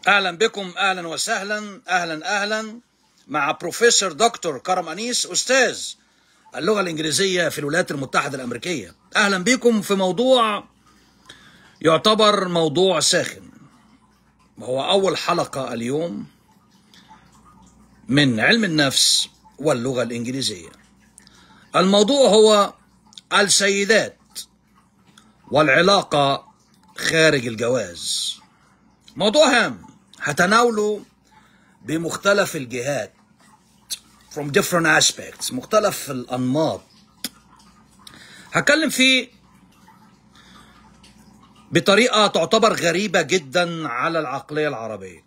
اهلا بكم اهلا وسهلا اهلا اهلا مع بروفيسور دكتور كرم انيس استاذ اللغه الانجليزيه في الولايات المتحده الامريكيه اهلا بكم في موضوع يعتبر موضوع ساخن وهو اول حلقه اليوم من علم النفس واللغه الانجليزيه الموضوع هو السيدات والعلاقه خارج الجواز موضوع هام هتناوله بمختلف الجهات from different aspects مختلف الأنماط هتكلم فيه بطريقة تعتبر غريبة جدا على العقلية العربية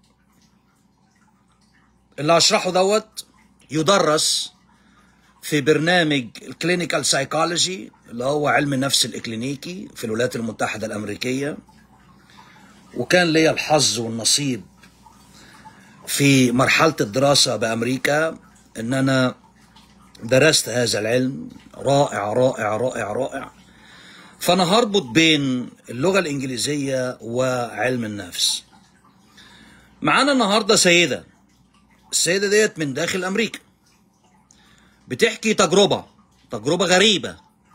اللي هشرحه دوت يدرس في برنامج الكلينيكال سايكولوجي اللي هو علم النفس الإكلينيكي في الولايات المتحدة الأمريكية وكان لي الحظ والنصيب في مرحلة الدراسة بأمريكا إن أنا درست هذا العلم رائع رائع رائع رائع فأنا هربط بين اللغة الإنجليزية وعلم النفس معانا النهاردة سيدة السيدة ديت من داخل أمريكا بتحكي تجربة تجربة غريبة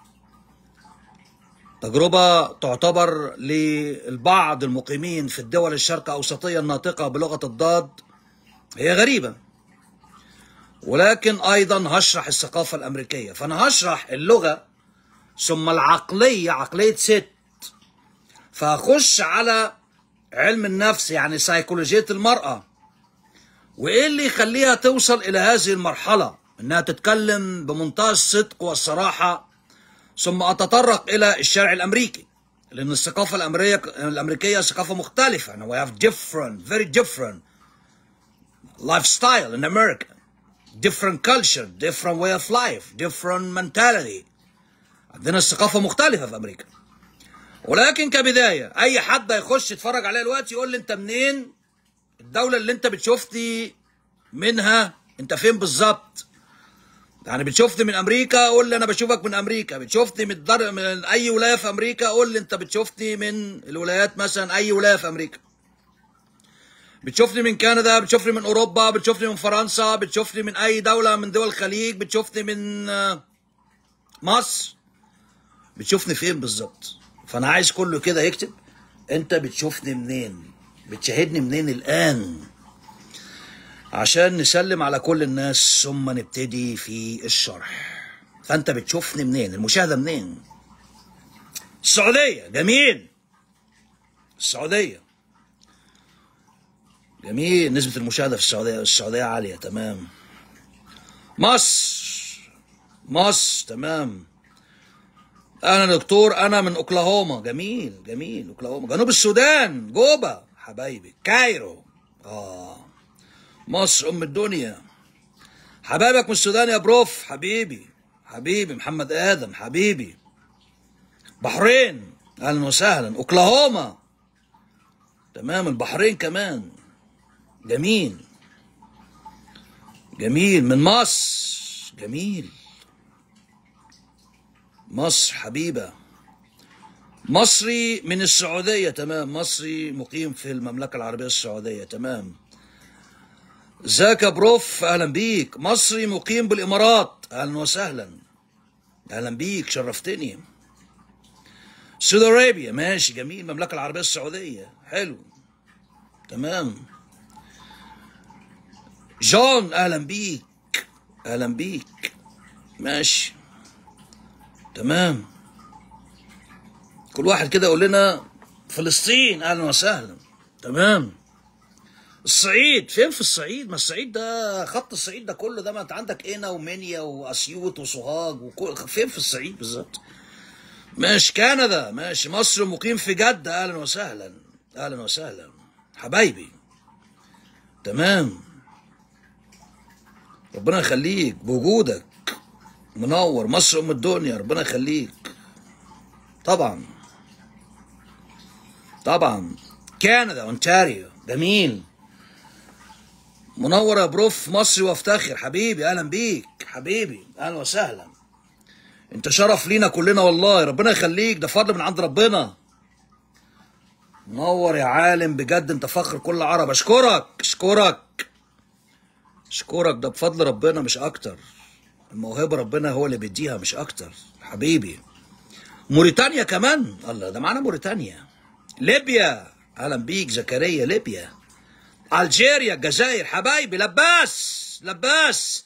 تجربة تعتبر للبعض المقيمين في الدول الشرق أوسطية الناطقة بلغة الضاد هي غريبة ولكن أيضا هشرح الثقافة الأمريكية فأنا هشرح اللغة ثم العقلية عقلية ست فهخش على علم النفس يعني سيكولوجية المرأة وإيه اللي يخليها توصل إلى هذه المرحلة إنها تتكلم بمنتهى الصدق والصراحة ثم أتطرق إلى الشارع الأمريكي لأن الثقافة الأمريكية الأمريكية ثقافة مختلفة and we have different very different lifestyle in America different culture different way of life different mentality عندنا الثقافة مختلفة في أمريكا ولكن كبداية أي حد هيخش يتفرج عليا دلوقتي يقول لي أنت منين الدولة اللي أنت بتشوفني منها أنت فين بالظبط يعني بتشوفني من امريكا قول لي انا بشوفك من امريكا بتشوفني من, الدر... من اي ولايه في امريكا قول لي انت بتشوفني من الولايات مثلا اي ولايه في امريكا بتشوفني من كندا بتشوفني من اوروبا بتشوفني من فرنسا بتشوفني من اي دوله من دول الخليج بتشوفني من مصر بتشوفني فين بالظبط فانا عايز كله كده يكتب انت بتشوفني منين بتشاهدني منين الان عشان نسلم على كل الناس ثم نبتدي في الشرح فانت بتشوفني منين المشاهدة منين السعودية جميل السعودية جميل نسبة المشاهدة في السعودية السعودية عالية تمام مصر مصر تمام انا دكتور انا من اوكلاهوما جميل جميل اوكلاهوما جنوب السودان جوبا حبايبي كايرو اه مصر ام الدنيا حبايبك من السودان يا بروف حبيبي حبيبي محمد ادم حبيبي بحرين اهلا وسهلا اوكلاهوما تمام البحرين كمان جميل جميل من مصر جميل مصر حبيبه مصري من السعوديه تمام مصري مقيم في المملكه العربيه السعوديه تمام ازيك يا بروف اهلا بيك مصري مقيم بالامارات اهلا وسهلا اهلا بيك شرفتني سعودي ارابيا ماشي جميل المملكه العربيه السعوديه حلو تمام جون اهلا بيك اهلا بيك ماشي تمام كل واحد كده يقول لنا فلسطين اهلا وسهلا تمام الصعيد فين في الصعيد ما الصعيد ده خط الصعيد ده كله ده ما انت عندك قنا ومنيا واسيوط وسوهاج وكل فين في الصعيد بالظبط ماشي كندا ماشي مصر مقيم في جدة اهلا وسهلا اهلا وسهلا حبايبي تمام ربنا يخليك بوجودك منور مصر ام الدنيا ربنا يخليك طبعا طبعا كندا اونتاريو جميل منور يا بروف مصري وافتخر حبيبي اهلا بيك حبيبي اهلا وسهلا انت شرف لينا كلنا والله ربنا يخليك ده فضل من عند ربنا نور يا عالم بجد انت فخر كل عرب اشكرك اشكرك اشكرك ده بفضل ربنا مش اكتر الموهبه ربنا هو اللي بيديها مش اكتر حبيبي موريتانيا كمان الله ده معانا موريتانيا ليبيا اهلا بيك زكريا ليبيا الجيريا الجزائر حبايبي لباس لباس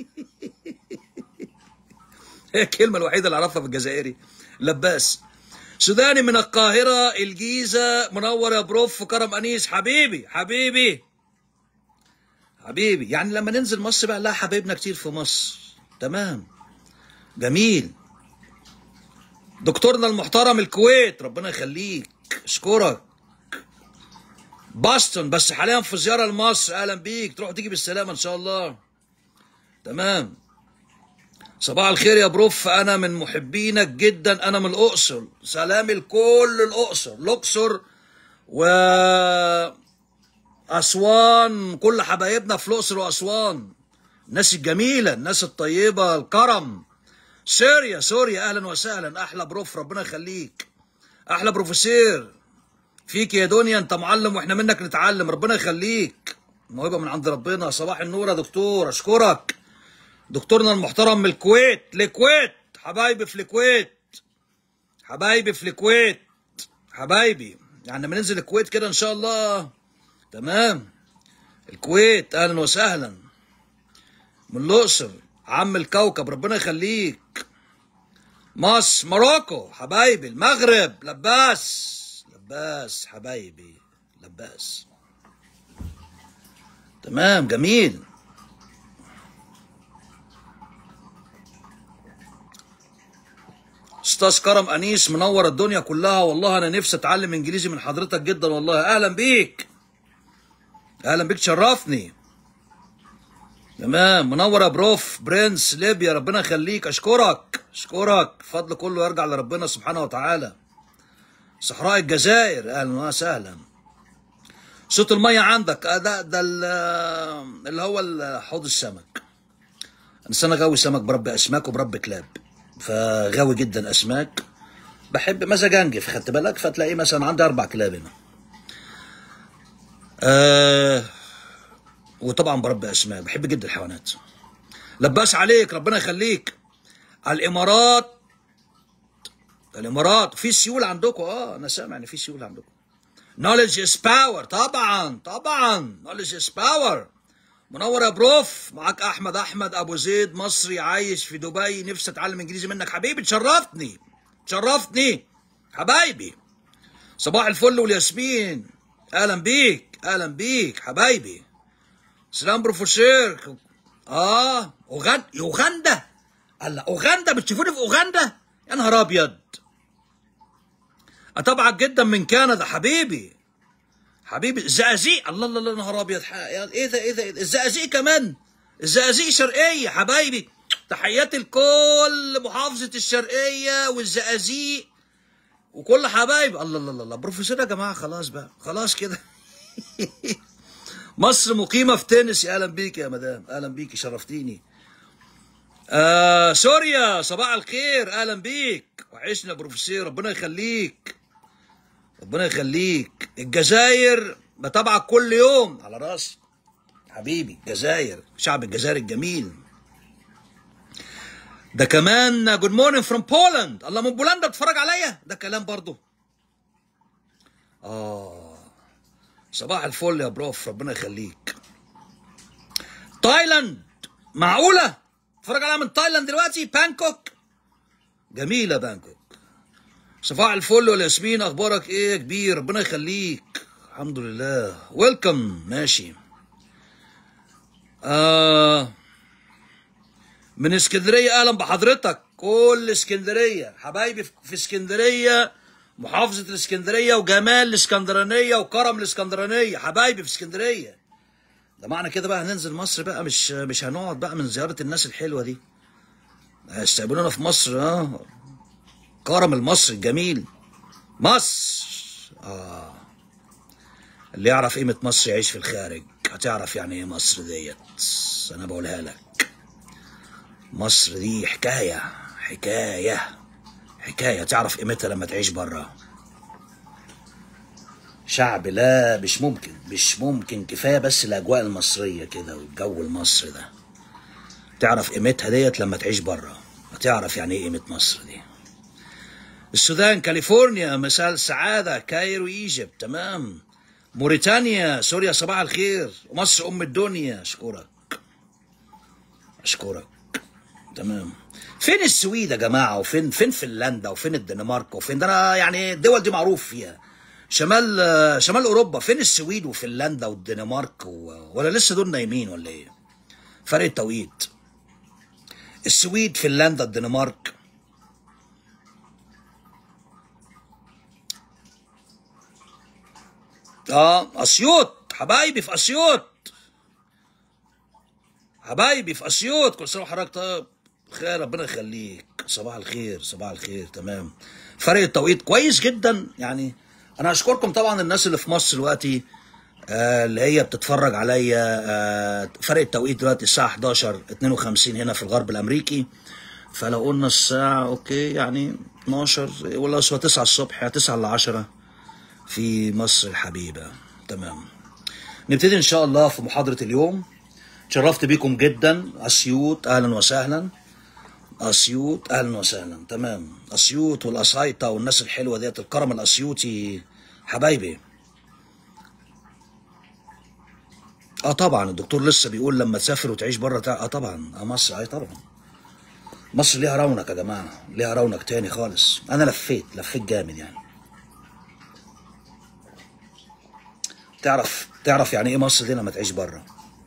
هي الكلمه الوحيده اللي اعرفها في الجزائري لباس سوداني من القاهرة الجيزة منور يا بروف كرم أنيس حبيبي حبيبي حبيبي يعني لما ننزل مصر بقى لا حبايبنا كتير في مصر تمام جميل دكتورنا المحترم الكويت ربنا يخليك اشكرك باستون بس حاليا في زيارة لمصر اهلا بيك تروح تيجي بالسلامة ان شاء الله تمام صباح الخير يا بروف انا من محبينك جدا انا من الاقصر سلامي لكل الاقصر الاقصر و اسوان كل حبايبنا في الاقصر واسوان الناس الجميله الناس الطيبه الكرم سوريا سوريا اهلا وسهلا احلى بروف ربنا يخليك احلى بروفيسير فيك يا دنيا انت معلم واحنا منك نتعلم ربنا يخليك موهبه من عند ربنا صباح النور يا دكتور اشكرك دكتورنا المحترم من الكويت الكويت حبايبي في الكويت حبايبي في الكويت حبايبي يعني لما ننزل الكويت كده ان شاء الله تمام الكويت اهلا وسهلا من الاقصر عم الكوكب ربنا يخليك مصر موروكو حبايبي المغرب لباس لباس حبايبي لباس تمام جميل استاذ كرم انيس منور الدنيا كلها والله انا نفسي اتعلم انجليزي من حضرتك جدا والله اهلا بيك اهلا بيك شرفني تمام منور يا بروف برنس ليبيا ربنا يخليك اشكرك اشكرك فضل كله يرجع لربنا سبحانه وتعالى صحراء الجزائر اهلا وسهلا صوت الميه عندك آه ده ده ال- اللي هو ال- حوض السمك بس انا غاوي سمك بربي اسماك وبربي كلاب فغاوي جدا اسماك بحب مزاجنجي خدت بالك فتلاقيه مثلا عندي اربع كلاب هنا آه وطبعا بربي اسماك بحب جدا الحيوانات لباس عليك ربنا يخليك الامارات الامارات في سيول عندكم اه انا سامع ان في سيول عندكم knowledge is power طبعا طبعا knowledge is power منور يا بروف معاك احمد احمد ابو زيد مصري عايش في دبي نفسي اتعلم انجليزي منك حبيبي تشرفتني تشرفتني حبايبي صباح الفل والياسمين اهلا بيك اهلا بيك حبايبي سلام بروفيسور اه اوغندا اوغندا الله اوغندا بتشوفوني في اوغندا يا نهار ابيض اتابعك جدا من كندا حبيبي حبيبي الزقازيق الله الله الله نهار ابيض ح- يا- ايه ده ايه ده إيه ده؟ الزقازيق كمان الزقازيق شرقيه حبايبي تحياتي لكل محافظه الشرقيه والزقازيق وكل حبايبي الله الله الله الله بروفيسور يا جماعه خلاص بقى خلاص كده مصر مقيمه في تنس اهلا بيك يا مدام اهلا بيك شرفتيني آه سوريا صباح الخير اهلا بيك وحشنا يا بروفيسور ربنا يخليك ربنا يخليك الجزائر بتابعك كل يوم على راسي حبيبي الجزائر شعب الجزائر الجميل ده كمان جود مورنينج فروم بولاند الله من بولندا بتتفرج عليا ده كلام برضو اه صباح الفل يا بروف ربنا يخليك تايلاند معقولة اتفرج عليها من تايلاند دلوقتي بانكوك جميلة بانكوك صباح الفل والياسمين اخبارك ايه يا كبير ربنا يخليك الحمد لله ويلكم ماشي آه من اسكندريه اهلا بحضرتك كل اسكندريه حبايبي في اسكندريه محافظه الاسكندريه وجمال الاسكندرانيه وكرم الاسكندرانيه حبايبي في اسكندريه ده معنى كده بقى هننزل مصر بقى مش مش هنقعد بقى من زياره الناس الحلوه دي هيستقبلونا في مصر اه كرم المصري الجميل مصر اه اللي يعرف قيمة مصر يعيش في الخارج هتعرف يعني ايه مصر ديت انا بقولها لك مصر دي حكاية حكاية حكاية تعرف قيمتها لما تعيش بره شعب لا مش ممكن مش ممكن كفايه بس الاجواء المصريه كده والجو المصري ده تعرف قيمتها ديت لما تعيش بره هتعرف يعني ايه قيمه مصر دي السودان كاليفورنيا مثال سعاده كايرو ايجيبت تمام موريتانيا سوريا صباح الخير ومصر ام الدنيا اشكرك اشكرك تمام فين السويد يا جماعه وفين فين فنلندا وفين الدنمارك وفين ده انا يعني الدول دي معروف فيها شمال شمال اوروبا فين السويد وفنلندا والدنمارك و... ولا لسه دول نايمين ولا ايه فرق التوقيت السويد فنلندا الدنمارك اه اسيوط حبايبي في اسيوط حبايبي في اسيوط كل سنه وحضرتك طيب خير ربنا يخليك صباح الخير صباح الخير تمام فرق التوقيت كويس جدا يعني انا اشكركم طبعا الناس اللي في مصر دلوقتي آه اللي هي بتتفرج عليا آه فرق التوقيت دلوقتي الساعه 11 52 هنا في الغرب الامريكي فلو قلنا الساعه اوكي يعني 12 ولا هو 9 الصبح 9 ل 10 في مصر الحبيبه تمام نبتدي ان شاء الله في محاضره اليوم شرفت بيكم جدا اسيوط اهلا وسهلا اسيوط اهلا وسهلا تمام اسيوط والاسايطه والناس الحلوه ديت الكرم الاسيوطي حبايبي اه طبعا الدكتور لسه بيقول لما تسافر وتعيش بره تع... اه طبعا اه مصر اي طبعا مصر ليها رونق يا جماعه ليها رونق تاني خالص انا لفيت لفيت جامد يعني تعرف تعرف يعني ايه مصر دي لما تعيش بره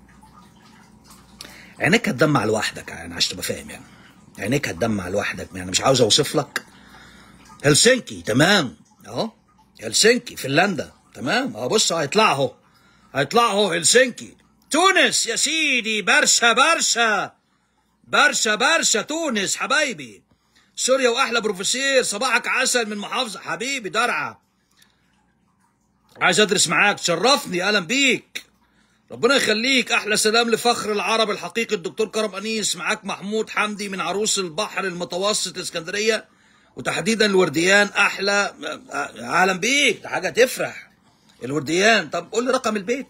عينيك هتدمع لوحدك يعني عشان تبقى فاهم يعني عينيك هتدمع لوحدك يعني مش عاوز اوصف لك هلسنكي تمام اهو هلسنكي فنلندا تمام اهو بص هيطلع اهو هيطلع اهو هلسنكي تونس يا سيدي برشا برشا برشا برشا تونس حبايبي سوريا واحلى بروفيسير صباحك عسل من محافظه حبيبي درعا عايز ادرس معاك تشرفني اهلا بيك ربنا يخليك احلى سلام لفخر العرب الحقيقي الدكتور كرم انيس معاك محمود حمدي من عروس البحر المتوسط الاسكندريه وتحديدا الورديان احلى اهلا بيك ده حاجه تفرح الورديان طب قول لي رقم البيت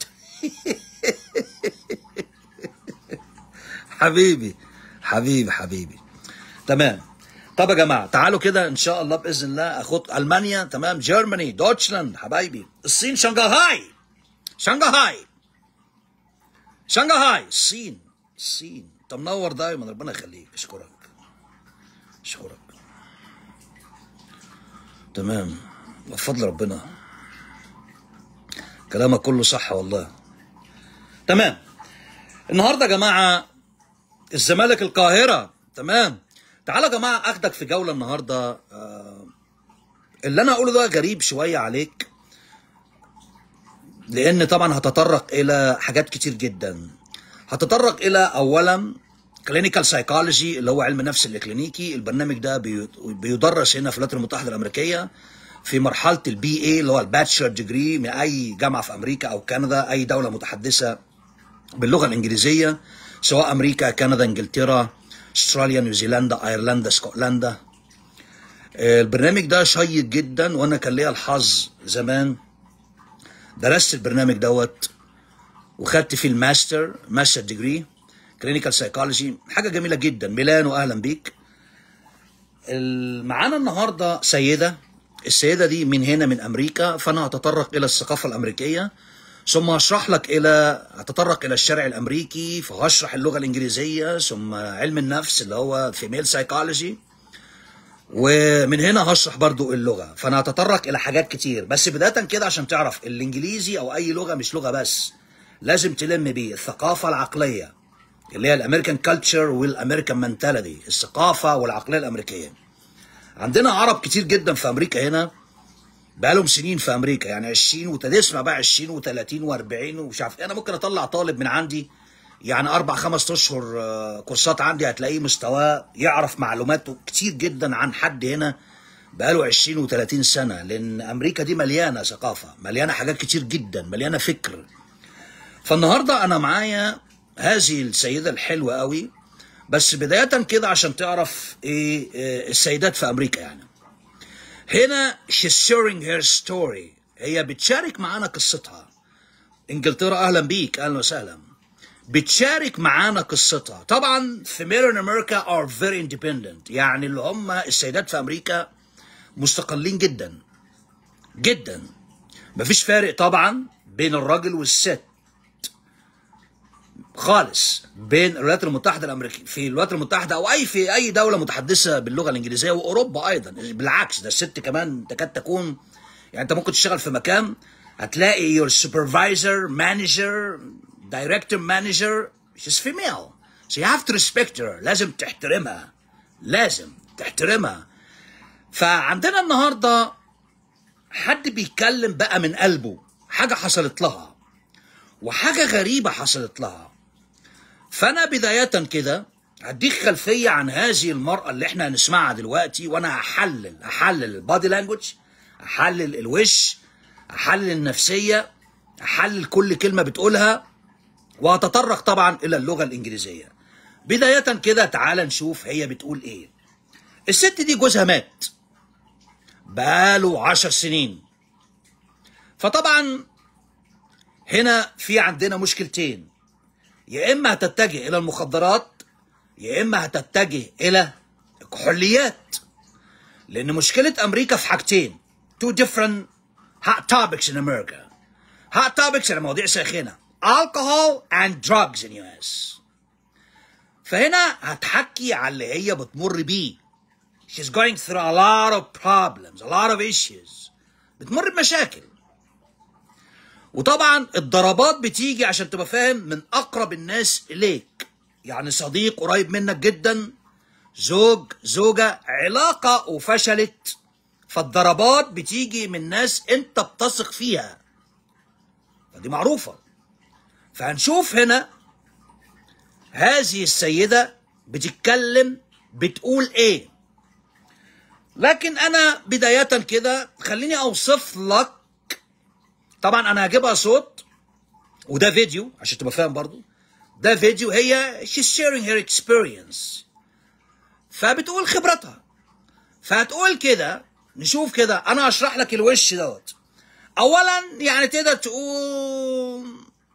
حبيبي حبيبي حبيبي تمام طب يا جماعه تعالوا كده ان شاء الله باذن الله اخد المانيا تمام جيرماني دوتشلاند حبايبي الصين شنغهاي شنغهاي شنغهاي الصين الصين انت منور دايما ربنا يخليك اشكرك اشكرك تمام بفضل ربنا كلامك كله صح والله تمام النهارده يا جماعه الزمالك القاهره تمام تعالى يا جماعه اخدك في جوله النهارده آه اللي انا اقوله ده غريب شويه عليك لان طبعا هتطرق الى حاجات كتير جدا هتطرق الى اولا كلينيكال سايكولوجي اللي هو علم النفس الكلينيكي البرنامج ده بيدرس هنا في الولايات المتحده الامريكيه في مرحله البي اي اللي هو الباتشلر ديجري من اي جامعه في امريكا او كندا اي دوله متحدثه باللغه الانجليزيه سواء امريكا كندا انجلترا استراليا نيوزيلندا ايرلندا اسكتلندا البرنامج ده شيق جدا وانا كان ليا الحظ زمان درست البرنامج دوت وخدت فيه الماستر ماستر ديجري كلينيكال سايكولوجي حاجه جميله جدا ميلانو اهلا بيك معانا النهارده سيده السيده دي من هنا من امريكا فانا هتطرق الى الثقافه الامريكيه ثم هشرح لك الى هتطرق الى الشرع الامريكي فهشرح اللغه الانجليزيه ثم علم النفس اللي هو فيميل سايكولوجي ومن هنا هشرح برضو اللغة فأنا هتطرق إلى حاجات كتير بس بداية كده عشان تعرف الإنجليزي أو أي لغة مش لغة بس لازم تلم بيه الثقافة العقلية اللي هي الأمريكان كلتشر والأمريكان منتاليتي الثقافة والعقلية الأمريكية عندنا عرب كتير جدا في أمريكا هنا بقالهم سنين في أمريكا يعني 20 وتسمع بقى 20 و30 و40 ومش عارف أنا ممكن أطلع طالب من عندي يعني اربع خمس اشهر كورسات عندي هتلاقيه مستواه يعرف معلوماته كتير جدا عن حد هنا بقاله 20 و30 سنه لان امريكا دي مليانه ثقافه مليانه حاجات كتير جدا مليانه فكر فالنهارده انا معايا هذه السيده الحلوه قوي بس بدايه كده عشان تعرف ايه السيدات في امريكا يعني هنا she's sharing her story هي بتشارك معانا قصتها انجلترا اهلا بيك اهلا وسهلا بتشارك معانا قصتها طبعا female امريكا are very independent يعني اللي هم السيدات في امريكا مستقلين جدا جدا مفيش فارق طبعا بين الراجل والست خالص بين الولايات المتحده الامريكيه في الولايات المتحده او اي في اي دوله متحدثه باللغه الانجليزيه واوروبا ايضا بالعكس ده الست كمان تكاد تكون يعني انت ممكن تشتغل في مكان هتلاقي يور سوبرفايزر مانجر دايركتور مانجر she's female so you have to respect her لازم تحترمها لازم تحترمها فعندنا النهارده حد بيتكلم بقى من قلبه حاجه حصلت لها وحاجه غريبه حصلت لها فانا بدايه كده هديك خلفيه عن هذه المراه اللي احنا هنسمعها دلوقتي وانا هحلل هحلل البادي لانجوج احلل الوش احلل النفسيه احلل كل كلمه بتقولها وهتطرق طبعا الى اللغه الانجليزيه بدايه كده تعال نشوف هي بتقول ايه الست دي جوزها مات بقاله عشر سنين فطبعا هنا في عندنا مشكلتين يا اما هتتجه الى المخدرات يا اما هتتجه الى الكحوليات لان مشكله امريكا في حاجتين two different hot topics in America hot topics يعني مواضيع ساخنه alcohol and drugs in US فهنا هتحكي على اللي هي بتمر بيه she's going through a lot of problems a lot of issues بتمر بمشاكل وطبعا الضربات بتيجي عشان تبقى فاهم من اقرب الناس اليك يعني صديق قريب منك جدا زوج زوجة علاقة وفشلت فالضربات بتيجي من ناس انت بتثق فيها فدي معروفة فهنشوف هنا هذه السيدة بتتكلم بتقول ايه لكن انا بداية كده خليني اوصف لك طبعا انا هجيبها صوت وده فيديو عشان تبقى فاهم برضو ده فيديو هي she's sharing her experience فبتقول خبرتها فهتقول كده نشوف كده انا هشرح لك الوش دوت اولا يعني تقدر تقول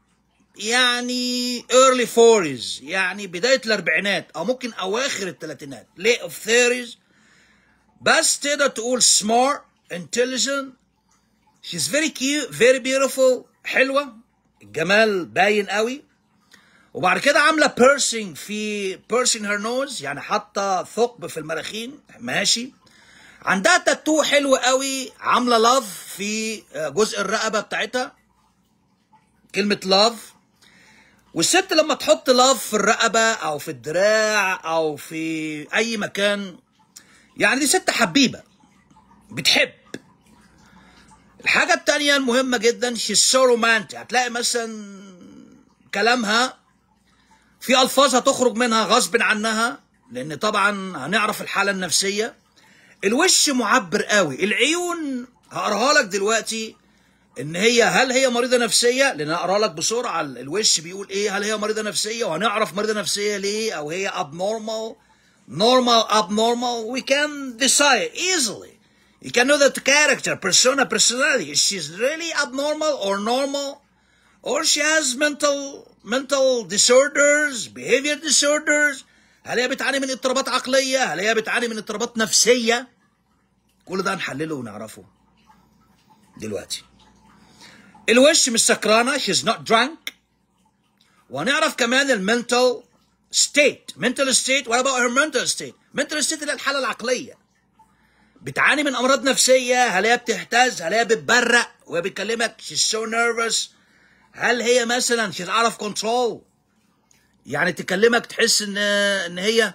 يعني early 40s يعني بداية الأربعينات أو ممكن أواخر الثلاثينات late of 30s بس تقدر تقول smart intelligent she's very cute very beautiful حلوة الجمال باين قوي وبعد كده عاملة piercing في piercing her nose يعني حاطة ثقب في المراخين ماشي عندها تاتو حلو قوي عاملة لاف في جزء الرقبة بتاعتها كلمة لاف والست لما تحط لاف في الرقبة أو في الدراع أو في أي مكان يعني دي ست حبيبة بتحب الحاجة التانية المهمة جدا she's so romantic هتلاقي مثلا كلامها في ألفاظ هتخرج منها غصب عنها لأن طبعا هنعرف الحالة النفسية الوش معبر قوي العيون هقراها لك دلوقتي ان هي هل هي مريضه نفسيه لان اقرا لك بسرعه الوش بيقول ايه هل هي مريضه نفسيه وهنعرف مريضه نفسيه ليه او هي abnormal normal abnormal we can decide easily you can know the character persona personality she's really abnormal or normal or she has mental mental disorders behavior disorders هل هي بتعاني من اضطرابات عقليه هل هي بتعاني من اضطرابات نفسيه كل ده هنحلله ونعرفه دلوقتي الوش مش سكرانة she's not drunk وهنعرف كمان المنتال state mental state what about her mental state mental state اللي هي الحالة العقلية بتعاني من أمراض نفسية هل هي بتهتز هل هي بتبرق وهي بتكلمك she's so nervous هل هي مثلا she's out of control يعني تكلمك تحس ان ان هي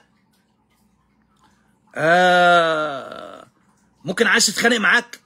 آه ممكن عايز تتخانق معاك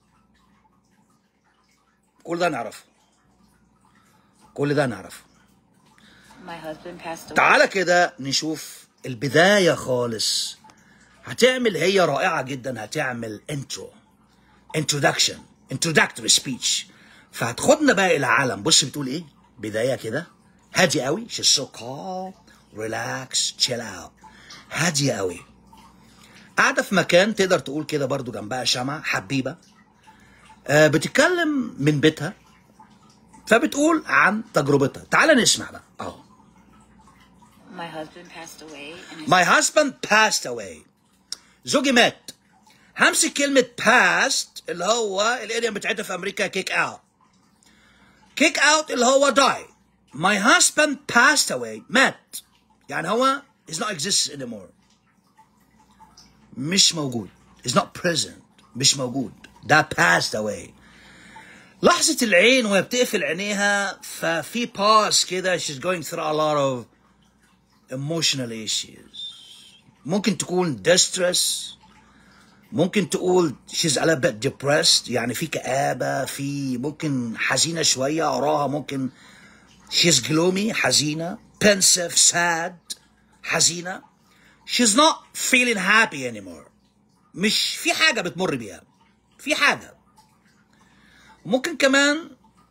كل ده نعرفه كل ده نعرفه My husband passed away. تعالى كده نشوف البداية خالص هتعمل هي رائعة جدا هتعمل انترو introduction introductory speech فهتاخدنا بقى إلى عالم بص بتقول إيه بداية كده هادية قوي she's so calm relax chill out هادية قوي قاعدة في مكان تقدر تقول كده برضو جنبها شمعة حبيبة آه بتتكلم من بيتها فبتقول عن تجربتها تعال نسمع بقى اهو My husband passed away and his My husband passed away زوجي مات همسك كلمة past اللي هو الاريا بتاعتها في أمريكا kick out kick out اللي هو die My husband passed away مات يعني هو is not exist anymore مش موجود is not present مش موجود ده passed away لحظة العين وهي بتقفل عينيها ففي pause كده she's going through a lot of emotional issues ممكن تكون distress ممكن تقول she's a little bit depressed يعني في كآبة في ممكن حزينة شوية أراها ممكن she's gloomy حزينة pensive sad حزينة she's not feeling happy anymore مش في حاجة بتمر بيها في حاجة ممكن كمان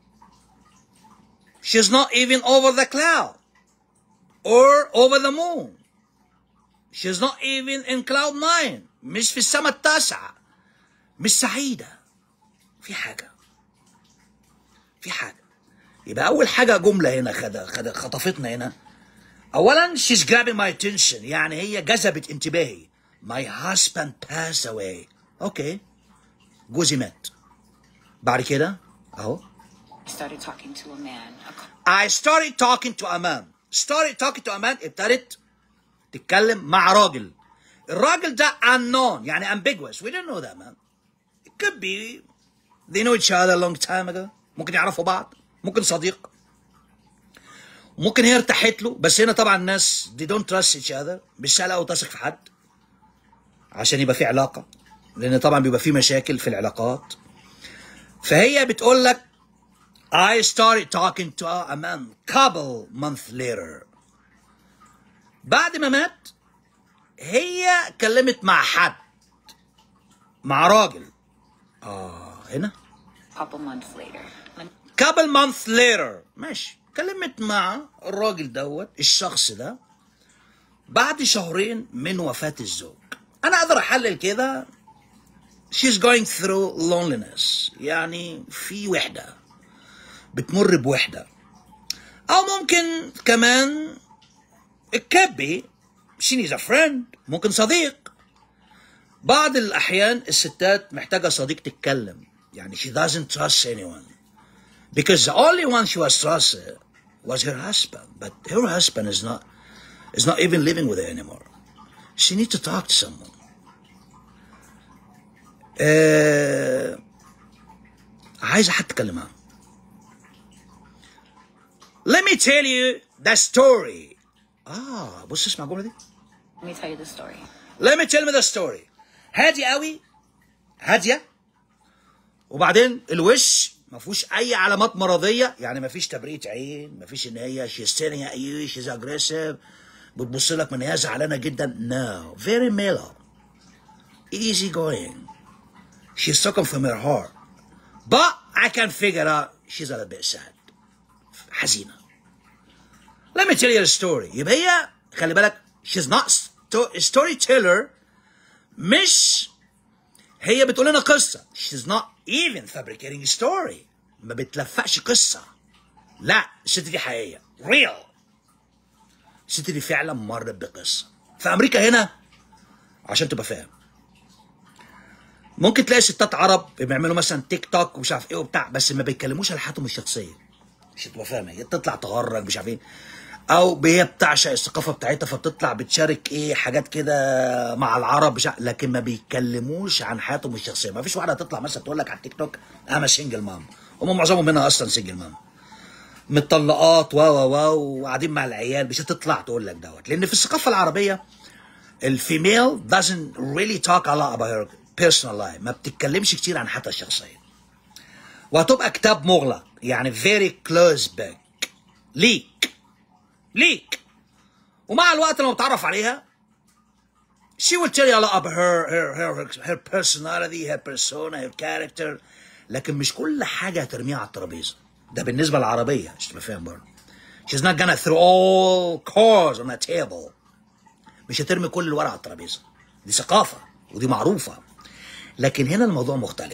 she's not even over the cloud or over the moon she's not even in cloud nine مش في السماء التاسعة مش سعيدة في حاجة في حاجة يبقى أول حاجة جملة هنا خد خد خطفتنا هنا أولا she's grabbing my attention يعني هي جذبت انتباهي my husband passed away أوكي جوزي مات بعد كده أهو I started talking to a man. A co- I started talking to a man started talking to a man ابتدت تتكلم مع راجل الراجل ده unknown يعني ambiguous we don't know that man it could be they know each other a long time ago ممكن يعرفوا بعض ممكن صديق ممكن هي ارتاحت له بس هنا طبعا الناس they don't trust each other مش سهل قوي تثق في حد عشان يبقى في علاقة لأن طبعا بيبقى في مشاكل في العلاقات فهي بتقول لك I started talking to a man couple months later بعد ما مات هي كلمت مع حد مع راجل اه هنا couple months later. Let- couple months later ماشي كلمت مع الراجل دوت الشخص ده بعد شهرين من وفاة الزوج أنا أقدر أحلل كده she's going through loneliness يعني في وحدة بتمر بوحدة أو ممكن كمان it could be she needs a friend ممكن صديق بعض الأحيان الستات محتاجة صديق تتكلم يعني she doesn't trust anyone because the only one she was trusted was her husband but her husband is not is not even living with her anymore she needs to talk to someone آه عايزة حد تكلمها let me tell you the story اه بص اسمع الجملة دي Let me tell you the story. let me tell me the story هادي قوي هاديه وبعدين الوش ما فيهوش اي علامات مرضيه يعني ما فيش تبريد عين ما فيش ان هي she's staring at you she's aggressive بتبص لك من هي زعلانه جدا no very mellow easy going she's talking from her heart but I can figure out she's a little bit sad حزينه let me tell you a story يبقى هي خلي بالك she's not sto- storyteller مش هي بتقول لنا قصة she's not even fabricating a story ما بتلفقش قصة لا الست دي حقيقية real الست دي فعلا مرت بقصة في أمريكا هنا عشان تبقى فاهم ممكن تلاقي ستات عرب بيعملوا مثلا تيك توك ومش عارف ايه وبتاع بس ما بيتكلموش على حياتهم الشخصيه مش تبقى فاهم هي تطلع تهرج مش عارف ايه او هي بتعشق الثقافه بتاعتها فبتطلع بتشارك ايه حاجات كده مع العرب مش عارف- لكن ما بيتكلموش عن حياتهم الشخصيه ما فيش واحده تطلع مثلا تقول لك على التيك توك انا سنجل مام هم معظمهم منها اصلا سنجل مام متطلقات و و و وقاعدين مع العيال مش هتطلع تقول لك دوت لان في الثقافه العربيه الفيميل doesn't really talk a lot about her personal life ما بتتكلمش كتير عن حياتها الشخصيه وهتبقى كتاب مغلق يعني very close book ليك ليك ومع الوقت لما بتعرف عليها she will tell you a lot about her her her her personality her persona her character لكن مش كل حاجه هترميها على الترابيزه ده بالنسبه للعربيه عشان تبقى فاهم برضه she's not gonna throw all cards on a table مش هترمي كل الورق على الترابيزه دي ثقافه ودي معروفه لكن هنا الموضوع مختلف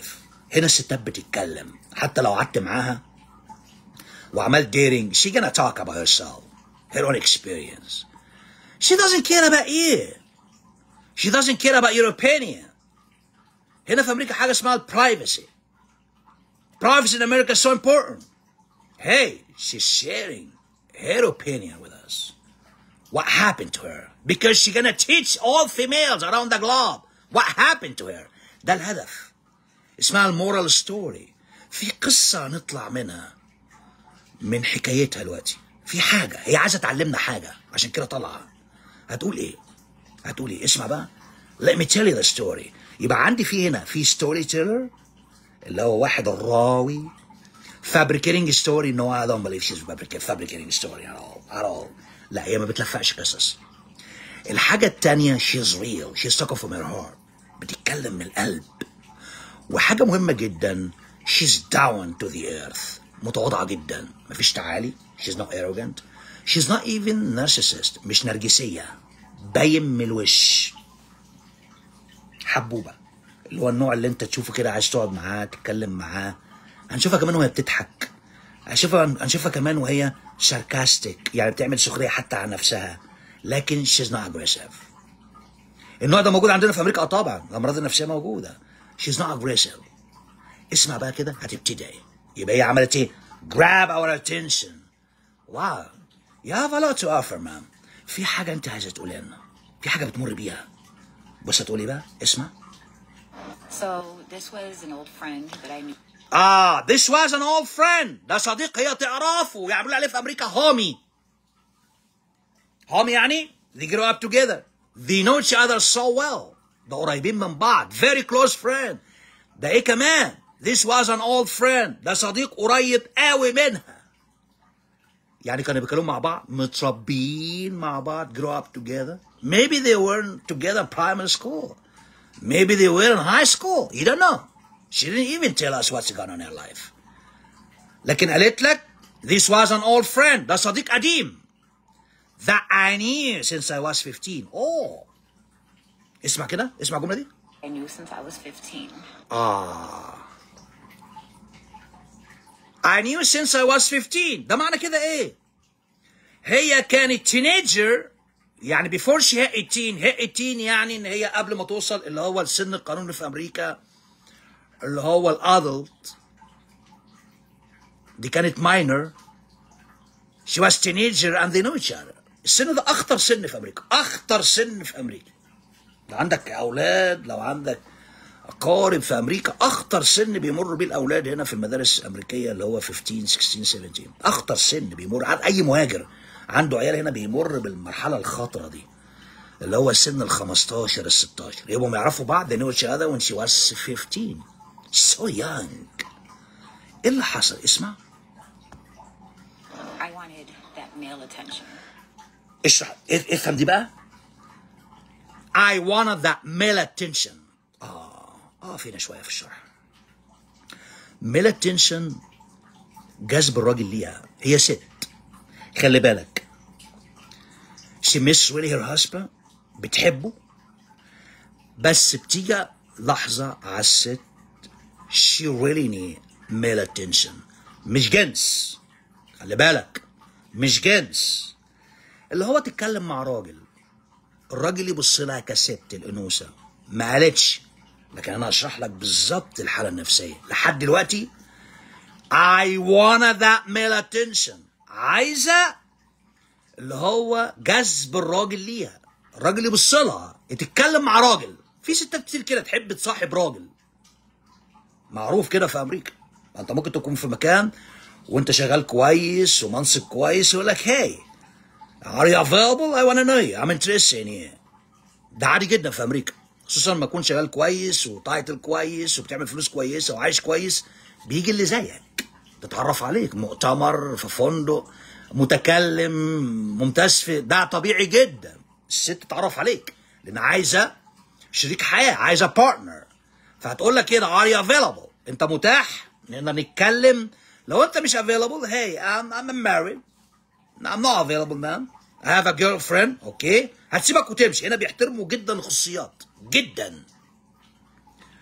هنا الستات بتتكلم حتى لو قعدت معاها وعملت ديرنج she gonna talk about herself her own experience she doesn't care about you she doesn't care about your opinion هنا في امريكا حاجه اسمها privacy privacy in America is so important hey she's sharing her opinion with us what happened to her because she's gonna teach all females around the globe what happened to her ده الهدف اسمها المورال ستوري في قصة نطلع منها من حكايتها دلوقتي في حاجة هي عايزة تعلمنا حاجة عشان كده طالعة هتقول ايه هتقول ايه اسمع بقى let me tell you the story يبقى عندي في هنا في ستوري تيلر اللي هو واحد الراوي fabricating story no I don't believe she's fabricating fabricating story at all at all لا هي ما بتلفقش قصص الحاجة التانية she's real she's talking from her heart بتتكلم من القلب وحاجة مهمة جدا she's down to the earth متواضعة جدا مفيش تعالي she's not arrogant she's not even narcissist مش نرجسية باين من الوش حبوبة اللي هو النوع اللي انت تشوفه كده عايز تقعد معاه تتكلم معاه هنشوفها كمان وهي بتضحك هنشوفها هنشوفها كمان وهي ساركاستيك يعني بتعمل سخرية حتى عن نفسها لكن she's not aggressive النوع ده موجود عندنا في امريكا اه طبعا الامراض النفسيه موجوده she's not aggressive اسمع بقى كده هتبتدي يبقى هي عملت ايه grab our attention wow you have a lot to offer man في حاجه انت عايزه تقولها لنا في حاجه بتمر بيها بص هتقولي بقى اسمع So this was an old friend that I knew. اه this was an old friend ده صديق هي تعرفه يعملوا عليه في امريكا هومي هومي يعني they grew up together they know each other so well ده قريبين من بعض very close friend ده ايه كمان this was an old friend ده صديق قريب قوي منها يعني كانوا بيتكلموا مع بعض متربيين مع بعض grow up together maybe they weren't together in primary school maybe they were in high school you don't know she didn't even tell us what's going on in her life لكن قالت لك this was an old friend ده صديق قديم that I knew since I was 15 oh اسمع كده اسمع الجملة دي I knew since I was 15. آه I knew since I was 15 ده معنى كده ايه هي كانت teenager يعني before she hit 18 hit 18 يعني ان هي قبل ما توصل اللي هو السن القانوني في امريكا اللي هو الادلت دي كانت minor she was teenager and they knew each other السن ده اخطر سن في امريكا اخطر سن في امريكا لو عندك اولاد لو عندك اقارب في امريكا اخطر سن بيمر بيه الاولاد هنا في المدارس الامريكيه اللي هو 15 16 17 اخطر سن بيمر عن اي مهاجر عنده عيال هنا بيمر بالمرحله الخطره دي اللي هو سن ال 15 ال 16 يبقوا يعرفوا بعض they knew each other when she was 15 so young ايه اللي حصل اسمع I wanted that male attention. اشرح اف- افهم دي بقى I wanted that male attention اه اه فينا شويه في الشرح male attention جذب الراجل ليها هي ست خلي بالك she miss really her husband بتحبه بس بتيجي لحظة على الست she really need male attention مش جنس خلي بالك مش جنس اللي هو تتكلم مع راجل الراجل يبص لها كست الانوثه ما قالتش لكن انا اشرح لك بالظبط الحاله النفسيه لحد دلوقتي I wanna that male attention عايزه اللي هو جذب الراجل ليها الراجل يبص لها تتكلم مع راجل في ستات كتير كده تحب تصاحب راجل معروف كده في امريكا انت ممكن تكون في مكان وانت شغال كويس ومنصب كويس يقول لك هاي Are you available? I want to know you. I'm interested in you. ده عادي جدا في امريكا خصوصا لما تكون شغال كويس وتايتل كويس وبتعمل فلوس كويسه وعايش كويس بيجي اللي زيك تتعرف عليك مؤتمر في فندق متكلم ممتاز في ده طبيعي جدا الست تتعرف عليك لان عايزه شريك حياه عايزه بارتنر فهتقول لك كده ار يو افيلابل انت متاح نقدر نتكلم لو انت مش افيلابل هي I'm, I'm married I'm not available man I have a girlfriend اوكي هتسيبك وتمشي هنا بيحترموا جدا الخصوصيات جدا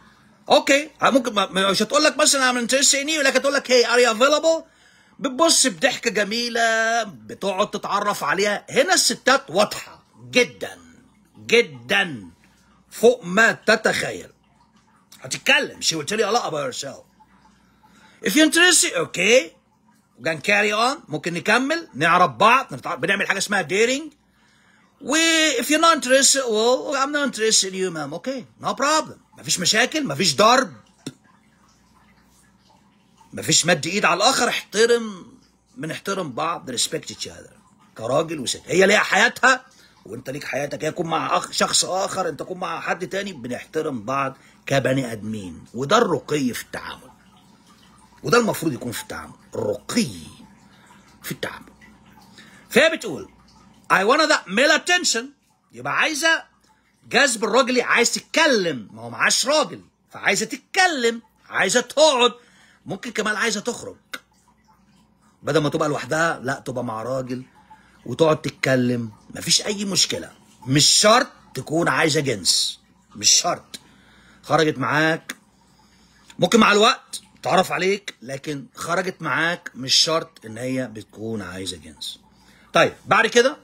اوكي ممكن ما- ما- مش هتقول لك مثلا I'm interested in you لكن تقول لك hey are you available بتبص بضحكه جميله بتقعد تتعرف عليها هنا الستات واضحه جدا جدا فوق ما تتخيل هتتكلم she will tell you a lot about herself if you're interested okay we can carry on ممكن نكمل نعرف بعض نتع- بنعمل حاجه اسمها dating و if you're not interested well I'm not interested in you ma'am okay no problem مفيش مشاكل مفيش ضرب مفيش مد ايد على الاخر احترم بنحترم بعض respect each other كراجل وست هي ليها حياتها وانت ليك حياتك هي يكون مع أخ شخص اخر انت تكون مع حد تاني بنحترم بعض كبني ادمين وده الرقي في التعامل وده المفروض يكون في التعامل الرقي في التعامل فهي بتقول I wanna that male attention يبقى عايزة جذب الراجل عايز تتكلم ما هو معاش راجل فعايزة تتكلم عايزة تقعد ممكن كمان عايزة تخرج بدل ما تبقى لوحدها لا تبقى مع راجل وتقعد تتكلم مفيش أي مشكلة مش شرط تكون عايزة جنس مش شرط خرجت معاك ممكن مع الوقت تعرف عليك لكن خرجت معاك مش شرط ان هي بتكون عايزه جنس طيب بعد كده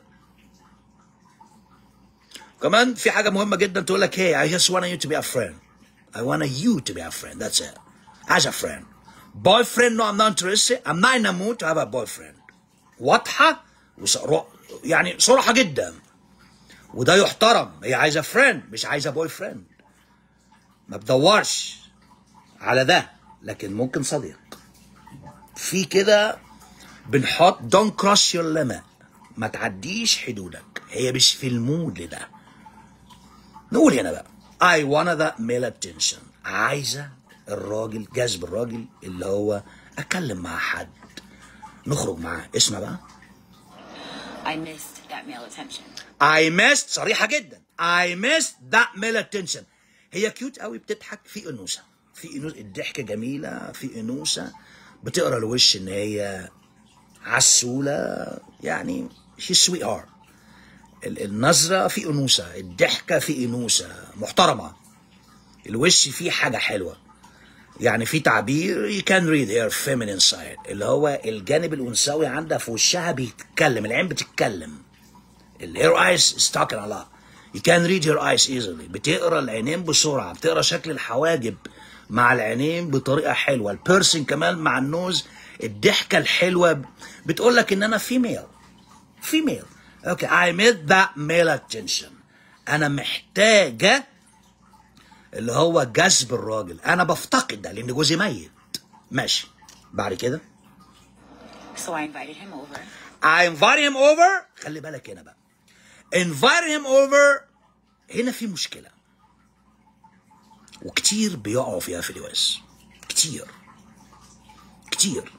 كمان في حاجه مهمه جدا تقول لك hey I just want you to be a friend I want you to be a friend that's it as a friend boyfriend no I'm not interested I'm not in a mood to have a boyfriend واضحه وص- يعني صراحه جدا وده يحترم هي عايزه فريند مش عايزه بوي فريند ما بدورش على ده لكن ممكن صديق في كده بنحط don't cross your limit ما تعديش حدودك هي مش في المود لده نقول هنا بقى I wanna that male attention عايزة الراجل جذب الراجل اللي هو أتكلم مع حد نخرج معاه اسمع بقى I missed that male attention. I missed صريحة جدا I missed that male attention هي كيوت قوي بتضحك في أنوثة في أنوثة الضحكة جميلة في أنوثة بتقرا الوش إن هي عسولة يعني شي سويت ار النظرة في أنوثة الضحكة في أنوثة محترمة الوش فيه حاجة حلوة يعني في تعبير you can read her feminine side اللي هو الجانب الأنثوي عندها في وشها بيتكلم العين بتتكلم ال her eyes is talking a lot you can read her eyes easily بتقرا العينين بسرعة بتقرا شكل الحواجب مع العينين بطريقة حلوة البيرسون كمان مع النوز الضحكة الحلوة بتقول لك ان انا فيميل فيميل اوكي I made that male attention انا محتاجة اللي هو جذب الراجل انا بفتقد ده لان جوزي ميت ماشي بعد كده So I invited him over. I invited him over خلي بالك هنا بقى invite him over هنا في مشكلة وكتير بيقعوا فيها في اليوس كتير كتير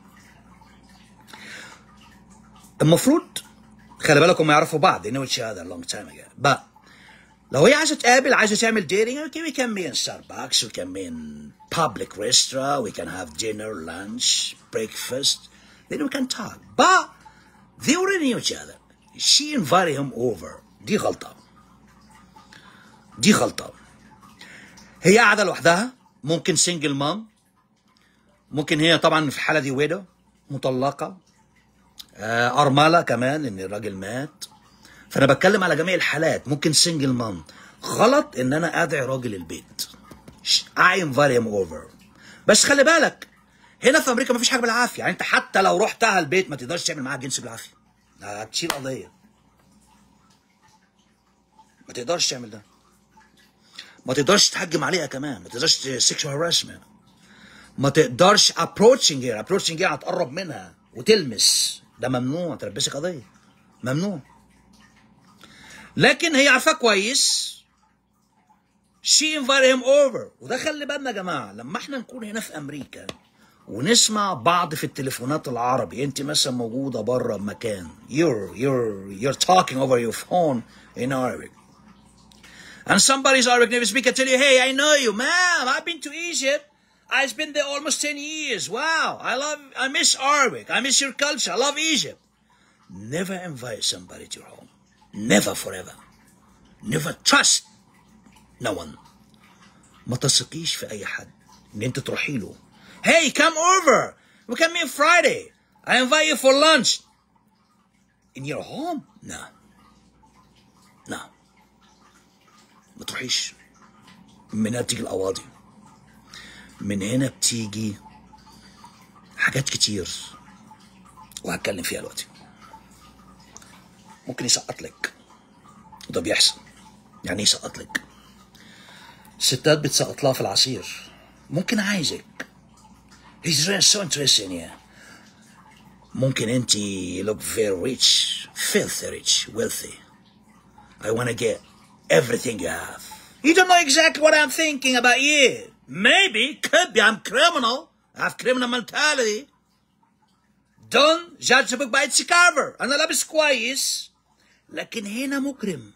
المفروض خلي بالك هم يعرفوا بعض they know each other a long time ago but لو هي عايزة تقابل عايزة تعمل dating okay we can be in Starbucks we can be in public restaurant we can have dinner lunch breakfast then we can talk but they already knew each other she invited him over دي غلطة دي غلطة هي قاعدة لوحدها ممكن سنجل مام ممكن هي طبعا في الحالة دي ويدو مطلقة آه أرملة كمان إن الراجل مات فأنا بتكلم على جميع الحالات ممكن سنجل مام غلط إن أنا أدعي راجل البيت I invite him over بس خلي بالك هنا في أمريكا مفيش حاجة بالعافية يعني أنت حتى لو رحتها البيت ما تقدرش تعمل معاها جنس بالعافية هتشيل قضية ما تقدرش تعمل ده ما تقدرش تهجم عليها كمان ما تقدرش سيكشوال هراسمنت ما تقدرش ابروتشنج هير ابروتشنج هير هتقرب منها وتلمس ده ممنوع تلبسك قضيه ممنوع لكن هي عارفاه كويس she invited him over وده خلي بالنا يا جماعه لما احنا نكون هنا في امريكا ونسمع بعض في التليفونات العربي انت مثلا موجوده بره بمكان you're you're you're talking over your phone in Arabic and somebody's Arabic native speaker tell you hey I know you man I've been to Egypt I spent there almost 10 years wow I love I miss Arabic I miss your culture I love Egypt never invite somebody to your home never forever never trust no one ما تثقيش في اي حد ان انت تروحي له hey come over we can meet Friday I invite you for lunch in your home no no ما تروحيش من هنا بتيجي القواضي من هنا بتيجي حاجات كتير وهتكلم فيها دلوقتي ممكن يسقط لك وده بيحصل يعني ايه يسقط لك الستات بتسقط لها في العصير ممكن عايزك He's really so interesting yeah. ممكن انت you look very rich filthy rich wealthy I wanna get everything you have You don't know exactly what I'm thinking about you Maybe could be I'm criminal I have criminal mentality Don't judge a book by its cover أنا لابس كويس لكن هنا مجرم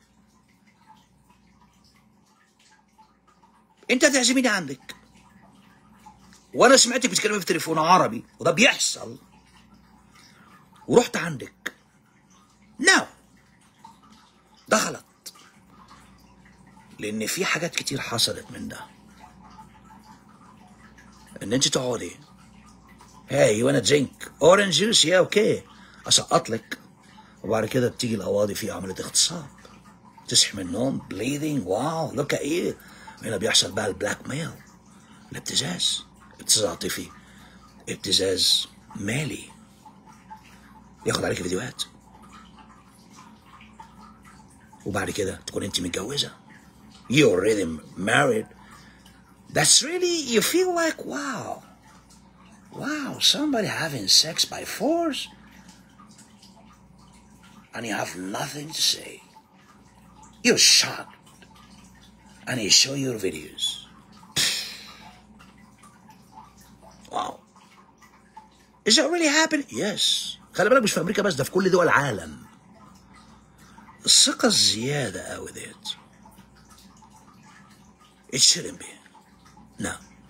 انت هتعزميني عندك وانا سمعتك بتتكلمي في تليفون عربي وده بيحصل ورحت عندك نو ده غلط لان في حاجات كتير حصلت من ده ان انت تقعدي هاي وانا درينك اورنج جوس يا اوكي اسقط لك وبعد كده بتيجي القواضي في عمليه اغتصاب تصحي من النوم بليدنج واو لوك ات ايه هنا بيحصل بقى البلاك ميل الابتزاز ابتزاز عاطفي ابتزاز مالي ياخد عليك فيديوهات وبعد كده تكون انت متجوزه you already married that's really you feel like wow wow somebody having sex by force and you have nothing to say you're shocked and you show your videos wow is that really happening yes خلي بالك مش في امريكا بس ده في كل دول العالم الثقة الزيادة قوي ديت it shouldn't be no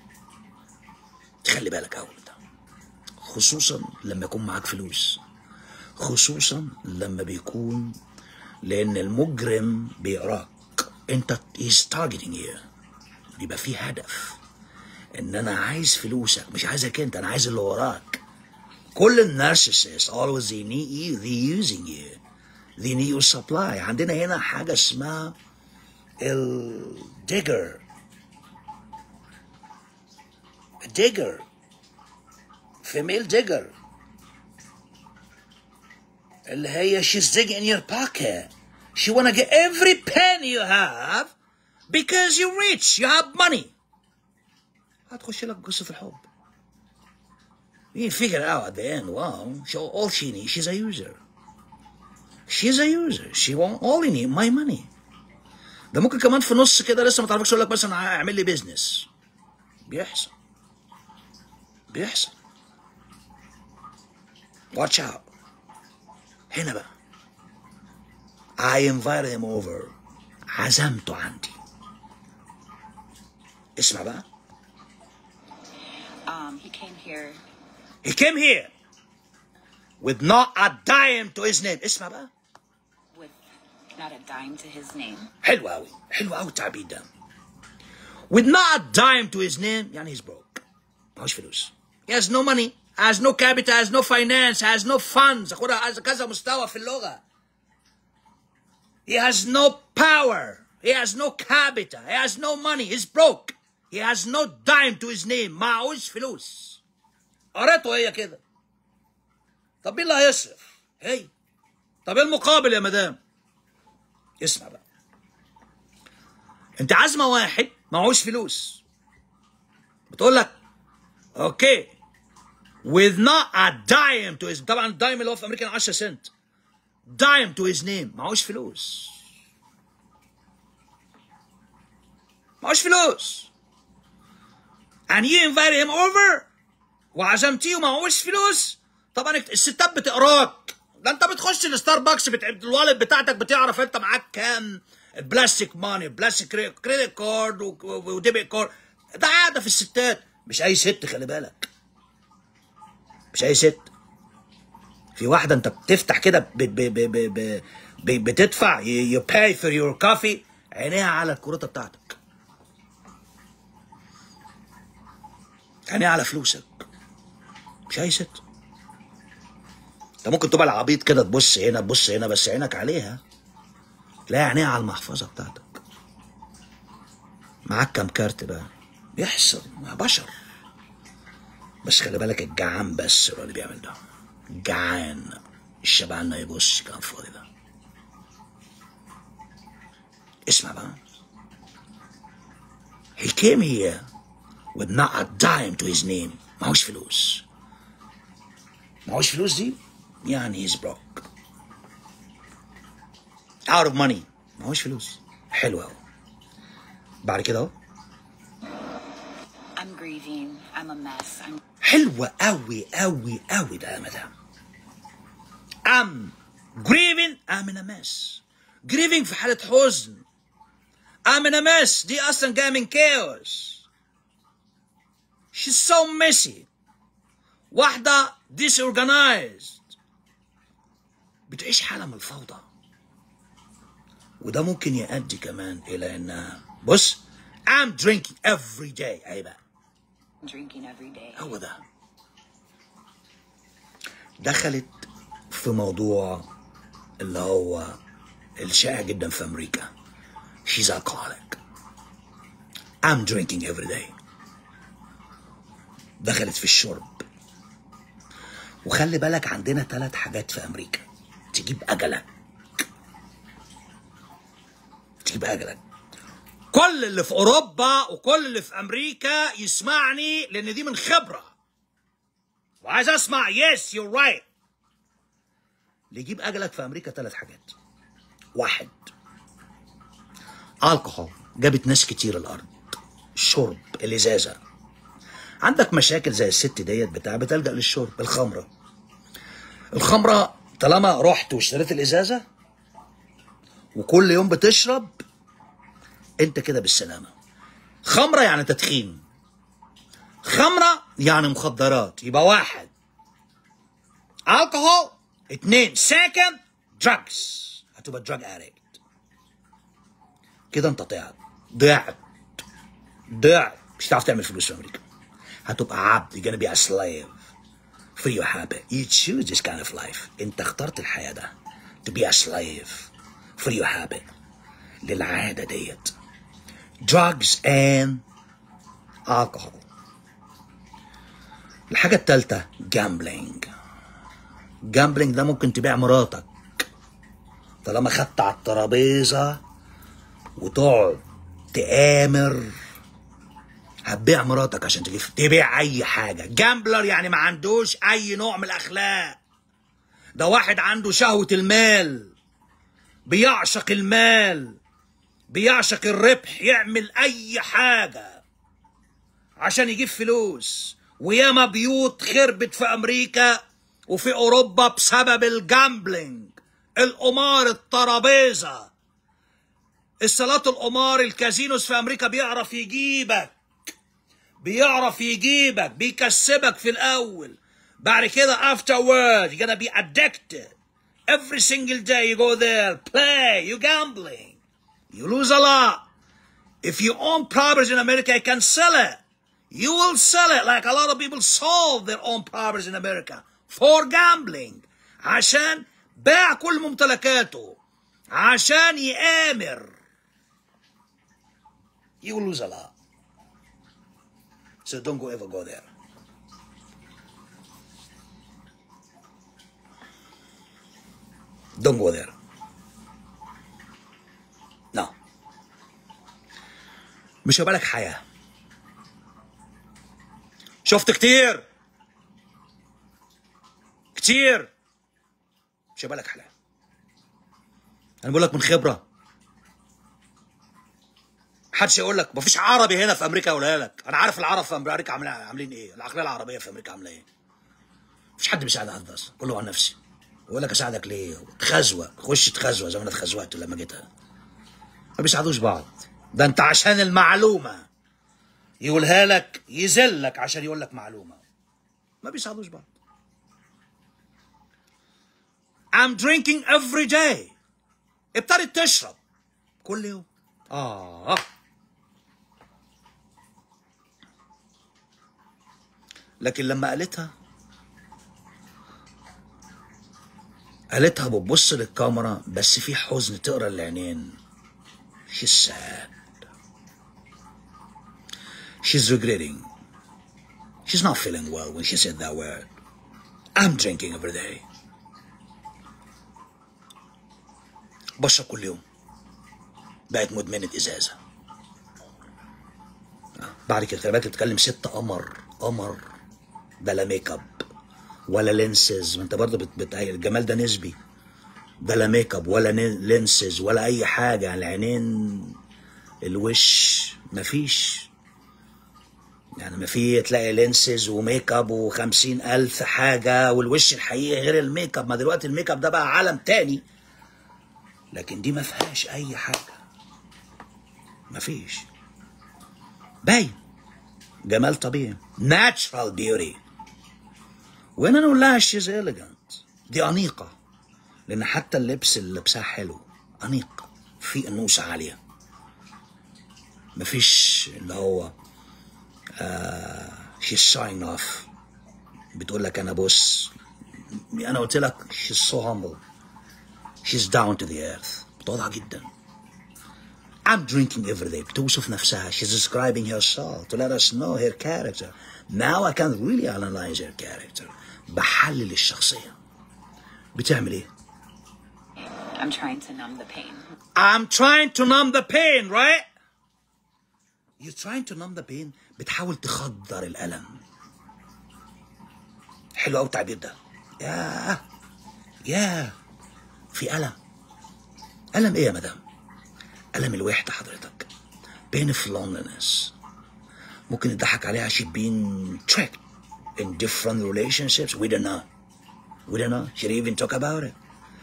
تخلي بالك قوي ده خصوصا لما يكون معاك فلوس خصوصا لما بيكون لان المجرم بيقراك انت he's targeting you بيبقى في هدف ان انا عايز فلوسك مش عايزك انت انا عايز اللي وراك كل النارسيسست always they need you they using you they need your supply عندنا هنا حاجة اسمها الديجر digger female digger اللي هي she's digging in your pocket she wanna get every penny you have because you're rich you have money هتخش لك قصة الحب you figure out at the end wow she, all she needs she's a user she's a user she want only need my money ده ممكن كمان في نص كده لسه ما تعرفش اقول لك مثلا اعمل لي بيزنس بيحصل بيحصل watch out هنا بقى I invited him over عزمته عندي اسمع بقى Um, he came here he came here with not a dime to his name اسمع بقى with not a dime to his name. حلو قوي حلو قوي التعبير ده with not a dime to his name يعني he's broke معهوش فلوس he has no money has no capital has no finance has no funds خدها has كذا مستوى في اللغة he has no power he has no capital he has no money he's broke he has no dime to his name معهوش فلوس قريته هي كده طب مين اللي هيصرف هي طب ايه المقابل يا مدام اسمع بقى انت عازمه واحد معهوش فلوس بتقول لك اوكي with not a dime to his طبعا الدايم اللي هو في امريكا 10 سنت dime to his name معهوش فلوس معهوش فلوس and you invited him over وعزمتيه ومعهوش فلوس طبعا الستات بتقراك ده انت بتخش الستاربكس بتاع الوالد بتاعتك بتعرف انت معاك كام البلاستيك ماني بلاستيك كريدت كارد وديبت كارد ده عاده في الستات مش اي ست خلي بالك مش اي ست في واحده انت بتفتح كده ب- ب- ب- ب- ب- ب- بتدفع يو باي فور يور كوفي عينيها على الكروته بتاعتك عينيها على فلوسك مش اي ست انت ممكن تبقى العبيط كده تبص هنا تبص هنا بس عينك عليها لا عينيها على المحفظه بتاعتك معاك كام كارت بقى يحصل مع بشر بس خلي بالك الجعان بس هو اللي بيعمل ده الجعان الشبعان ما يبص كلام فاضي ده اسمع بقى He came here with not a dime to his name معهوش فلوس معهوش فلوس دي يعني he's broke out of money معهوش فلوس حلو قوي بعد كده اهو I'm grieving. I'm a mess. I'm حلوة قوي قوي قوي ده يا مدام I'm grieving I'm in a mess grieving في حالة حزن I'm in a mess دي أصلا جاية من chaos she's so messy واحدة disorganized بتعيش حالة من الفوضى وده ممكن يؤدي كمان إلى إنها بص I'm drinking every day أي بقى drinking every day. هو ده دخلت في موضوع اللي هو الشائع جدا في امريكا she's alcoholic I'm drinking every day دخلت في الشرب وخلي بالك عندنا ثلاث حاجات في امريكا تجيب اجلك تجيب اجلك كل اللي في اوروبا وكل اللي في امريكا يسمعني لان دي من خبره وعايز اسمع يس يو رايت اللي يجيب اجلك في امريكا ثلاث حاجات واحد الكحول جابت ناس كتير الارض الشرب الازازه عندك مشاكل زي الست ديت بتاع بتلجأ للشرب الخمره الخمره طالما رحت واشتريت الازازه وكل يوم بتشرب انت كده بالسلامه خمره يعني تدخين خمره يعني مخدرات يبقى واحد الكحول اتنين سكند دراجز هتبقى دراج ادكت كده انت ضيعت ضيعت ضيعت مش هتعرف تعمل فلوس في امريكا هتبقى عبد you're gonna be a slave for your habit you choose this kind of life انت اخترت الحياه ده to be a slave for your habit للعاده ديت drugs and alcohol الحاجة التالتة gambling gambling ده ممكن تبيع مراتك طالما خدت على الترابيزة وتقعد تآمر هتبيع مراتك عشان تجيب تبيع أي حاجة جامبلر يعني ما عندوش أي نوع من الأخلاق ده واحد عنده شهوة المال بيعشق المال بيعشق الربح يعمل اي حاجه عشان يجيب فلوس وياما بيوت خربت في امريكا وفي اوروبا بسبب الجامبلينج القمار الترابيزه الصالات القمار الكازينوس في امريكا بيعرف يجيبك بيعرف يجيبك بيكسبك في الاول بعد كده afterward you're gonna be addicted every single day you go there play you gambling you lose a lot. If you own properties in America, you can sell it. You will sell it like a lot of people sold their own properties in America for gambling. عشان باع كل ممتلكاته عشان يآمر. You will lose a lot. So don't go ever go there. Don't go there. No. مش هيبقى لك حياة شفت كتير كتير مش هيبقى لك حياة انا بقول لك من خبرة محدش يقول لك مفيش عربي هنا في امريكا يقولها لك انا عارف العرب في امريكا عاملين عاملين ايه العقليه العربيه في امريكا عامله ايه مفيش حد بيساعد حد اصلا كله عن نفسي يقول لك اساعدك ليه تخزوه خش تخزوه زي ما انا اتخزوقت لما جيت هنا ما بيساعدوش بعض ده انت عشان المعلومه يقولها لك يذلك عشان يقول لك معلومه ما بيساعدوش بعض I'm drinking every day ابتدت تشرب كل يوم اه لكن لما قالتها قالتها بتبص للكاميرا بس في حزن تقرا العينين she's sad she's regretting she's not feeling well when she said that word I'm drinking every day بشرب كل يوم بقت مدمنة إزازة بعد كده خلي بالك بتتكلم ست قمر قمر بلا ميك اب ولا لينسز ما انت برضه بت... بت... الجمال ده نسبي بلا ميك اب ولا ن- لينسز ولا اي حاجه العينين الوش مفيش يعني ما في تلاقي لينسز وميك اب وخمسين ألف حاجة والوش الحقيقي غير الميك اب ما دلوقتي الميك اب ده بقى عالم تاني لكن دي ما فيهاش أي حاجة ما فيش باين جمال طبيعي natural beauty وهنا نقول لها she's elegant دي أنيقة لأن حتى اللبس اللي لبسها حلو أنيق في أنوثة عالية مفيش اللي هو آه she's showing off بتقول لك أنا بص أنا قلت لك she's so humble she's down to the earth متواضعة جدا I'm drinking every day بتوصف نفسها she's describing herself to let us know her character now I can really analyze her character بحلل الشخصية بتعمل ايه I'm trying to numb the pain. I'm trying to numb the pain right you're trying to numb the pain بتحاول تخدر الألم حلو قوي التعبير ده ياه ياه في ألم ألم ايه يا مدام ألم الوحدة حضرتك pain of loneliness ممكن يضحك عليها she been tricked in different relationships we don't know we don't know she didn't even talk about it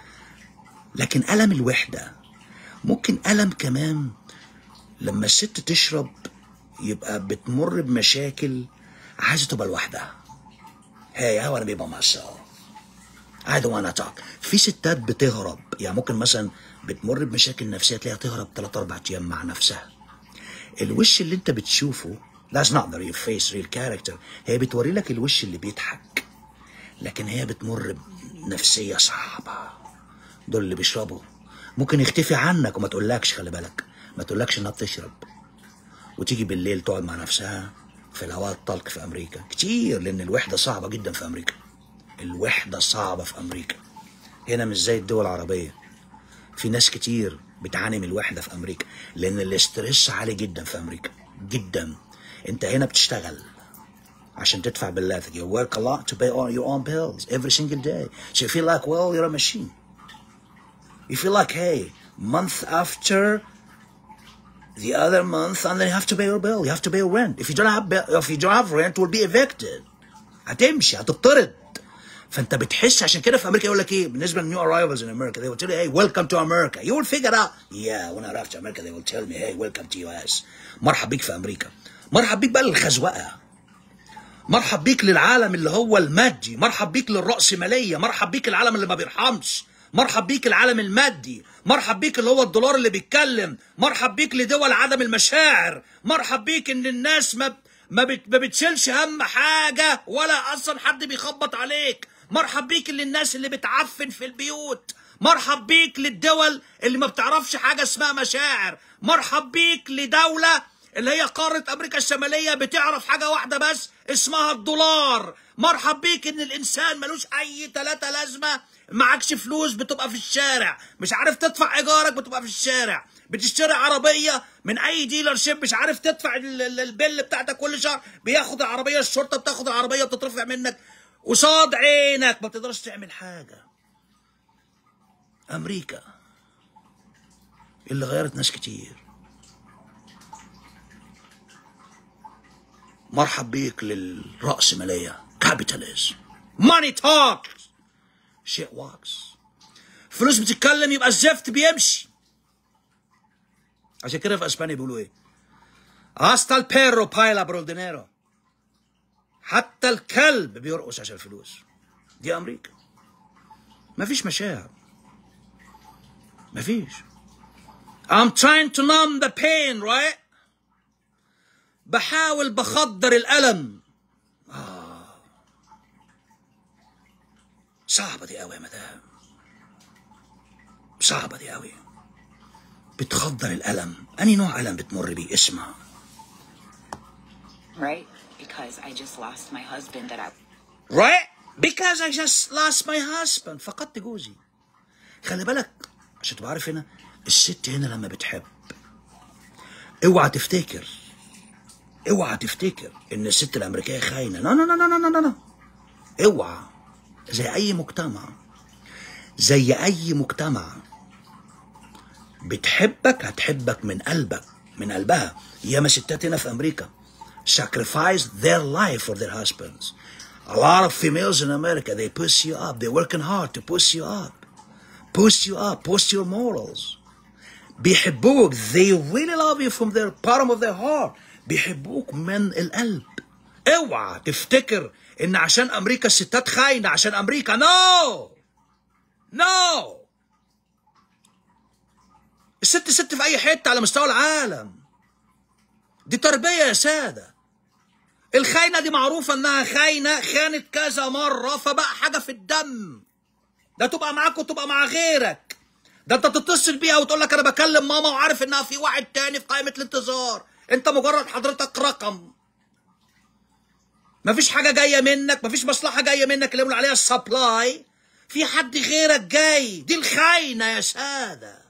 لكن ألم الوحدة ممكن ألم كمان لما الست تشرب يبقى بتمر بمشاكل عايزة تبقى لوحدها Hey, I wanna be by myself. I don't wanna talk. في ستات بتهرب يعني ممكن مثلا بتمر بمشاكل نفسية تلاقيها تهرب 3 4 أيام مع نفسها. الوش اللي أنت بتشوفه that's not the real face real character هي بتوري لك الوش اللي بيضحك لكن هي بتمر بنفسية صعبة دول اللي بيشربوا ممكن يختفي عنك وما تقولكش خلي بالك ما تقولكش انها بتشرب وتيجي بالليل تقعد مع نفسها في الهواء الطلق في امريكا كتير لان الوحده صعبه جدا في امريكا الوحده صعبه في امريكا هنا مش زي الدول العربيه في ناس كتير بتعاني من الوحده في امريكا لان الاسترس عالي جدا في امريكا جدا انت هنا بتشتغل عشان تدفع بلاتك you work a lot to pay all your own bills every single day so you feel like well you're a machine you feel like hey month after the other month and then you have to pay your bill you have to pay your rent if you don't have bill, if you don't have rent will be evicted هتمشي هتطرد فانت بتحس عشان كده في امريكا يقول لك ايه بالنسبه للنيو arrivals in America they will tell you hey welcome to America you will figure out yeah when I arrive to America they will tell me hey welcome to US مرحب بيك في امريكا مرحب بيك بقى للخزوقه مرحب بيك للعالم اللي هو المادي مرحب بيك للرأسمالية مرحب بيك العالم اللي ما بيرحمش مرحب بيك العالم المادي مرحب بيك اللي هو الدولار اللي بيتكلم مرحب بيك لدول عدم المشاعر مرحب بيك ان الناس ما ما, بت ما بتشيلش هم حاجة ولا اصلا حد بيخبط عليك مرحب بيك للناس اللي بتعفن في البيوت مرحب بيك للدول اللي ما بتعرفش حاجة اسمها مشاعر مرحب بيك لدولة اللي هي قارة أمريكا الشمالية بتعرف حاجة واحدة بس اسمها الدولار مرحب بيك إن الإنسان ملوش أي تلاتة لازمة معكش فلوس بتبقى في الشارع مش عارف تدفع إيجارك بتبقى في الشارع بتشتري عربية من أي ديلر شيب مش عارف تدفع ال- ال- البل بتاعتك كل شهر بياخد العربية الشرطة بتاخد العربية وبتترفع منك قصاد عينك ما بتقدرش تعمل حاجة أمريكا اللي غيرت ناس كتير مرحب بيك للرأسمالية كابيتاليزم ماني توك شيء واكس فلوس بتتكلم يبقى الزفت بيمشي عشان كده في اسبانيا بيقولوا ايه hasta el perro baila por el dinero حتى الكلب بيرقص عشان الفلوس دي امريكا مفيش مشاعر مفيش I'm trying to numb the pain right بحاول بخدر الألم آه صعبة دي قوي يا مدام صعبة دي قوي بتخضر الألم أني نوع ألم بتمر بيه اسمع Right? Because I just lost my husband that I right because I just lost my husband فقدت جوزي خلي بالك عشان تبقى عارف هنا الست هنا لما بتحب اوعى تفتكر اوعى تفتكر ان الست الامريكيه خاينه لا لا لا لا لا لا لا اوعى زي اي مجتمع زي اي مجتمع بتحبك هتحبك من قلبك من قلبها ياما ستات هنا في امريكا sacrifice their life for their husbands a lot of females in america they push you up they're working hard to push you up push you up push your morals بيحبوك they really love you from their bottom of their heart بيحبوك من القلب اوعى تفتكر ان عشان امريكا الستات خاينه عشان امريكا نو no. نو no. الست ست في اي حته على مستوى العالم دي تربيه يا ساده الخاينه دي معروفه انها خاينه خانت كذا مره فبقى حاجه في الدم ده تبقى معاك وتبقى مع غيرك ده انت تتصل بيها وتقول لك انا بكلم ماما وعارف انها في واحد تاني في قائمه الانتظار انت مجرد حضرتك رقم مفيش حاجه جايه منك مفيش مصلحه جايه منك اللي يقول عليها السبلاي في حد غيرك جاي دي الخاينه يا ساده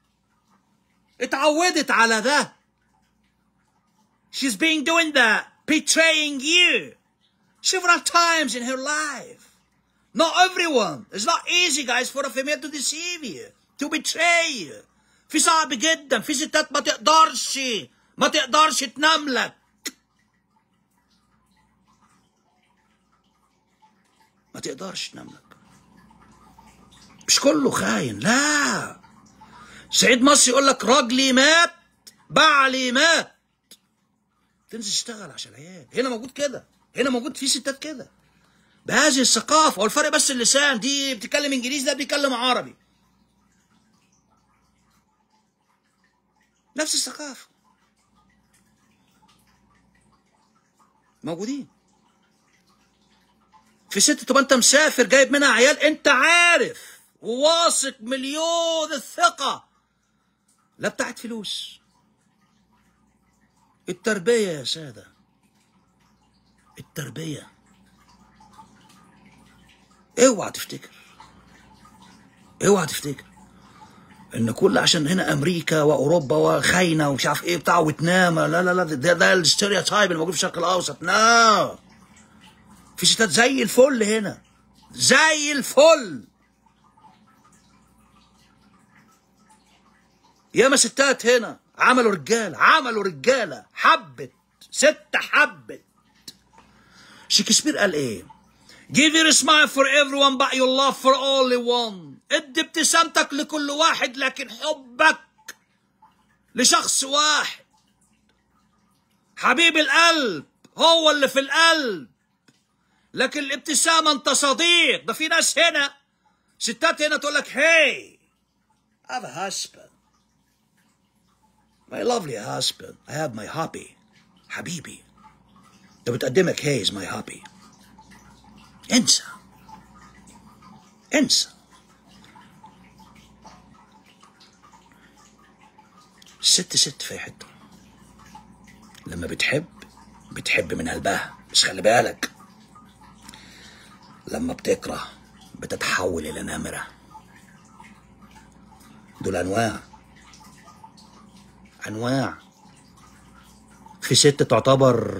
اتعودت على ده she's been doing that betraying you several times in her life not everyone it's not easy guys for a female to deceive you to betray you في صعب جدا في ستات ما تقدرش ما تقدرش تنام لك ما تقدرش تنام لك مش كله خاين لا سعيد مصر يقول لك راجلي مات بعلي مات تنزل تشتغل عشان العيال هنا موجود كده هنا موجود في ستات كده بهذه الثقافة والفرق بس اللسان دي بتتكلم انجليزي ده بيتكلم عربي نفس الثقافة موجودين في ست تبقى انت مسافر جايب منها عيال انت عارف وواثق مليون الثقة لا بتاعت فلوس التربية يا سادة التربية اوعى تفتكر اوعى تفتكر ان كل عشان هنا امريكا واوروبا وخاينه ومش عارف ايه بتاع وتنام لا لا لا ده, ده الستيريوتايب اللي موجود في الشرق الاوسط لا في ستات زي الفل هنا زي الفل ياما ستات هنا عملوا رجاله عملوا رجاله حبت ست حبت شكسبير قال ايه Give your smile for everyone but your love for only one ادي ابتسامتك لكل واحد لكن حبك لشخص واحد حبيب القلب هو اللي في القلب لكن الابتسامة انت صديق ده في ناس هنا ستات هنا تقول لك هي I have a husband my lovely husband I have my hobby حبيبي ده بتقدمك هي is my hobby انسى انسى ست ست في حته لما بتحب بتحب من قلبها بس خلي بالك لما بتكره بتتحول الى نمره دول انواع انواع في ست تعتبر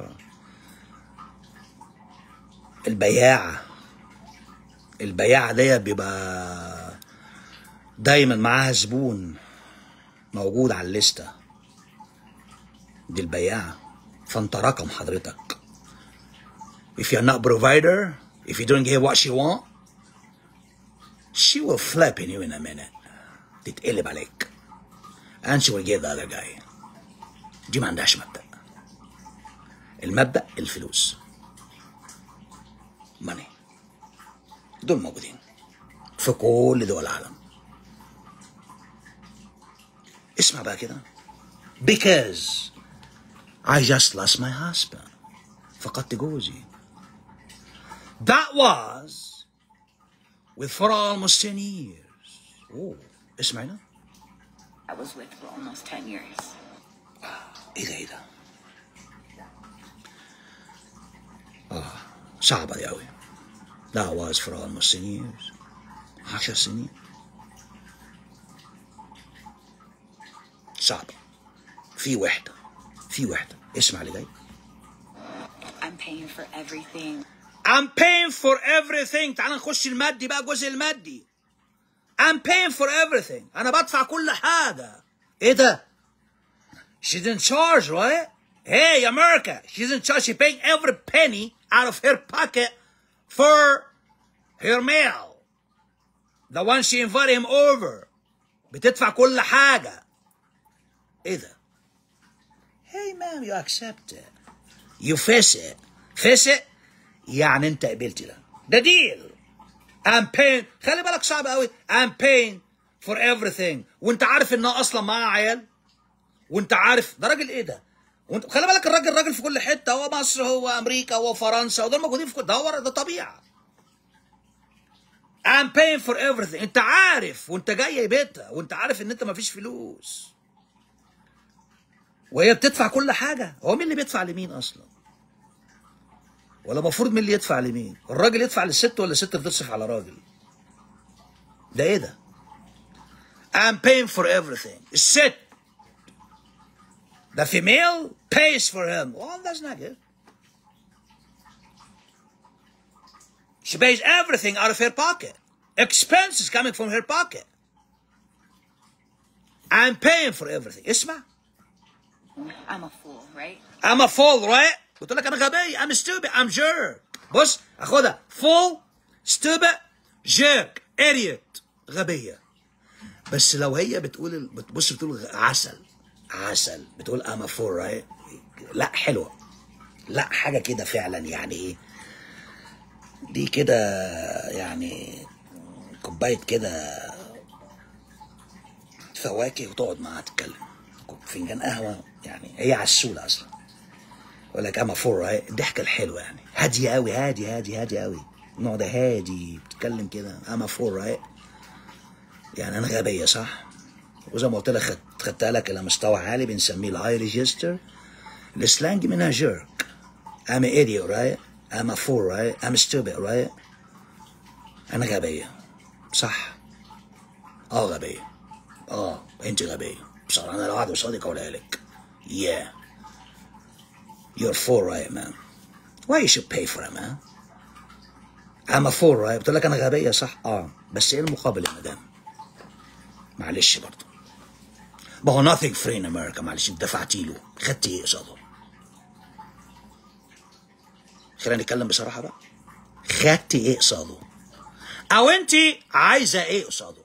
البياعة البياعة دي بيبقى دايما معاها زبون موجود على الليستة دي البياعة فانت رقم حضرتك if you're not provider if you don't get what she want she will flip in you in a minute تتقلب عليك and she will get the other guy دي ما عندهاش مبدأ المبدأ الفلوس ماني دول موجودين في كل دول العالم اسمع بقى كده because I just lost my husband فقدت جوزي that was with for almost 10 years اوه اسمع هنا I was with for almost 10 years. ايه ده ايه ده اه صعبة دي أوي That was for almost 10 years عشر سنين صعبة في وحدة في وحدة اسمع اللي جاي I'm paying for everything. I'm paying for everything تعال نخش المادي بقى الجزء المادي I'm paying for everything أنا بدفع كل حاجة إيه ده؟ She didn't charge right? Hey America she didn't charge she paying every penny out of her pocket for her meal the one she invited him over بتدفع كل حاجة إيه ده؟ Hey ma'am you accept it you face it face it يعني انت قبلت ده ده ديل I'm paying خلي بالك صعب قوي I'm paying for everything وانت عارف انها اصلا معاها عيال وانت عارف ده راجل ايه ده وانت خلي بالك الراجل راجل في كل حته هو مصر هو امريكا هو فرنسا ودول موجودين في كل ده هو ده طبيعه I'm paying for everything انت عارف وانت جاي بيتها وانت عارف ان انت مفيش فلوس وهي بتدفع كل حاجه هو مين اللي بيدفع لمين اصلا ولا المفروض مين اللي يدفع لمين الراجل يدفع للست ولا الست بتصرف على راجل ده ايه ده I'm paying for everything الست the female pays for him well that's not good she pays everything out of her pocket expenses coming from her pocket I'm paying for everything اسمع I'm a fool, right? I'm a fool right بتقول لك انا غبي I'm stupid I'm jerk بص اخدها fool stupid jerk idiot غبية بس لو هي بتقول ال- بتبص بتقول غ- عسل عسل بتقول I'm a fool right لا حلوة لا حاجة كده فعلا يعني ايه دي كده يعني كوباية كده فواكه وتقعد معاها تتكلم فنجان قهوة يعني هي عسولة أصلا يقول لك اما فور رايت الضحكه الحلوه يعني هاديه قوي هادي هادي هادي قوي النوع ده هادي بتتكلم كده اما فور رايت يعني انا غبيه صح وزي ما قلت لك خدت- خدتها لك الى مستوى عالي بنسميه الهاي ريجستر السلانج منها جيرك I'm an idiot right I'm a fool right I'm stupid right انا غبيه صح اه غبيه اه انت غبيه بصراحه انا لو قاعد قصادك اقولها لك yeah You're a fool, right, man? Why you should pay for it, man? I'm a fool, right? بتقول لك أنا غبية صح؟ آه بس إيه المقابل يا مدام؟ معلش برضه. ما هو nothing free in America معلش أنت دفعتي له، خدتي إيه قصاده؟ خلينا نتكلم بصراحة بقى. خدتي إيه قصاده؟ أو أنت عايزة إيه قصاده؟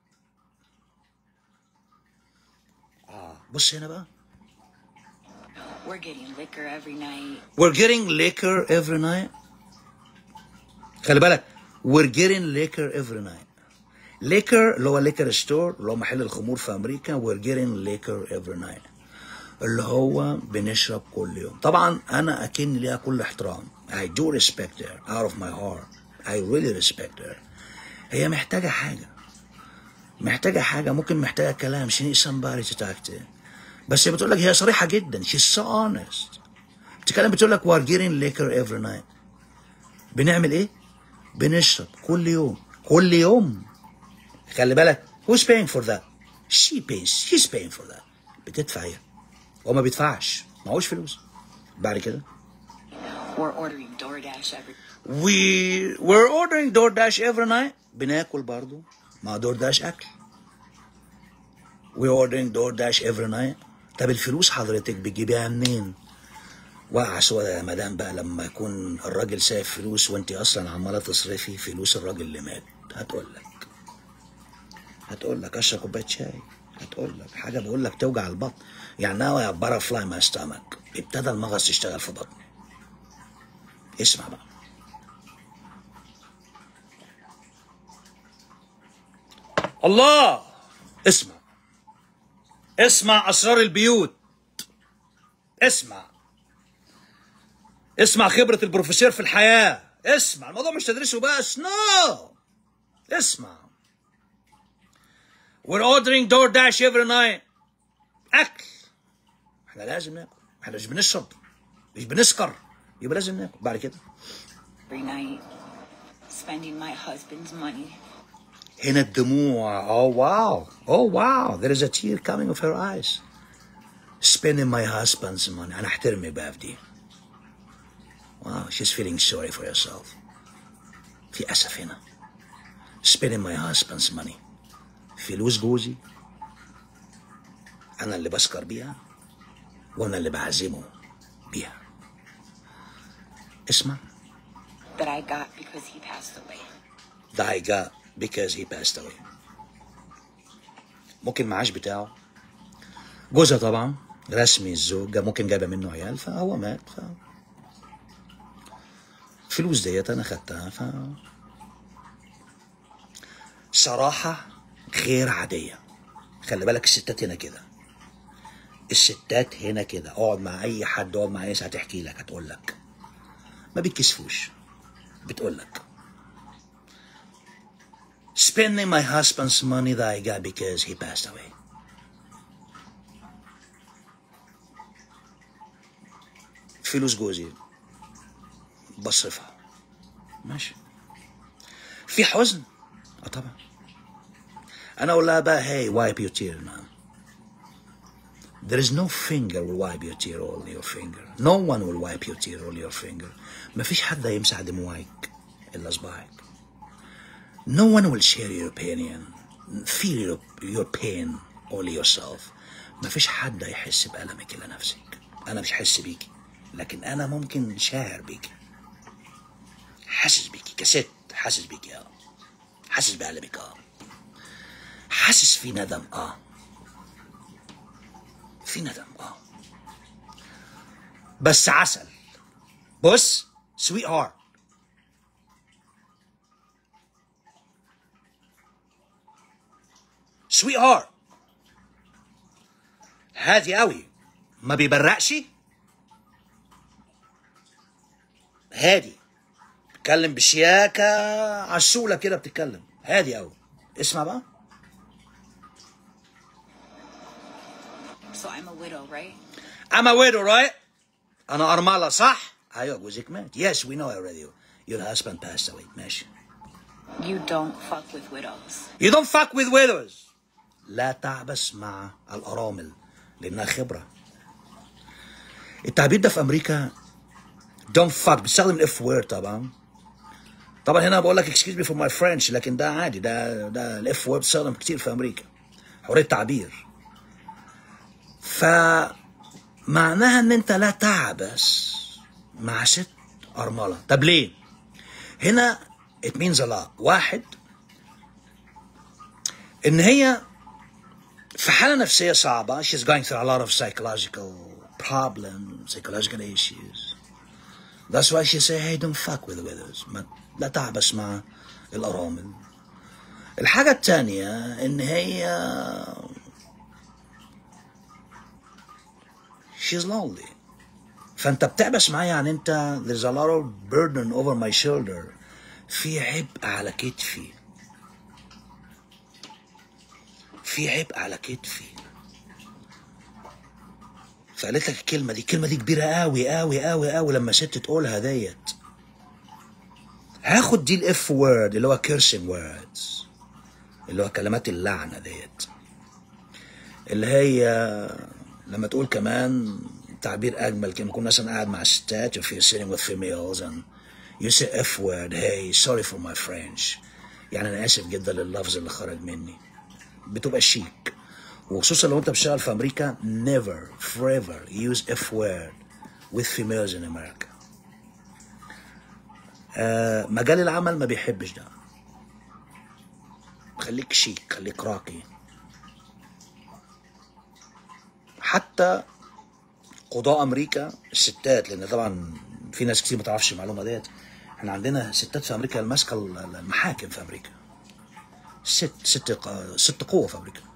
آه بص هنا بقى. We're getting liquor every night. We're getting liquor every night. خلي بالك we're getting liquor every night. liquor اللي هو liquor store اللي هو محل الخمور في امريكا we're getting liquor every night. اللي هو بنشرب كل يوم. طبعا انا اكن ليها كل احترام. I do respect her out of my heart. I really respect her. هي محتاجة حاجة. محتاجة حاجة ممكن محتاجة كلام she needs somebody to talk to. بس هي بتقول لك هي صريحة جدا she's so honest. بتتكلم بتقول لك we're getting liquor every night بنعمل ايه؟ بنشرب كل يوم كل يوم خلي بالك who's paying for that؟ she pays she's paying for that بتدفع هي هو ما بيدفعش معهوش فلوس بعد كده We're ordering DoorDash every we we're ordering DoorDash every night بناكل برضو مع DoorDash اكل we're ordering DoorDash every night طب الفلوس حضرتك بتجيبيها منين؟ وقع سودا يا مدام بقى لما يكون الراجل سايب فلوس وانت اصلا عماله تصرفي فلوس الراجل اللي مات هتقول لك هتقول لك اشرب كوبايه شاي هتقول لك حاجه بقول لك توجع البطن يعني ناوي يا بارافلاي ماي ستامك ابتدى المغص يشتغل في بطني اسمع بقى الله اسمع اسمع اسرار البيوت اسمع اسمع خبرة البروفيسور في الحياة اسمع الموضوع مش تدريسه بس نو اسمع We're ordering DoorDash every night اكل احنا لازم ناكل احنا مش بنشرب مش بنسكر يبقى لازم ناكل بعد كده Every night, spending my husband's money. هنا الدموع oh wow oh wow there is a tear coming of her eyes spending my husband's money انا احترمك بقى في دي wow she's feeling sorry for herself في اسف هنا spending my husband's money فلوس جوزي انا اللي بسكر بيها وانا اللي بعزمه بيها اسمع that I got because he passed away. that I got because he passed away ممكن المعاش بتاعه جوزها طبعا رسمي الزوج ممكن جايبه منه عيال فهو مات ف الفلوس ديت انا خدتها ف صراحة غير عادية خلي بالك الستات هنا كده الستات هنا كده اقعد مع اي حد اقعد مع ناس هتحكي لك هتقول لك ما بيتكسفوش بتقول لك spending my husband's money that I got because he passed away. فلوس جوزي بصرفها ماشي في حزن اه طبعا انا اقول لها بقى hey wipe your tear man There is no finger will wipe your tear all your finger. No one will wipe your tear all your finger. ما فيش حد هيمسح دموعك إلا صباعك. No one will share your opinion. Feel your, your pain all yourself. ما فيش حد هيحس بألمك إلا نفسك. أنا مش حاسس بيكي. لكن أنا ممكن شاعر بيكي. حاسس بيكي كست حاسس بيكي اه. حاسس بألمك اه. حاسس في ندم اه. في ندم اه. بس عسل. بص سويت هارت. سويت هارت هادي قوي ما بيبرقش هادي بتتكلم بشياكة عسولة كده بتتكلم هادي قوي اسمع بقى So I'm a widow, right? I'm a widow right أنا أرملة صح أيوة جوزك مات Yes we know already Your husband passed away ماشي You don't fuck with widows. You don't fuck with widows لا تعبس مع الأرامل لأنها خبرة التعبير ده في أمريكا don't fuck بتستخدم الاف word طبعا طبعا هنا بقول لك excuse me for my French لكن ده عادي ده ده الاف word بتستخدم كتير في أمريكا حرية تعبير فمعناها ان انت لا تعبس مع ست أرملة طب ليه هنا it means a lot واحد ان هي في حالة نفسية صعبة she's going through a lot of psychological problems psychological issues that's why she say hey don't fuck with widows ما لا تعبس مع الأرامل الحاجة التانية ان هي she's lonely فانت بتعبس معايا يعني انت there's a lot of burden over my shoulder في عبء على كتفي في عبء على كتفي فقالت لك الكلمه دي الكلمه دي كبيره قوي قوي قوي قوي لما ست تقولها ديت هاخد دي الاف وورد اللي هو كيرسين ووردز اللي هو كلمات اللعنه ديت اللي هي لما تقول كمان تعبير اجمل كلمه يكون مثلا قاعد مع ستات if you're sitting with females and you say F word hey sorry for my French يعني انا اسف جدا لللفظ اللي خرج مني بتبقى شيك وخصوصا لو انت بتشتغل في امريكا never forever use F word with females in America آه مجال العمل ما بيحبش ده خليك شيك خليك راقي حتى قضاء امريكا الستات لان طبعا في ناس كتير ما تعرفش المعلومه ديت احنا عندنا ستات في امريكا ماسكه المحاكم في امريكا ست ست ق- ست قوه في امريكا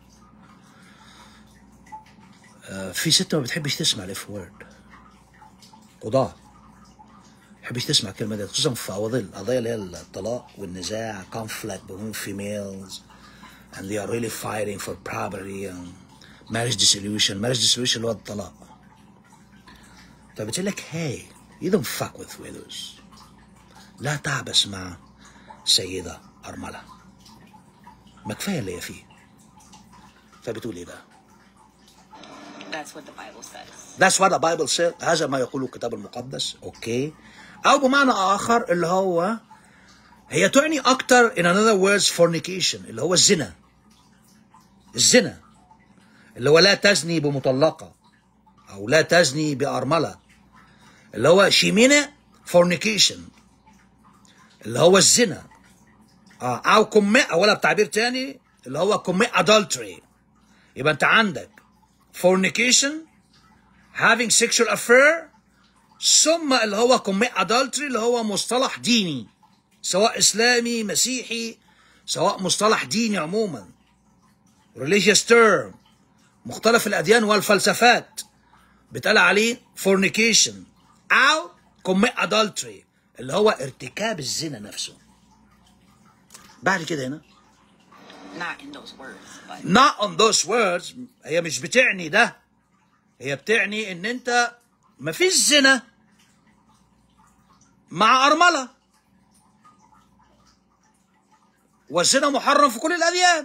آه، في ست ما بتحبش تسمع الاف وورد قضاة تحبش تسمع الكلمه دي خصوصا في قضايا القضايا اللي هي الطلاق والنزاع conflict between females and they are really fighting for property and marriage dissolution marriage dissolution اللي هو الطلاق فبتقول لك hey you don't fuck with widows لا تعبس مع سيدة أرملة ما كفاية اللي هي فيه فبتقول ايه بقى That's what the Bible says. That's what the Bible says هذا ما يقوله الكتاب المقدس اوكي او بمعنى اخر اللي هو هي تعني اكتر in another words fornication اللي هو الزنا الزنا اللي هو لا تزني بمطلقة او لا تزني بأرملة اللي هو شيمينة fornication اللي هو الزنا اه او كمئة ولا بتعبير تاني اللي هو كمئة adultery يبقى انت عندك fornication having sexual affair ثم اللي هو commit adultery اللي هو مصطلح ديني سواء اسلامي مسيحي سواء مصطلح ديني عموما religious term مختلف الاديان والفلسفات بيتقال عليه fornication او commit adultery اللي هو ارتكاب الزنا نفسه بعد كده هنا Not in those words, but not on those words هي مش بتعني ده هي بتعني ان انت مفيش زنا مع أرملة والزنا محرم في كل الأديان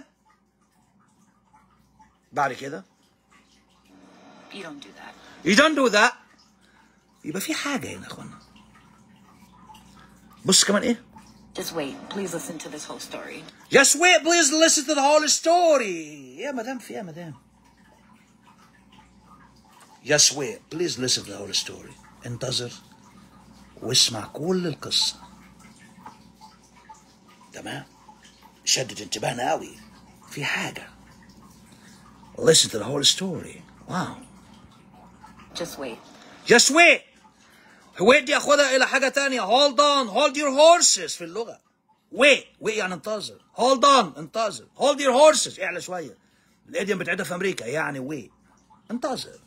بعد كده you don't do that. you don't do that يبقى في حاجة هنا يا اخوانا بص كمان ايه Just wait. Please listen to this whole story. Just wait, please listen to the whole story. يا مدام في يا مدام. Just wait, please listen to the whole story. انتظر واسمع كل القصة. تمام؟ شدد انتباهنا قوي. في حاجة. Listen to the whole story. Wow. Just wait. Just wait. wait دي اخدها الى حاجة تانية. Hold on, hold your horses في اللغة. wait, wait يعني انتظر. Hold on, انتظر. Hold your horses اعلى شوية. الايديوم بتاعتها في امريكا يعني wait. انتظر.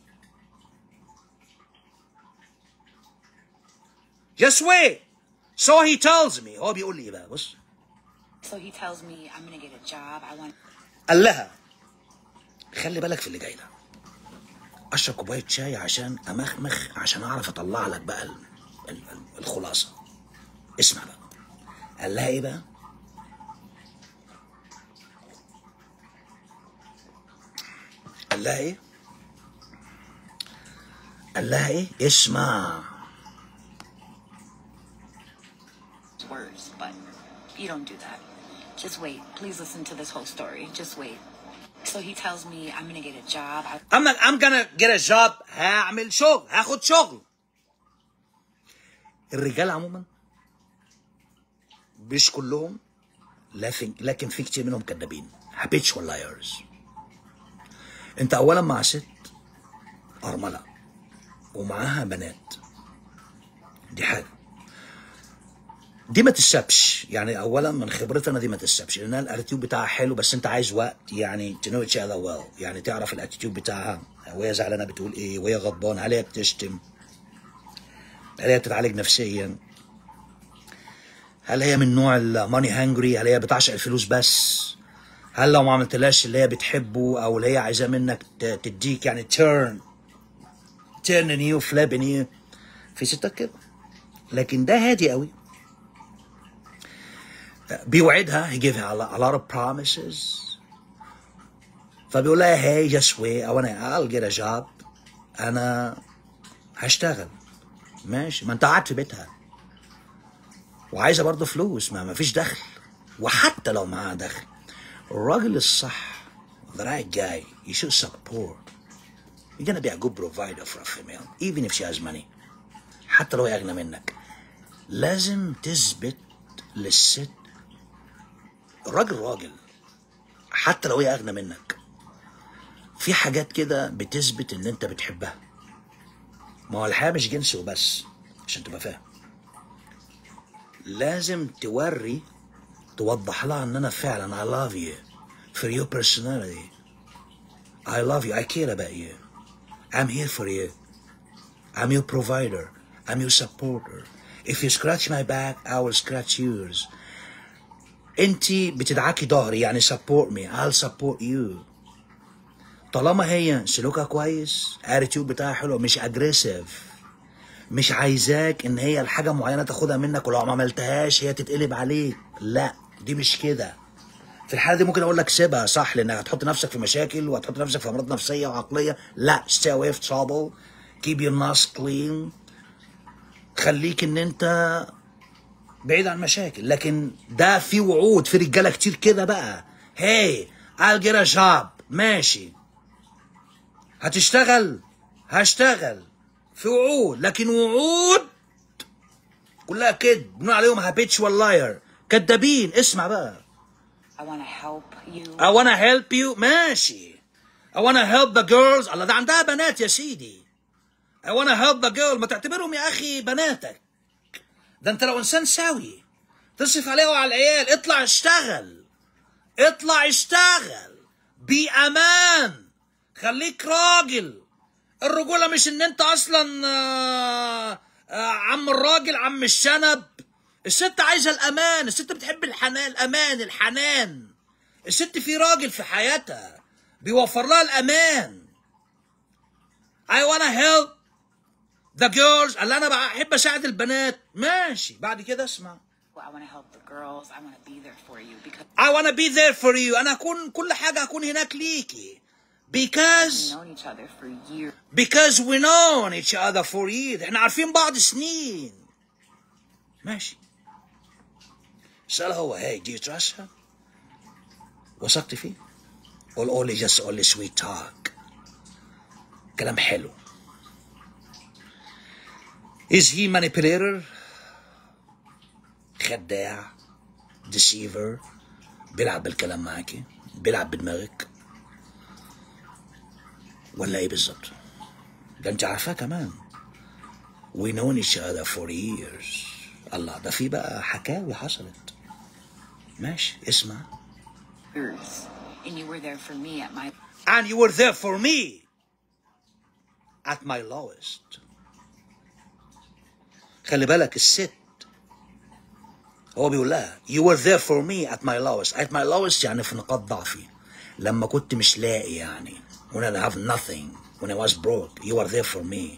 Just wait. So he tells me. هو بيقول لي ايه بقى بص. So he tells me I'm gonna get a job. I want. قال لها خلي بالك في اللي جاي ده اشرب كوبايه شاي عشان امخمخ عشان اعرف اطلع لك بقى ال- ال- ال- الخلاصه اسمع بقى قال لها ايه بقى قال لها ايه قال لها ايه اسمع words, but you don't do that. Just wait. Please listen to this whole story. Just wait. So he tells me I'm gonna get a job. I, I'm not, I'm gonna get a job هعمل شغل هاخد شغل الرجال عموما مش كلهم لكن لكن في كتير منهم كذابين habitual liars انت اولا مع ست ارمله ومعاها بنات دي حاجه دي ما تسبش يعني اولا من خبرتنا دي ما تسبش لان الاتيتيود بتاعها حلو بس انت عايز وقت يعني to know each other well يعني تعرف الاتيتيود بتاعها وهي زعلانه بتقول ايه وهي غضبانه هل هي بتشتم هل هي بتتعالج نفسيا هل هي من نوع الماني هانجري هل هي بتعشق الفلوس بس هل لو ما عملتلاش اللي هي بتحبه او اللي هي عايزاه منك ت- تديك يعني تيرن تيرن نيو فلاب نيو في ستات كده لكن ده هادي قوي بيوعدها he gave her a lot, a lot of promises فبيقول لها hey just wait I wanna I'll get a job انا هشتغل ماشي ما انت قاعد في بيتها وعايزه برضه فلوس ما ما فيش دخل وحتى لو معاها دخل الراجل الصح the right guy you should support you're gonna be a good provider for a female even if she has money حتى لو هي اغنى منك لازم تثبت للست الراجل راجل حتى لو هي اغنى منك في حاجات كده بتثبت ان انت بتحبها ما هو الحياه مش جنس وبس عشان تبقى فاهم لازم توري توضح لها ان انا فعلا I love you for your personality I love you I care about you I'm here for you I'm your provider I'm your supporter if you scratch my back I will scratch yours انت بتدعكي ظهري يعني support me I'll support you طالما هي سلوكها كويس attitude بتاعها حلو مش اجريسيف مش عايزاك ان هي الحاجه معينه تاخدها منك ولو ما عملتهاش هي تتقلب عليك لا دي مش كده في الحاله دي ممكن اقول لك سيبها صح لانك هتحط نفسك في مشاكل وهتحط نفسك في امراض نفسيه وعقليه لا stay away from trouble keep your nose clean خليك ان انت بعيد عن المشاكل لكن ده في وعود في رجاله كتير كده بقى هي I'll get a job ماشي هتشتغل هشتغل في وعود لكن وعود كلها كذب بنقول عليهم habitual liar كدابين اسمع بقى I want to help you. I wanna help you ماشي I wanna help the girls الله ده عندها بنات يا سيدي I wanna help the girl ما تعتبرهم يا أخي بناتك ده أنت لو إنسان سوي تصرف عليها وعلى العيال اطلع اشتغل اطلع اشتغل بأمان خليك راجل الرجولة مش إن أنت أصلا آه، آه، عم الراجل عم الشنب الست عايزة الأمان الست بتحب الحنان الأمان الحنان الست في راجل في حياتها بيوفر لها الأمان I wanna help the girls اللي أنا بحب أساعد البنات ماشي بعد كده اسمع Well, I want to help the girls. I want to be there for you because I wanna be there for you أنا هكون كل حاجة هكون هناك ليكي we've because known each other for years. because we known each other for years احنا عارفين بعض سنين ماشي سألها هو hey do you trust her وثقت فيه قول only just only sweet talk كلام حلو is he manipulator خداع deceiver بيلعب بالكلام معاكي بيلعب بدماغك ولا ايه بالظبط ده انت عارفاه كمان we known each other for years الله ده في بقى حكاوي حصلت ماشي اسمع Years. And you were there for me at my and you were there for me at my lowest خلي بالك الست هو بيقول لها you were there for me at my lowest at my lowest يعني في نقاط ضعفي لما كنت مش لاقي يعني when I have nothing when I was broke you were there for me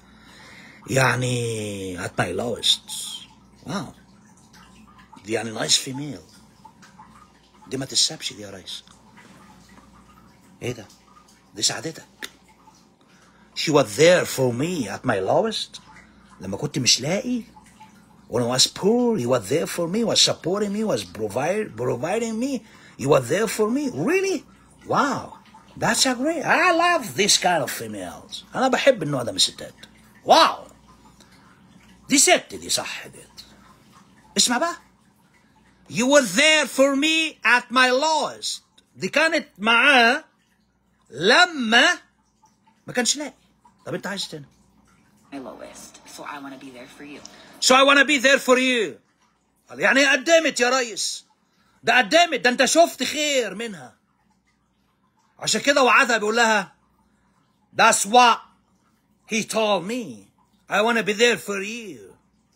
يعني at my lowest واو دي يعني نايس فيميل دي ما تسابش دي يا ريس ايه ده دي سعادتك she was there for me at my lowest لما كنت مش لاقي when I was poor he was there for me was supporting me was provide, providing me he was there for me really wow that's a great I love this kind of females انا بحب النوع ده من الستات واو دي ست دي صح دي اسمع بقى You were there for me at my lowest دي كانت معاه لما ما كانش لاقي طب انت عايز تاني my lowest. So I want to be there for you. So I wanna be there for you يعني هي قدمت يا ريس ده قدمت ده انت شفت خير منها عشان كده وعدها بيقول لها That's what he told me I wanna be there for you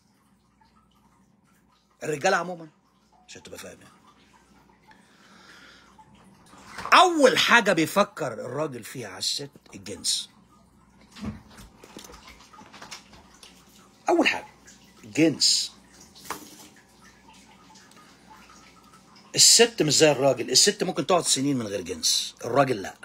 الرجالة عموما عشان تبقى فاهم يعني. أول حاجة بيفكر الراجل فيها على الست الجنس أول حاجة الجنس الست مش زي الراجل الست ممكن تقعد سنين من غير جنس الراجل لا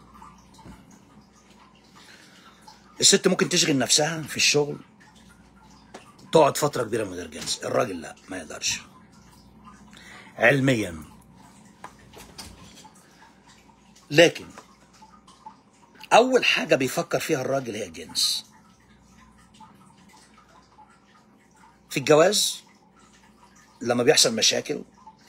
الست ممكن تشغل نفسها في الشغل تقعد فترة كبيرة من غير جنس الراجل لا ما يقدرش علميا لكن أول حاجة بيفكر فيها الراجل هي الجنس في الجواز لما بيحصل مشاكل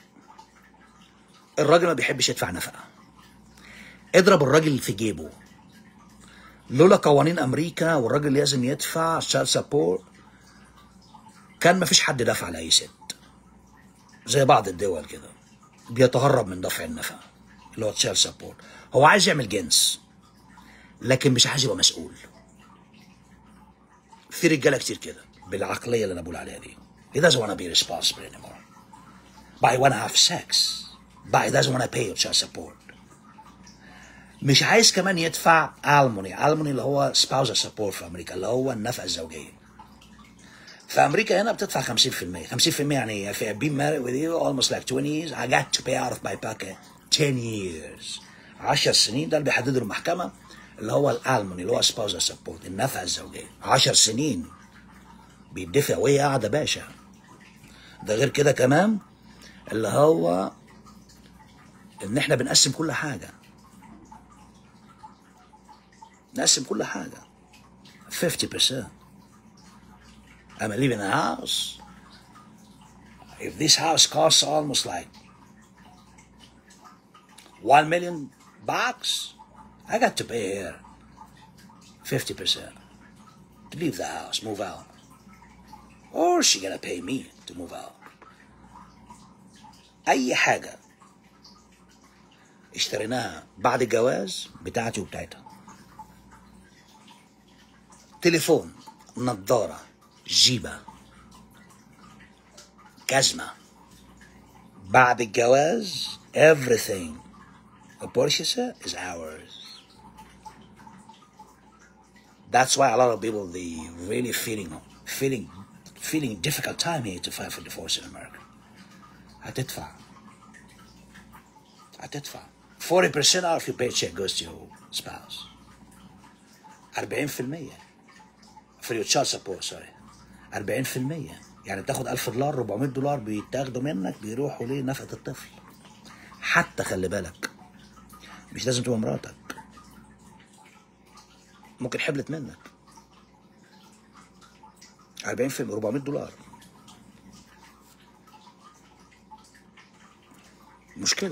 الراجل ما بيحبش يدفع نفقة اضرب الراجل في جيبه لولا قوانين امريكا والراجل لازم يدفع شال سابور كان ما فيش حد دفع لاي ست زي بعض الدول كده بيتهرب من دفع النفقة اللي هو تشال سابور هو عايز يعمل جنس لكن مش عايز يبقى مسؤول في رجاله كتير كده بالعقليه اللي انا بقول عليها دي he doesn't want to be responsible anymore but he want to have sex but he doesn't want to pay child support مش عايز كمان يدفع alimony alimony اللي هو spousal support في امريكا اللي هو النفقه الزوجيه في امريكا هنا بتدفع 50% 50% يعني ايه؟ if I've been married with you almost like 20 years I got to pay out of my pocket 10 years 10 سنين ده اللي بيحدده المحكمه اللي هو الالموني اللي هو spousal support النفقه الزوجيه 10 سنين بيدفع وهي قاعده باشا ده غير كده كمان اللي هو ان احنا بنقسم كل حاجه نقسم كل حاجه 50% I'm living in a house. If this house costs almost like one million bucks, I got to pay here fifty percent to leave the house, move out, or she gonna pay me to move out. أي حاجة اشتريناها بعد الجواز بتاعتي وبتاعتها. تليفون، نظارة، جيبة جزمة بعد الجواز everything the purchaser is ours that's why a lot of people they really feeling feeling feeling difficult time here to file for divorce in America هتدفع هتدفع 40% out of your paycheck goes to your spouse 40% for your child support sorry 40% يعني بتاخد 1000 دولار 400 دولار بيتاخدوا منك بيروحوا لنفقة الطفل حتى خلي بالك مش لازم تبقى مراتك ممكن حبلت منك 40% 400 دولار مشكلة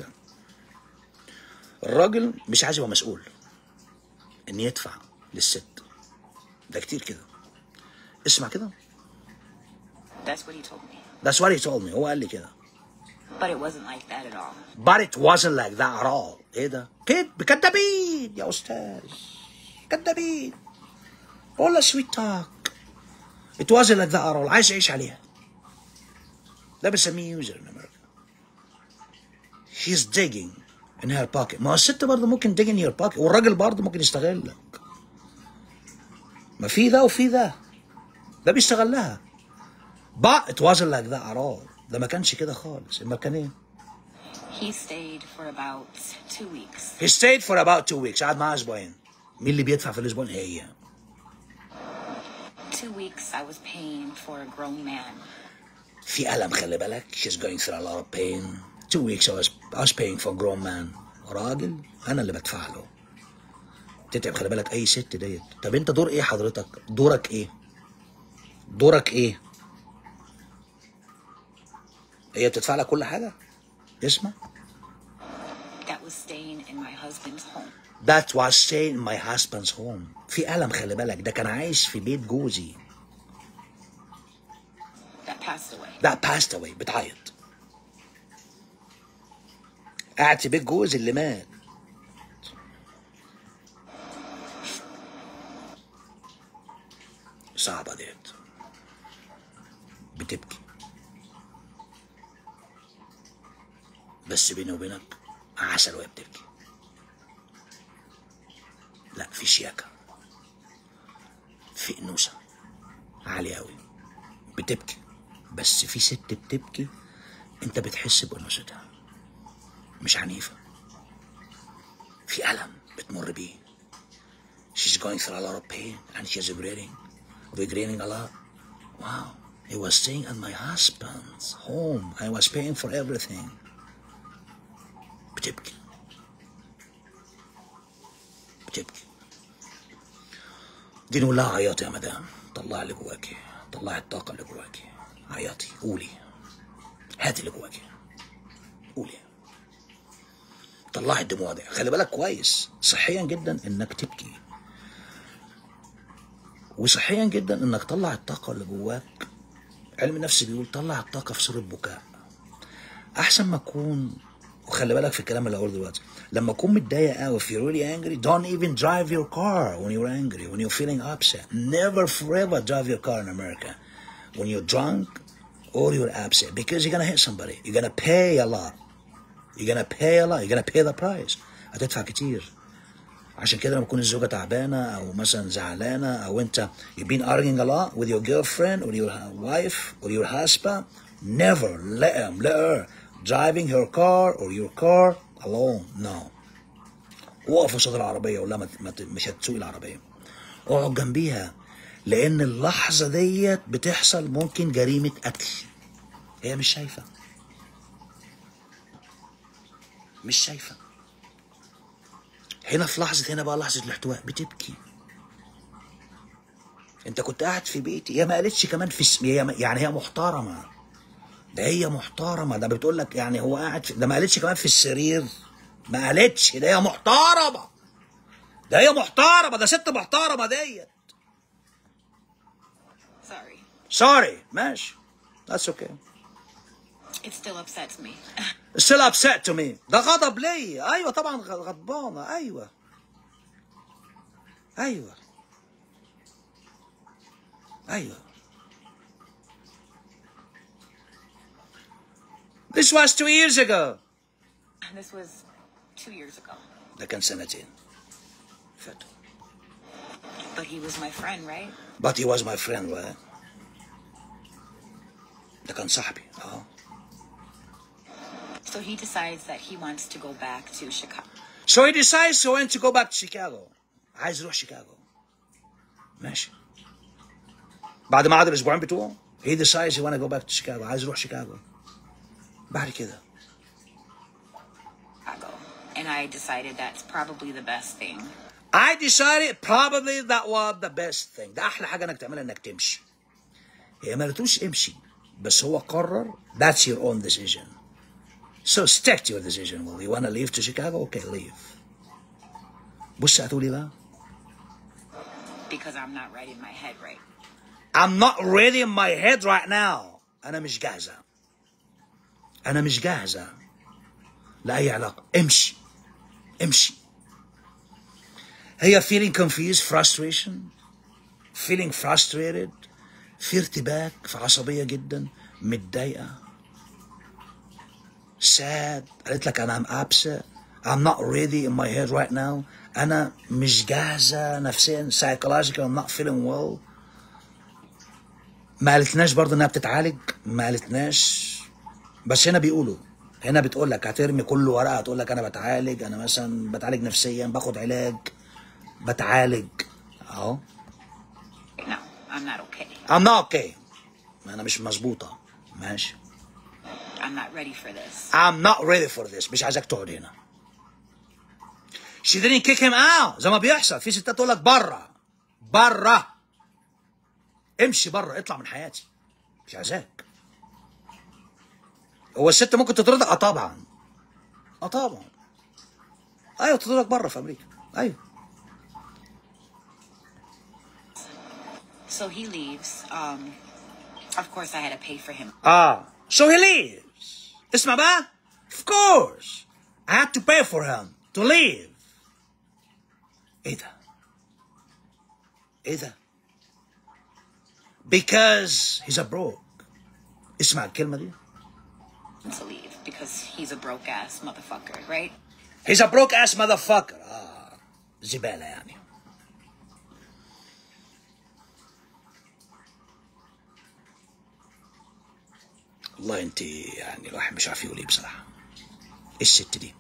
الراجل مش عايز يبقى مسؤول ان يدفع للست ده كتير كده اسمع كده That's what he told me. That's what he told me هو قال لي كده But it wasn't like that at all. But it wasn't like that at all ايه ده؟ كذب كدابين يا استاذ كدابين ولا سويت توك It wasn't like that at all عايز يعيش عليها ده بنسميه يوزر in America She's digging in her pocket ما هو الست برضه ممكن dig in your pocket والراجل برضه ممكن يستغلك ما في ده وفي ده ده بيستغلها But it wasn't like that at all ده ما كانش كده خالص اما كان ايه He stayed for about two weeks. He stayed for about two weeks قعد معاه اسبوعين مين اللي بيدفع في الاسبوعين هي Two weeks I was paying for a grown man. في ألم خلي بالك she's going through a lot of pain two weeks I was, I was paying for a grown man راجل أنا اللي بدفع له تتعب خلي بالك أي ست ديت طب أنت دور إيه حضرتك دورك إيه دورك إيه هي بتدفع لك كل حاجة اسمع That was staying in my husband's home. That was staying in my husband's home في ألم خلي بالك ده كان عايش في بيت جوزي That passed away. that passed away بتعيط قاعد في بيت جوزي اللي مات صعبة ديت بتبكي بس بيني وبينك عسل وهي بتبكي لا في شياكة في أنوثة عالية أوي بتبكي بس في ست بتبكي انت بتحس بأنوثتها مش عنيفة في ألم بتمر بيه she's going through a lot of pain and she's regretting regretting a lot wow I was staying at my husband's home I was paying for everything بتبكي بتبكي دي نقول لها عياطي يا مدام طلعي اللي جواكي طلعي الطاقة اللي جواكي عياطي قولي هاتي اللي جواكي قولي طلعي الدموع دي خلي بالك كويس صحيا جدا انك تبكي وصحيا جدا انك تطلع الطاقة اللي جواك علم النفس بيقول طلع الطاقة في صورة بكاء احسن ما تكون وخلي بالك في الكلام اللي هقوله دلوقتي لما تكون متضايق قوي if you're really angry don't even drive your car when you're angry when you're feeling upset never forever drive your car in America when you're drunk or you're absent because you're gonna hit somebody you're gonna pay a lot you're gonna pay a lot you're gonna pay the price هتدفع كتير عشان كده لما تكون الزوجة تعبانة أو مثلا زعلانة أو أنت you've been arguing a lot with your girlfriend or your wife or your husband never let him let her driving her car or your car alone no وقف قصاد العربية ولا ما ما- مش هتسوق العربية اقعد جنبيها لأن اللحظة ديت بتحصل ممكن جريمة قتل هي مش شايفة مش شايفة هنا في لحظة هنا بقى لحظة الاحتواء بتبكي انت كنت قاعد في بيتي هي ما قالتش كمان في اسمي هي يعني هي محترمة ده هي محترمة ده بتقول لك يعني هو قاعد في ده ما قالتش كمان في السرير ما قالتش ده هي محترمة ده هي محترمة ده ست محترمة ديت Sorry. سوري ماشي that's okay It still upsets me. still upset to me ده غضب ليا ايوه طبعا غ- غضبانه ايوه ايوه ايوه This was two years ago this was two years ago. ده كان سنتين فاتوا But he was my friend, right? But he was my friend right? ده كان صاحبي اه So he decides that he wants to go back to Chicago. So he decides to want to go back to Chicago. عايز يروح شيكاغو. ماشي. بعد ما عاد الاسبوعين بتوعه he decides he want to go back to Chicago. عايز يروح شيكاغو. بعد كده Chicago. And I decided that's probably the best thing. I decided probably that was the best thing. ده احلى حاجه انك تعملها انك تمشي. هي ما قالتلوش امشي بس هو قرر that's your own decision. So stick to your decision. Well, you want to leave to Chicago? Okay, leave. بص هتقولي بقى Because I'm not right in my head right. I'm not ready in my head right now. أنا مش جاهزة. أنا مش جاهزة لأي علاقة. امشي. امشي. هي feeling confused, frustration, feeling frustrated, في ارتباك، في عصبية جدا، متضايقة. sad. قالت لك أنا I'm upset. I'm not ready in my head right now. أنا مش جاهزة نفسيا psychologically I'm not feeling well. ما قالتناش برضه انها بتتعالج ما قالتناش بس هنا بيقولوا هنا بتقول لك هترمي كل ورقه هتقول لك انا بتعالج انا مثلا بتعالج نفسيا باخد علاج بتعالج اهو No, I'm not okay. I'm not okay انا مش مظبوطه ماشي I'm not ready for this. I'm not ready for this مش عايزك تقعد هنا She didn't kick him out زي ما بيحصل في ستات تقول لك بره بره امشي بره اطلع من حياتي مش عايزاك هو الست ممكن تطردك اه طبعا اه طبعا ايوه تطردك بره في امريكا ايوه So he leaves. Um, of course, I had to pay for him. اه so he leaves اسمع بقى of course I had to pay for him to leave ايه ده ايه ده because he's a broke اسمع الكلمة دي to leave because he's a broke ass motherfucker, right? he's a broke ass motherfucker اه زبالة يعني والله انت يعني الواحد مش عارف يقول ايه بصراحة ايه الست دي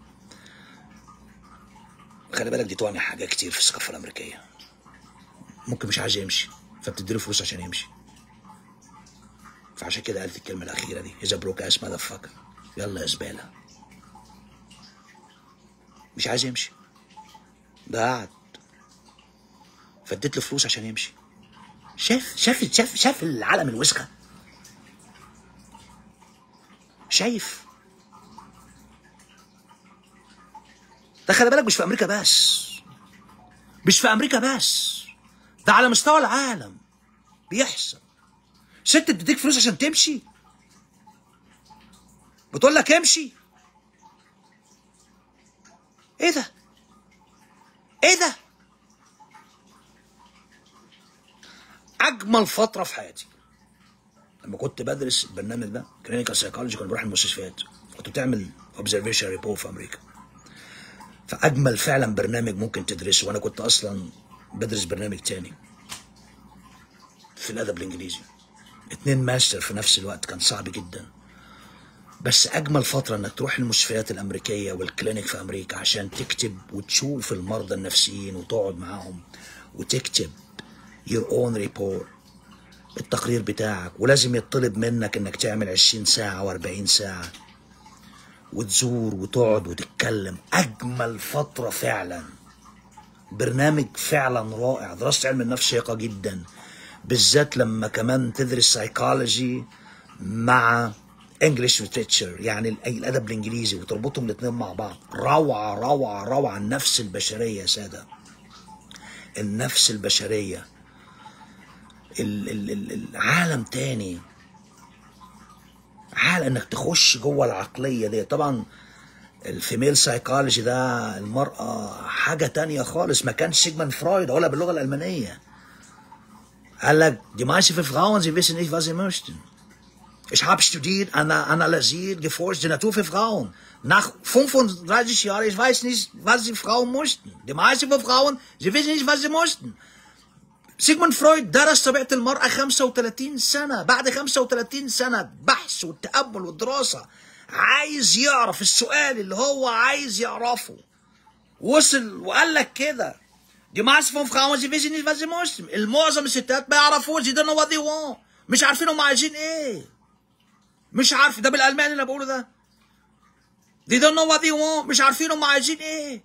خلي بالك دي تواني حاجات كتير في الثقافة الأمريكية ممكن مش عايز يمشي فبتديله فلوس عشان يمشي فعشان كده قالت الكلمة الأخيرة دي he's a broke ass motherfucker يلا يا زبالة مش عايز يمشي ده قعد فاديت له فلوس عشان يمشي شاف شاف شاف شاف العالم الوسخة شايف ده خلي بالك مش في امريكا بس مش في امريكا بس ده على مستوى العالم بيحصل ست بتديك فلوس عشان تمشي بتقول لك امشي ايه ده ايه ده اجمل فتره في حياتي لما كنت بدرس البرنامج ده كلينيكال سايكولوجي كنا بروح المستشفيات كنت بتعمل اوبزرفيشن ريبورت في امريكا فاجمل فعلا برنامج ممكن تدرسه وانا كنت اصلا بدرس برنامج تاني في الادب الانجليزي اتنين ماستر في نفس الوقت كان صعب جدا بس اجمل فتره انك تروح المستشفيات الامريكيه والكلينيك في امريكا عشان تكتب وتشوف المرضى النفسيين وتقعد معاهم وتكتب your own report التقرير بتاعك ولازم يطلب منك انك تعمل 20 ساعه و40 ساعه وتزور وتقعد وتتكلم اجمل فتره فعلا برنامج فعلا رائع دراسه علم النفس شيقه جدا بالذات لما كمان تدرس سايكولوجي مع انجلش ليتريتشر يعني ال- أي الادب الانجليزي وتربطهم الاثنين مع بعض روعه روعه روعه النفس البشريه يا ساده النفس البشريه ال ال ال العالم تاني عالم انك تخش جوه العقليه دي طبعا الفيميل سايكولوجي ده المرأة حاجة تانية خالص ما كانش سيجموند فرويد ولا باللغة الألمانية قال لك die meisten Frauen sie wissen nicht was sie möchten ich habe studiert ana- analysiert geforscht die Natur für Frauen nach 35 Jahren ich weiß nicht was die Frauen mussten die meisten von Frauen sie wissen nicht was sie mussten سيجموند فرويد درس طبيعة المرأة 35 سنة بعد 35 سنة بحث والتأمل والدراسة عايز يعرف السؤال اللي هو عايز يعرفه وصل وقال لك كده دي meisten von Frauen sie wissen nicht was sie möchten المعظم الستات ما يعرفوش they don't know what they want مش عارفين هم عايزين ايه مش عارف ده بالألماني اللي أنا بقوله ده they don't know what they want مش عارفين هم عايزين ايه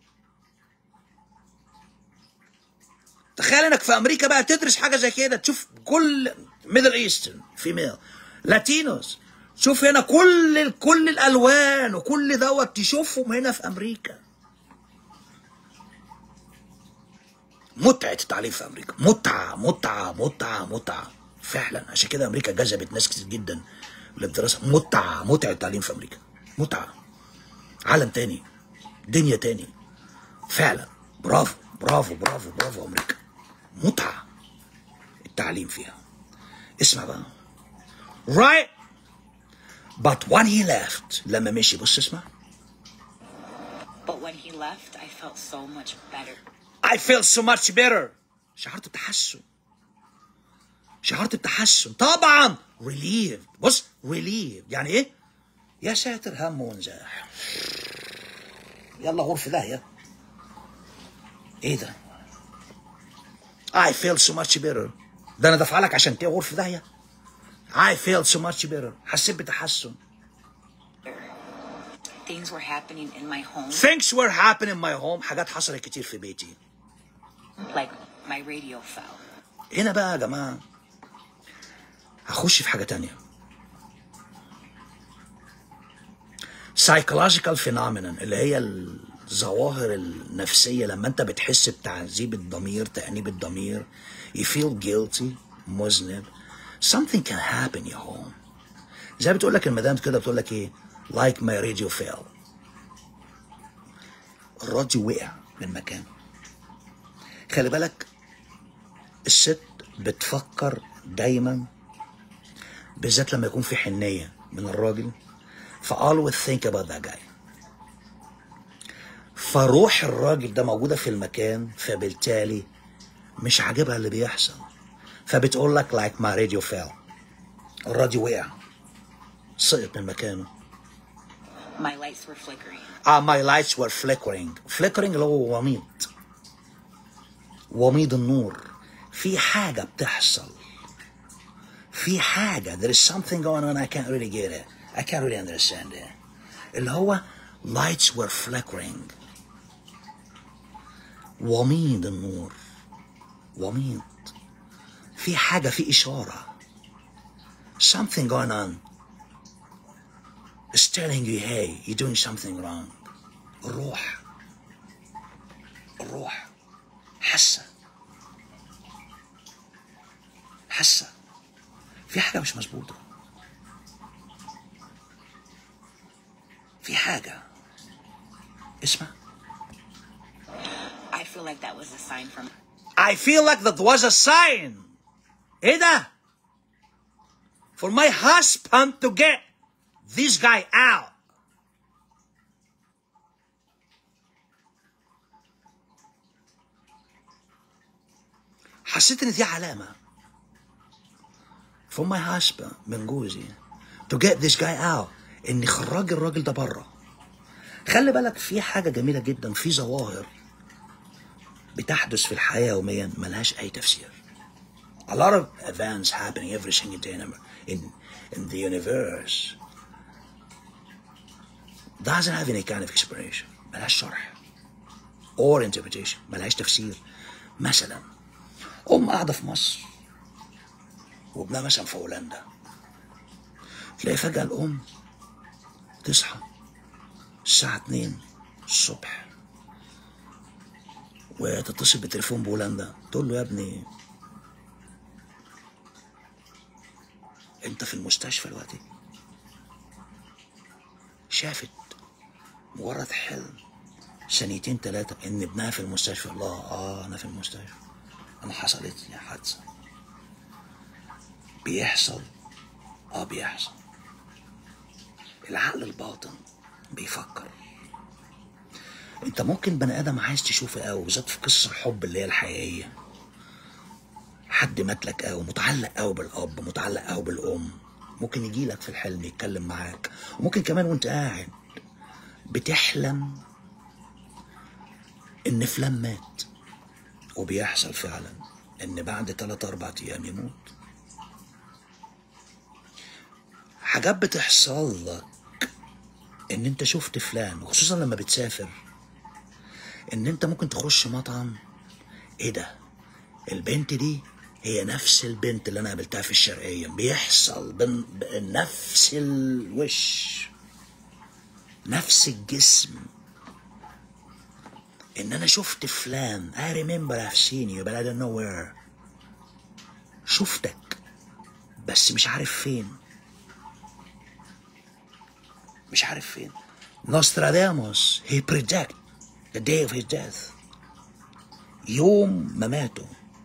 تخيل انك في امريكا بقى تدرس حاجه زي كده تشوف كل ميدل ايسترن فيميل لاتينوس شوف هنا كل كل الالوان وكل دوت تشوفهم هنا في امريكا متعه التعليم في امريكا متعه متعه متعه متعه فعلا عشان كده امريكا جذبت ناس كتير جدا للدراسه متعه متعه التعليم في امريكا متعه عالم تاني دنيا تاني فعلا برافو برافو برافو برافو امريكا متعه التعليم فيها اسمع بقى right but when he left لما مشي بص اسمع But when he left, I felt so much better. I feel so much better شعرت بتحسن شعرت بتحسن طبعا relieved بص relieved يعني ايه يا ساتر هم وانزاح يلا غرفة داهية ايه ده I feel so much better ده انا دافع لك عشان تيجي غرفة داهية I feel so much better حسيت بتحسن Things were happening in my home, things were happening in my home حاجات حصلت كتير في بيتي like my radio fell. هنا بقى يا جماعة هخش في حاجة تانية psychological phenomenon اللي هي الظواهر النفسية لما انت بتحس بتعذيب الضمير تأنيب الضمير you feel guilty مذنب something can happen your home زي بتقول لك المدام كده بتقول لك ايه like my radio fell الراديو وقع من مكانه خلي بالك الست بتفكر دايما بالذات لما يكون في حنية من الراجل ف always think about that guy فروح الراجل ده موجودة في المكان فبالتالي مش عاجبها اللي بيحصل فبتقول لك like my radio fell الراديو وقع سقط من مكانه My lights were flickering. uh, my lights were flickering flickering اللي هو وميض وميض النور في حاجة بتحصل في حاجة there is something going on I can't really get it I can't really understand it اللي هو lights were flickering وميض النور وميض في حاجة في إشارة something going on is telling you hey you're doing something wrong الروح الروح حاسة حاسة في حاجة مش مظبوطة في حاجة اسمع I feel like that was a sign from I feel like that was a sign ايه ده for my husband to get this guy out. حسيت ان دي علامه from my husband من جوزي to get this guy out ان خرج الراجل ده بره خلي بالك في حاجه جميله جدا في ظواهر بتحدث في الحياه يوميا ملهاش اي تفسير a lot of events happening every single day in, in, in the universe doesn't have any kind of explanation ملهاش شرح or interpretation ملهاش تفسير مثلا أم قاعدة في مصر وابنها مثلا في هولندا تلاقي فجأة الأم تصحى الساعة 2 الصبح وتتصل بالتليفون بهولندا تقول له يا ابني انت في المستشفى دلوقتي شافت مجرد حلم ثانيتين ثلاثة إن ابنها في المستشفى الله آه أنا في المستشفى أنا حصلت لي حادثة بيحصل آه بيحصل العقل الباطن بيفكر انت ممكن بني ادم عايز تشوفه قوي بالذات في قصص الحب اللي هي الحقيقيه حد مات لك قوي متعلق قوي بالاب متعلق قوي بالام ممكن يجي لك في الحلم يتكلم معاك وممكن كمان وانت قاعد بتحلم ان فلان مات وبيحصل فعلا ان بعد 3 4 ايام يموت حاجات بتحصل لك ان انت شفت فلان وخصوصا لما بتسافر ان انت ممكن تخش مطعم ايه ده البنت دي هي نفس البنت اللي انا قابلتها في الشرقيه بيحصل بن... نفس الوش نفس الجسم ان انا شفت فلان I remember I've seen you but I don't know where شفتك بس مش عارف فين مش عارف فين نوستراداموس he predict the day of his death يوم مماته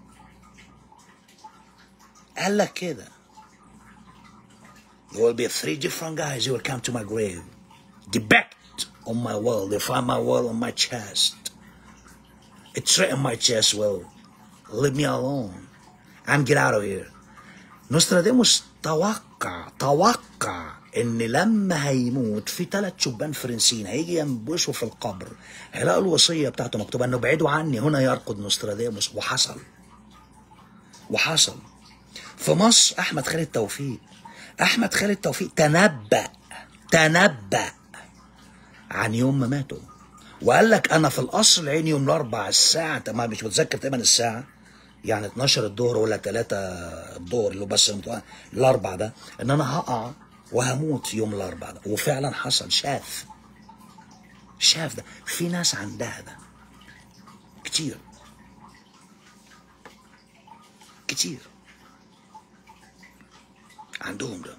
قال لك كده There will be three different guys who will come to my grave. Debact on my wall. They find my wall on my chest. It's written on my chest, well, leave me alone. I'm get out of here. نوستراداموس توقع توقع ان لما هيموت في ثلاث شبان فرنسيين هيجي ينبشوا في القبر هيلاقوا الوصيه بتاعته مكتوبه انه ابعدوا عني هنا يرقد نوستراداموس وحصل وحصل في مصر احمد خالد توفيق احمد خالد توفيق تنبأ تنبأ عن يوم ما ماتوا وقال لك انا في القصر العيني يوم الاربع الساعه تمام مش متذكر تمام الساعه يعني 12 الظهر ولا 3 الظهر اللي هو بس الاربع ده ان انا هقع وهموت يوم الاربع ده وفعلا حصل شاف شاف ده في ناس عندها ده كتير كتير عندهم ده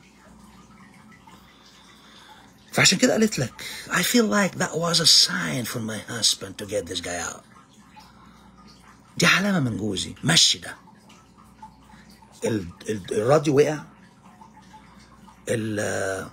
فعشان كده قالت لك I feel like that was a sign from my husband to get this guy out دي علامة من جوزي مشي ده ال- ال- الراديو وقع ال-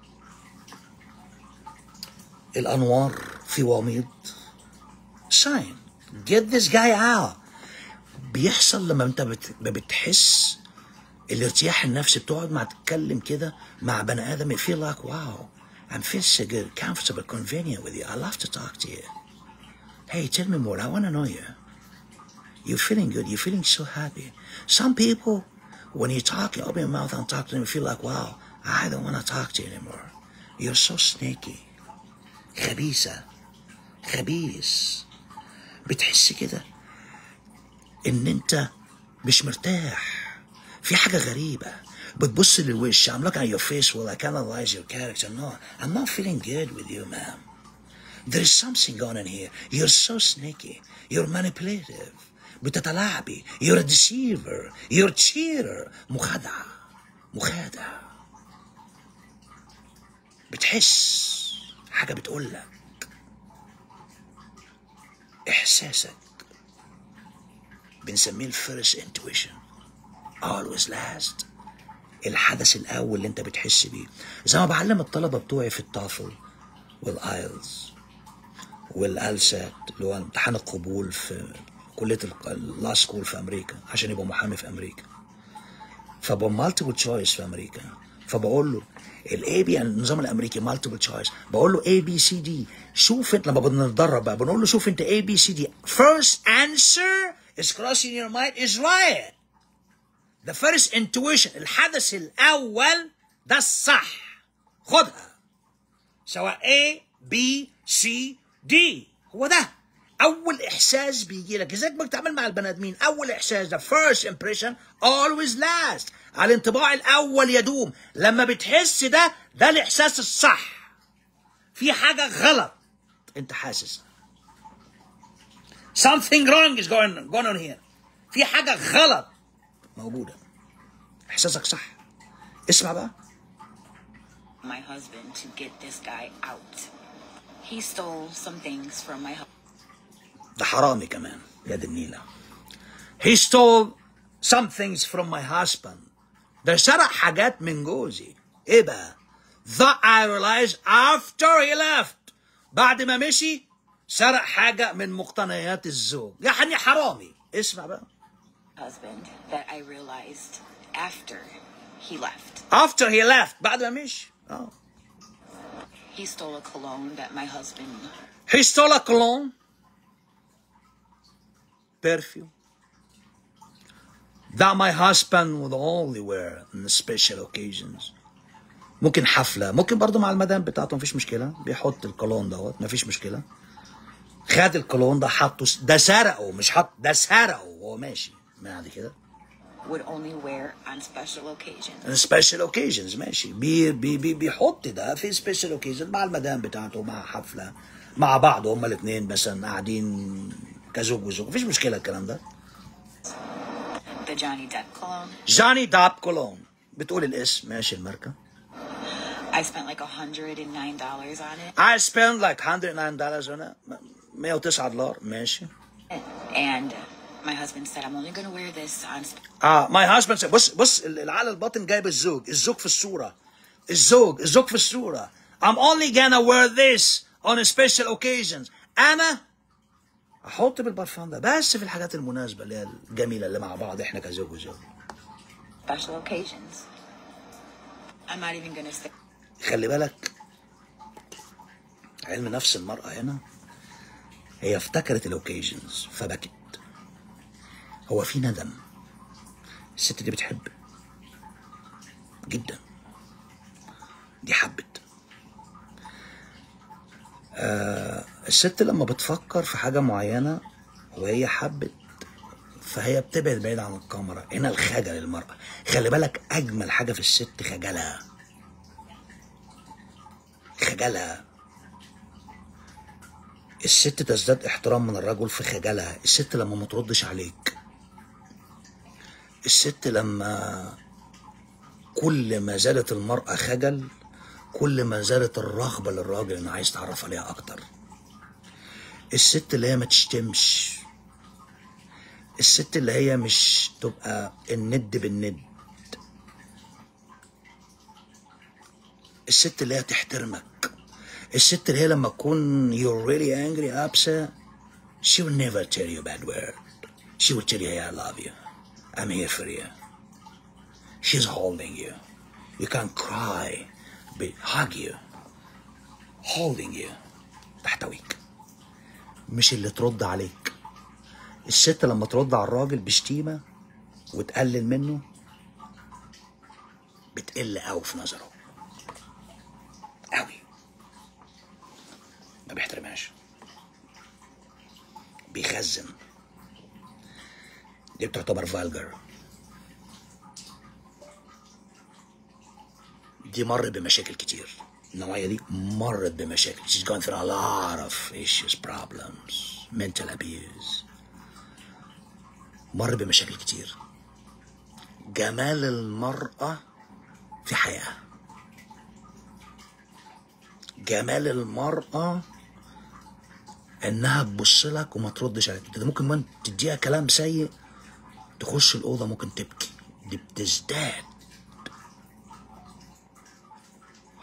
الأنوار في وميض sign get this guy out بيحصل لما انت بت- بتحس الارتياح النفسي بتقعد مع تتكلم كده مع بني ادم you feel like wow I'm feel so good comfortable convenient with you I love to talk to you hey tell me more I want to know you you're feeling good you're feeling so happy some people when you talk you open your mouth and talk to them you feel like wow I don't want to talk to you anymore you're so sneaky خبيثة خبيث بتحس كده ان انت مش مرتاح في حاجة غريبة بتبص للوش I'm looking at your face well I can analyze your character no I'm not feeling good with you ma'am there is something going on here you're so sneaky you're manipulative بتتلاعبي you're a deceiver you're a cheater مخادعة مخادع بتحس حاجة بتقول لك إحساسك بنسميه الفيرست intuition always last الحدث الاول اللي انت بتحس بيه زي ما بعلم الطلبه بتوعي في التافل والايلز والالسات اللي هو امتحان القبول في كليه اللا سكول في امريكا عشان يبقى محامي في امريكا فبقى مالتيبل تشويس في امريكا فبقول له الاي بي النظام الامريكي مالتيبل تشويس بقول له اي بي سي دي شوف انت لما بنتدرب بقى بنقول له شوف انت اي بي سي دي first answer is crossing your mind is right the first intuition الحدث الاول ده الصح خدها سواء A B C D هو ده اول احساس بيجي لك ازاي بتتعامل مع البني ادمين اول احساس ده first impression always last الانطباع الاول يدوم لما بتحس ده ده الاحساس الصح في حاجه غلط انت حاسس something wrong is going, going on here في حاجه غلط موجوده احساسك صح اسمع بقى my husband to get this guy out. He stole some things from my husband. ده حرامي كمان يا دي النيلة he stole some things from my husband ده سرق حاجات من جوزي ايه بقى that I realized after he left بعد ما مشي سرق حاجة من مقتنيات الزوج يعني حرامي اسمع بقى husband that I realized after he left. after he left بعد ما مشي اه He stole a cologne that my husband he stole a cologne perfume that my husband would only wear in special occasions ممكن حفلة ممكن برضو مع المدام بتاعته مفيش مشكلة بيحط الكولون دوت مفيش مشكلة خد الكولون ده حطه ده سرقه مش حط ده سرقه وهو ماشي بعد كده would only wear on special occasions. سبيشال اوكيجنز ماشي بي بي بي بيحط ده في سبيشال اوكيجن مع المدام بتاعته مع حفله مع بعض هما الاثنين مثلا قاعدين كزوج وزوج مفيش مشكله الكلام ده The Johnny Depp cologne. جاني داب كولون بتقول الاسم ماشي الماركه I spent like $109 on it. I spent like 109 dollars on it 109 دولار ماشي And my husband said, I'm only going to wear this on sp- اه ماي هازبند بص بص العقل الباطن جايب الزوج الزوج في الصوره الزوج الزوج في الصوره I'm only gonna wear this on special occasions انا احط بالبرفان ده بس في الحاجات المناسبه اللي هي الجميله اللي مع بعض احنا كزوج وزوج special occasions. I'm not even going to say خلي بالك علم نفس المرأة هنا هي افتكرت الاوكيجنز فبكت هو في ندم الست دي بتحب جدا دي حبت آه الست لما بتفكر في حاجة معينة وهي حبت فهي بتبعد بعيد عن الكاميرا هنا الخجل المرأة خلي بالك أجمل حاجة في الست خجلها خجلها الست تزداد احترام من الرجل في خجلها الست لما ما تردش عليك الست لما كل ما زادت المرأة خجل كل ما زادت الرغبة للراجل انه عايز يتعرف عليها اكتر الست اللي هي ما تشتمش الست اللي هي مش تبقى الند بالند الست اللي هي تحترمك الست اللي هي لما تكون you're really angry upset she will never tell you a bad word she will tell you hey I love you I'm here for you she's holding you you can cry but hug you holding you تحتويك مش اللي ترد عليك الست لما ترد على الراجل بشتيمة وتقلل منه بتقل قوي في نظره قوي ما بيحترمهاش بيخزن دي بتعتبر فالجر دي مرت بمشاكل كتير النوعية دي مرت بمشاكل she's gone through a lot of issues problems mental abuse مر بمشاكل كتير جمال المرأة في حياة جمال المرأة انها تبص لك وما تردش عليك انت ممكن من تديها كلام سيء تخش الأوضة ممكن تبكي دي بتزداد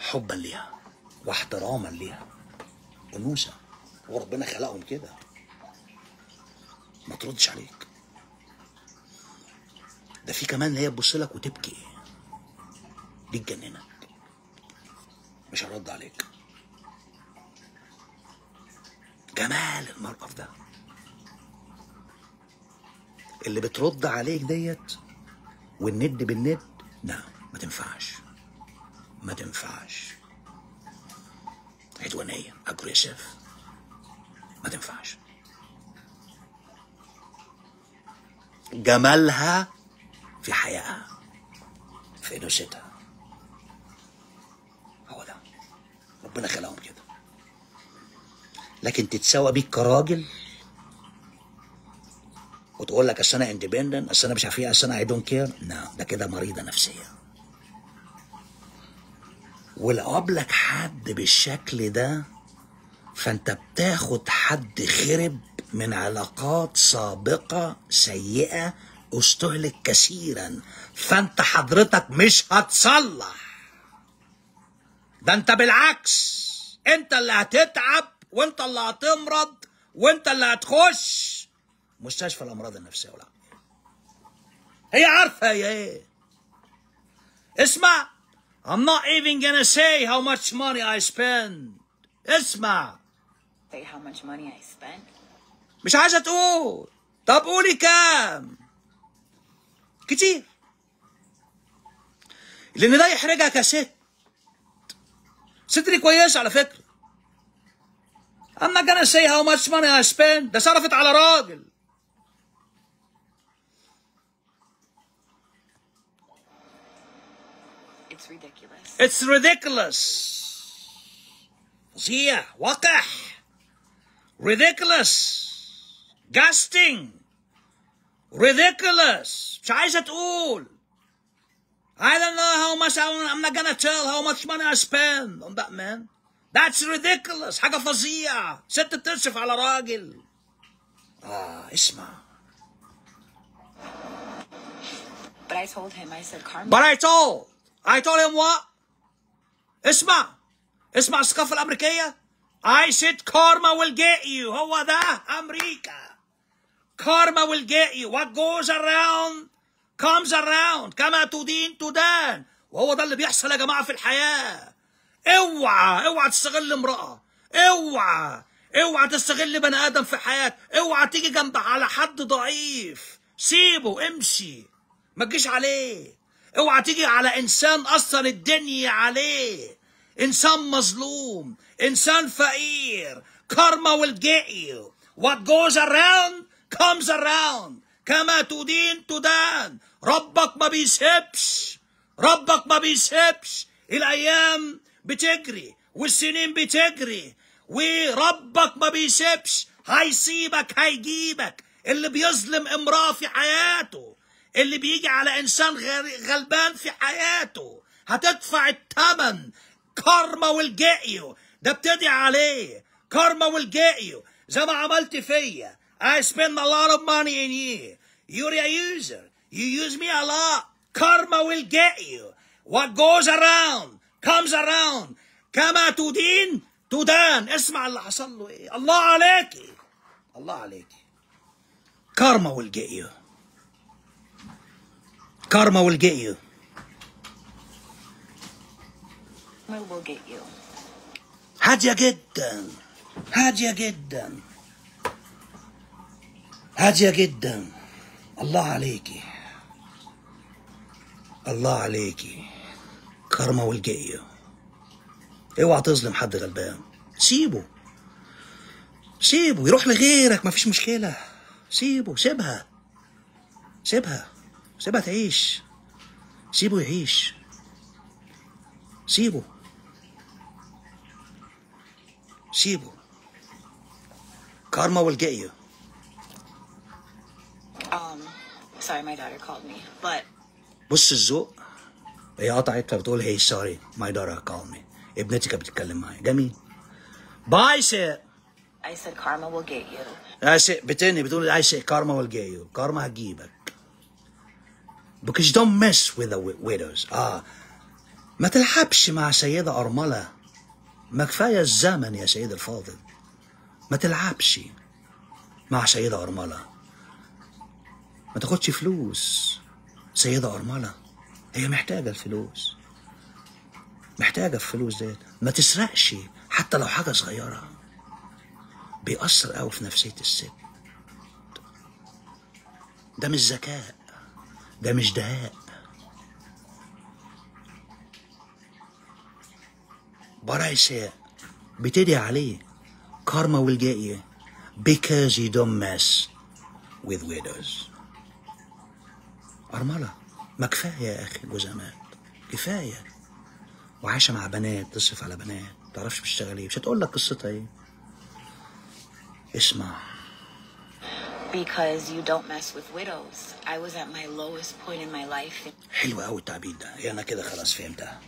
حبا ليها واحتراما ليها انوثه وربنا خلقهم كده ما تردش عليك ده في كمان اللي هي تبص لك وتبكي دي تجننك مش هرد عليك جمال المرأة في ده اللي بترد عليك ديت والند بالند لا ما تنفعش ما تنفعش عدوانية اجريسيف ما تنفعش جمالها في حيائها في انوثتها هو ده ربنا خلقهم كده لكن تتساوى بيك كراجل وتقول لك اصل انا اندبندنت اصل انا مش عارف ايه اصل انا اي دونت كير لا ده كده مريضه نفسيه ولو قابلك حد بالشكل ده فانت بتاخد حد خرب من علاقات سابقة سيئة استهلك كثيرا فانت حضرتك مش هتصلح ده انت بالعكس انت اللي هتتعب وانت اللي هتمرض وانت اللي هتخش مستشفى الامراض النفسيه ولا هي عارفه هي ايه اسمع I'm not even gonna say how much money I spend اسمع Say how much money I spent. مش عايزه تقول طب قولي كام كتير لان ده يحرجها كست ست دي كويسه على فكره اما gonna say how much money I spend ده صرفت على راجل It's ridiculous. It's ridiculous فظيع وقح ridiculous disgusting ridiculous مش عايزة تقول I don't know how much I, I'm not gonna tell how much money I spend on that man That's ridiculous حاجة فظيعة ست تصرف على راجل آه اسمع But I told him, I said, Carmen, But I told I told him what اسمع اسمع الثقافة الأمريكية I said karma will get you هو ده أمريكا karma will get you what goes around comes around كما تدين تدان وهو ده اللي بيحصل يا جماعة في الحياة اوعى اوعى تستغل امرأة اوعى اوعى تستغل بني آدم في حياتك اوعى تيجي جنب على حد ضعيف سيبه امشي ما تجيش عليه اوعى تيجي على انسان اصلا الدنيا عليه انسان مظلوم انسان فقير karma will get you what goes around comes around كما تدين تدان ربك ما بيسيبش ربك ما بيسيبش الايام بتجري والسنين بتجري وربك ما بيسيبش هيسيبك هيجيبك اللي بيظلم امرأة في حياته اللي بيجي على انسان غر- غلبان في حياته هتدفع الثمن كارما will get you ده بتدعي عليه كارما will get you زي ما عملت فيا I spend a lot of money in you you're a user you use me a lot karma will get you what goes around comes around كما تدين تدان اسمع اللي حصل له ايه الله عليكي الله عليكي karma will get you karma will get you Karma will get you. هادية جدا هادية جدا هادية جدا الله عليكي الله عليكي كارما والجاية اوعى تظلم حد غلبان سيبه سيبه يروح لغيرك مفيش مشكلة سيبه سيبها سيبها سيبها تعيش سيبه يعيش سيبه سيبه karma will get you Um, sorry, my daughter called me. But بص الذوق هي قطعت فبتقول هي سوري ماي daughter called me ابنتي كانت بتتكلم معايا جميل باي سي I said karma will get you. سي بتاني بتقول اي سي karma will get you karma هتجيبك because you don't mess with the wi- widows اه ما تلعبش مع سيدة أرملة ما كفاية الزمن يا سيد الفاضل ما تلعبش مع سيدة أرملة ما تاخدش فلوس سيدة أرملة هي محتاجة الفلوس محتاجة الفلوس ديت ما تسرقش حتى لو حاجة صغيرة بيأثر قوي في نفسية الست ده مش ذكاء ده مش دهاء But I say بتدعي عليه karma will get you because you don't mess with widows أرملة ما كفاية يا أخي جوزها مات كفاية وعايشة مع بنات تصرف على بنات متعرفش بتشتغل ايه مش هتقول لك قصتها ايه اسمع Because you don't mess with widows. I was at my lowest point in my life. حلو قوي التعبير ده هي انا كده خلاص فهمتها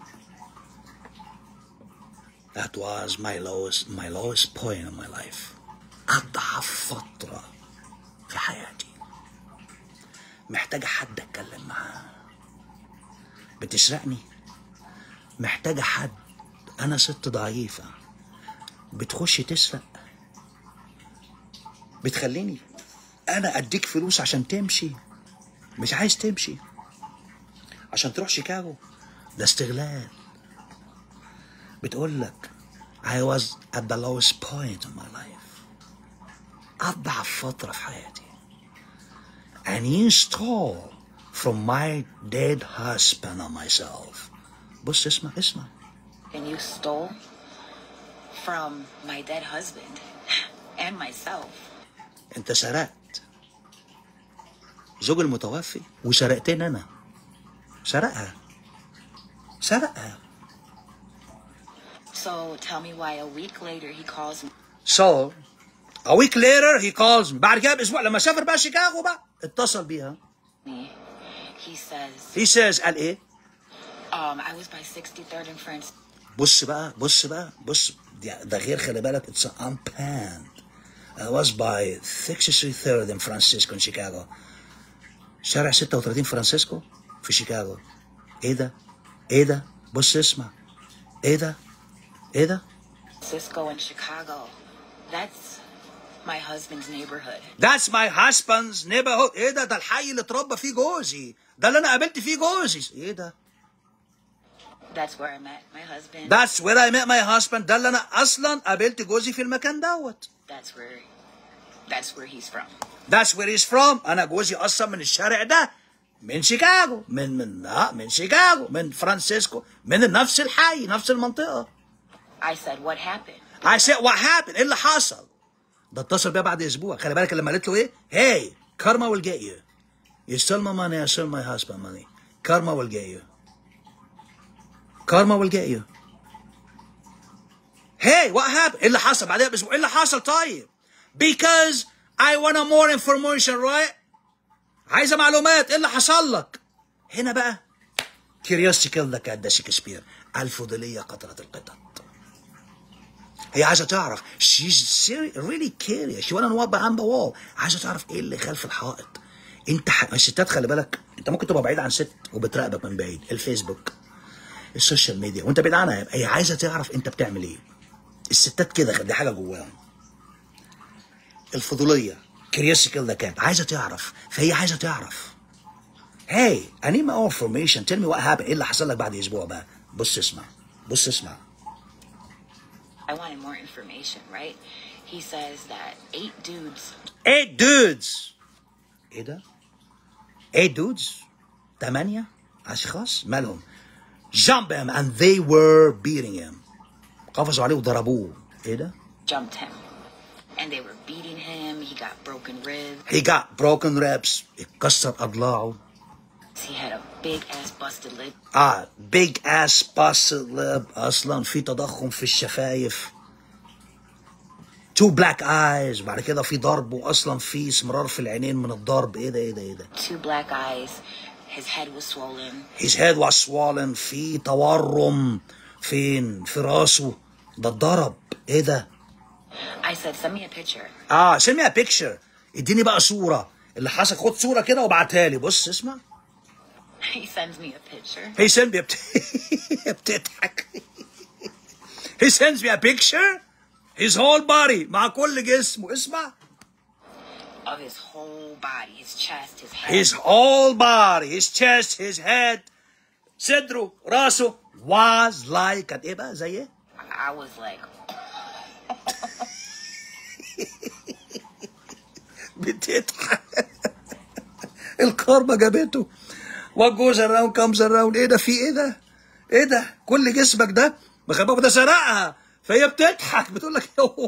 That was my lowest my lowest point in my life أضعف فترة في حياتي محتاجة حد أتكلم معاه بتسرقني محتاجة حد أنا ست ضعيفة بتخش تسرق بتخليني أنا أديك فلوس عشان تمشي مش عايز تمشي عشان تروح شيكاغو ده استغلال بتقول لك I was at the lowest point of my life أضعف فترة في حياتي and you stole from my dead husband and myself بص اسمع اسمع And you stole from my dead husband and myself. انت سرقت زوج المتوفي وسرقتني انا سرقها سرقها So tell me why a week later he calls me. So a week later he calls me. بعد كده باسبوع لما سافر بقى شيكاغو بقى اتصل بيها He says, he says قال ايه um, I was by 63rd and France. بص بقى بص بقى بص ده ده غير خلي بالك it's unpanned I was by 63rd in Francisco in Chicago شارع 36 فرانسيسكو في شيكاغو ايه ده ايه ده بص اسمع ايه ده ايه ده Cisco in Chicago. That's my husband's neighborhood. That's my husband's neighborhood ايه ده ده الحي اللي اتربى فيه جوزي ده اللي انا قابلت فيه جوزي ايه ده That's where I met my husband. That's where I met my husband ده اللي انا اصلا قابلت جوزي في المكان دوت That's where that's where he's from. That's where he's from انا جوزي اصلا من الشارع ده من شيكاغو من من آه من شيكاغو من فرانسيسكو من نفس الحي نفس المنطقه I said, What happened? I said what happened ايه اللي حصل ده اتصل بيها بعد اسبوع خلي بالك لما قالت له ايه hey karma will get you you stole my money I stole my husband money karma will get you karma will get you hey what happened ايه اللي حصل بعدها باسبوع ايه اللي حصل طيب because I want more information right عايزه معلومات ايه اللي حصل لك هنا بقى curiosity killed the cat ده شكسبير الفضوليه قتلت القطط هي عايزه تعرف she's seri- really curious she wanna know what behind the wall عايزه تعرف ايه اللي خلف الحائط انت ح... الستات خلي بالك انت ممكن تبقى بعيد عن ست وبتراقبك من بعيد الفيسبوك السوشيال ميديا وانت بعيد عنها هي عايزه تعرف انت بتعمل ايه الستات كده دي حاجه جواهم الفضوليه curiosity kill the cat عايزه تعرف فهي عايزه تعرف hey I need more information tell me what happened ايه اللي حصل لك بعد اسبوع بقى بص اسمع بص اسمع I wanted more information, right? He says that eight dudes eight dudes ايه ده؟ eight dudes ثمانية أشخاص مالهم jump him and they were beating him قفزوا عليه وضربوه ايه ده؟ jumped him. And they were beating him. He got broken ribs. he got broken ribs اتكسر أضلاعه He had a big ass busted lip. اه big ass busted lip أصلا في تضخم في الشفايف two black eyes بعد كده في ضرب وأصلا في اسمرار في العينين من الضرب ايه ده ايه ده ايه ده Two black eyes. His head was swollen. His head was swollen في تورم فين في راسه ده اتضرب ايه ده I said, send me a picture. اه send me a picture اديني بقى صورة اللي حصل خد صورة كده وابعتها لي بص اسمع He sends me a picture He sent me a بتضحك He sends me a picture his whole body مع كل جسمه اسمع of his whole body, his chest, his head. his whole body his chest his head صدره راسه was like كان ايه بقى زي ايه I was like, بتضحك الكارما جابته والجوز الراوند كامز الراوند ايه ده في ايه ده ايه ده كل جسمك ده ما خلي بالك ده سرقها فهي بتضحك بتقول لك هو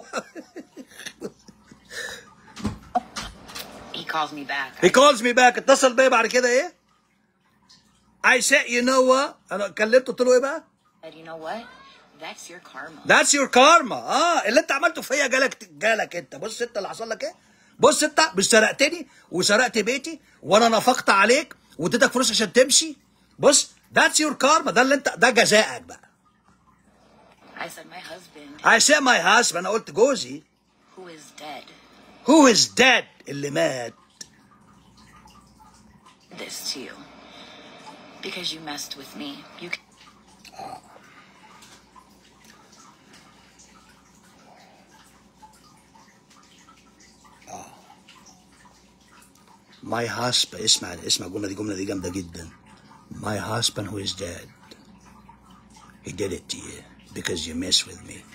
he calls me back. he calls me back اتصل بيا بعد كده ايه I said you know what انا كلمته قلت له ايه بقى I said, you know what? That's your karma. That's your karma اه اللي انت عملته فيا جالك جالك انت بص انت اللي حصل لك ايه بص انت مش سرقتني وسرقت بيتي وانا نفقت عليك واديتك فلوس عشان تمشي بص That's your karma ده اللي انت ده جزائك بقى I said, my husband, I said my husband انا قلت جوزي who is dead, who is dead اللي مات this to you. Because you messed with me. You c- My husband اسمع اسمع الجملة دي الجملة دي جامدة جدا My husband who is dead He did it to you because you mess with me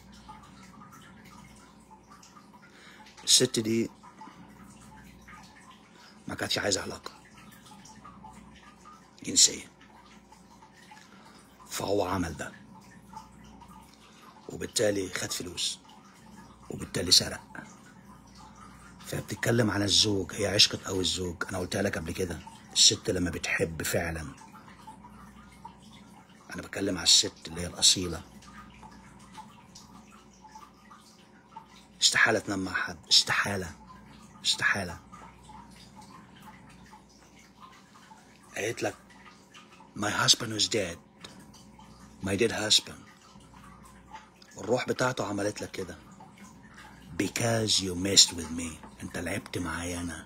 الست دي ما كانتش عايزة علاقة جنسية فهو عمل ده وبالتالي خد فلوس وبالتالي سرق فبتتكلم عن الزوج هي عشقة أو الزوج أنا قلتها لك قبل كده الست لما بتحب فعلا أنا بتكلم على الست اللي هي الأصيلة استحالة تنام مع حد استحالة استحالة قالت لك my husband was dead my dead husband والروح بتاعته عملت لك كده because you messed with me انت لعبت معايا انا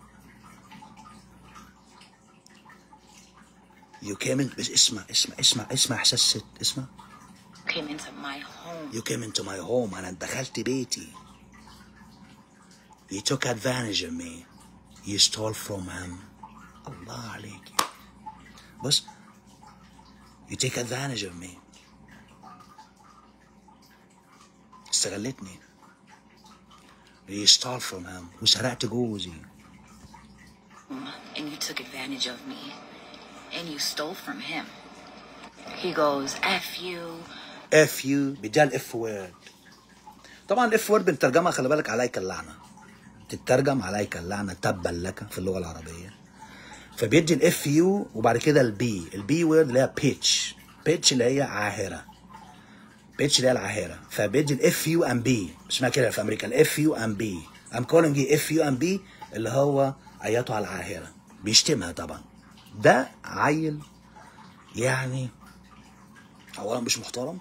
you came in بس اسمع اسمع اسمع اسمع احساس ست اسمع came into my home. you came into my home انا دخلت بيتي you took advantage of me you stole from him الله عليك بص you take advantage of me استغلتني you stole from him وسرقت جوزي and you took advantage of me and you stole from him. He goes, F you. اف يو بديها الاف وورد طبعا الاف وورد بنترجمها خلي بالك عليك اللعنه تترجم عليك اللعنه تبا لك في اللغه العربيه فبيدي الاف يو وبعد كده البي البي وورد اللي هي بيتش بيتش اللي هي عاهره بيتش اللي هي العاهره فبيدي الاف يو ام بي اسمها كده في امريكا الاف يو ام بي ام كولينج اف يو ام بي اللي هو ايتها العاهره بيشتمها طبعا ده عيل يعني اولا مش محترم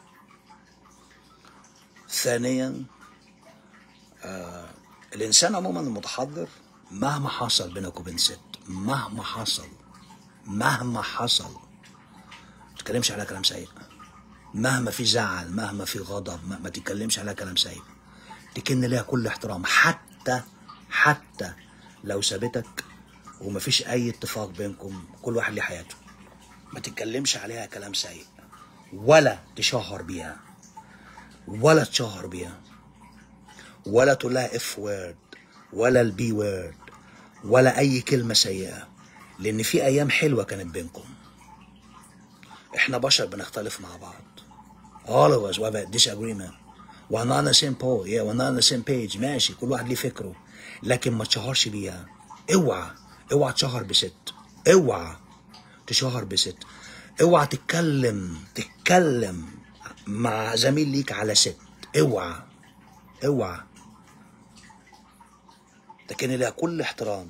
ثانيا آه الانسان عموما المتحضر مهما حصل بينك وبين ست مهما حصل مهما حصل ما تتكلمش على كلام سيء مهما في زعل مهما في غضب ما, ما تتكلمش على كلام سيء تكن ليها كل احترام حتى حتى لو سابتك ومفيش اي اتفاق بينكم كل واحد ليه حياته ما تتكلمش عليها كلام سيء ولا تشهر بيها ولا تشهر بيها ولا تقول لها اف وورد ولا البي وورد ولا اي كلمه سيئه لان في ايام حلوه كانت بينكم احنا بشر بنختلف مع بعض all of us we have a disagreement we're not on the same pole yeah we're not on the same page ماشي كل واحد ليه فكره لكن ما تشهرش بيها اوعى اوعى تشهر بست اوعى تشهر بست اوعى تتكلم تتكلم مع زميل ليك على ست اوعى اوعى لكن لها كل احترام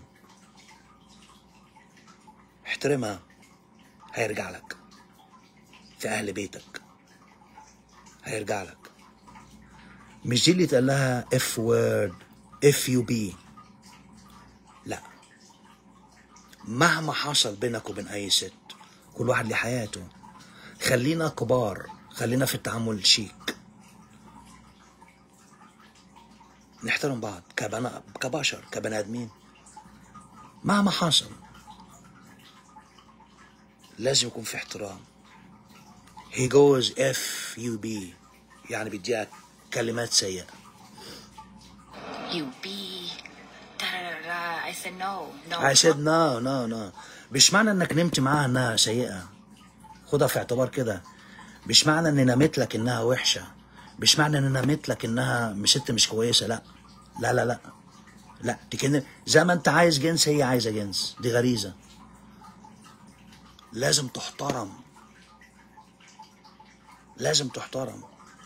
احترمها هيرجع لك في اهل بيتك هيرجع لك مش دي اللي اتقال لها اف وورد اف يو بي لا مهما حصل بينك وبين اي ست كل واحد ليه حياته خلينا كبار خلينا في التعامل شيك نحترم بعض كبنا كبشر كبني ادمين مهما حصل لازم يكون في احترام he goes F U B يعني بيديها كلمات سيئة You be da da da da. I said no, no. I said no no no مش معنى انك نمت معاها انها سيئة خدها في اعتبار كده مش معنى اني نمت لك انها وحشة مش معنى اني نمت لك انها مش ست مش كويسة لا لا لا لا لا دي كده زي ما انت عايز جنس هي عايزة جنس دي غريزة لازم تحترم لازم تحترم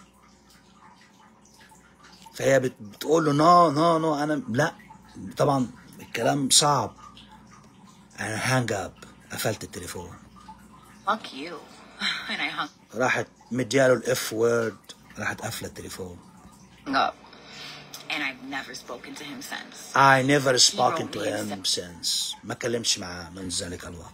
فهي بت- بتقول له نو نو نو انا لا طبعا الكلام صعب انا هانج اب قفلت التليفون Fuck you. and I hung راحت مدياله الاف وورد راحت قافله التليفون up. And I've never spoken to him since. I never spoken to wrote me him since ما كلمتش معاه من ذلك الوقت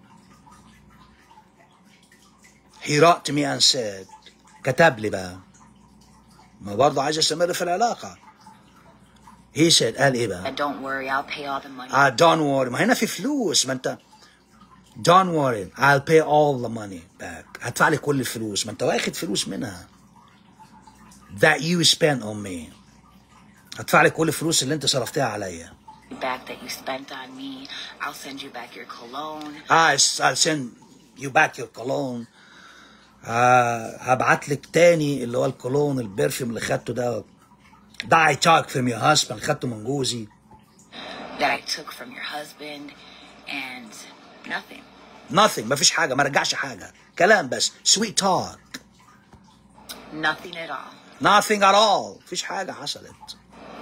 He wrote to me and said كتب لي بقى ما برضه عايز استمر في العلاقة He said قال ايه بقى But don't worry, I'll pay all the money. Ah, don't worry ما هنا في فلوس ما انت don't worry I'll pay all the money back هدفع لي كل الفلوس ما انت واخد فلوس منها that you spent on me هدفع لي كل الفلوس اللي انت صرفتها عليا back that you spent on me. I'll send you back your cologne. I, I'll send you back your cologne آه هبعت لك تاني اللي هو الكولون البرفيوم اللي خدته ده ده I took from your husband خدته من جوزي that I took from your husband and nothing. nothing ما فيش حاجة ما رجعش حاجة كلام بس sweet talk Nothing at all. nothing at all مفيش حاجة حصلت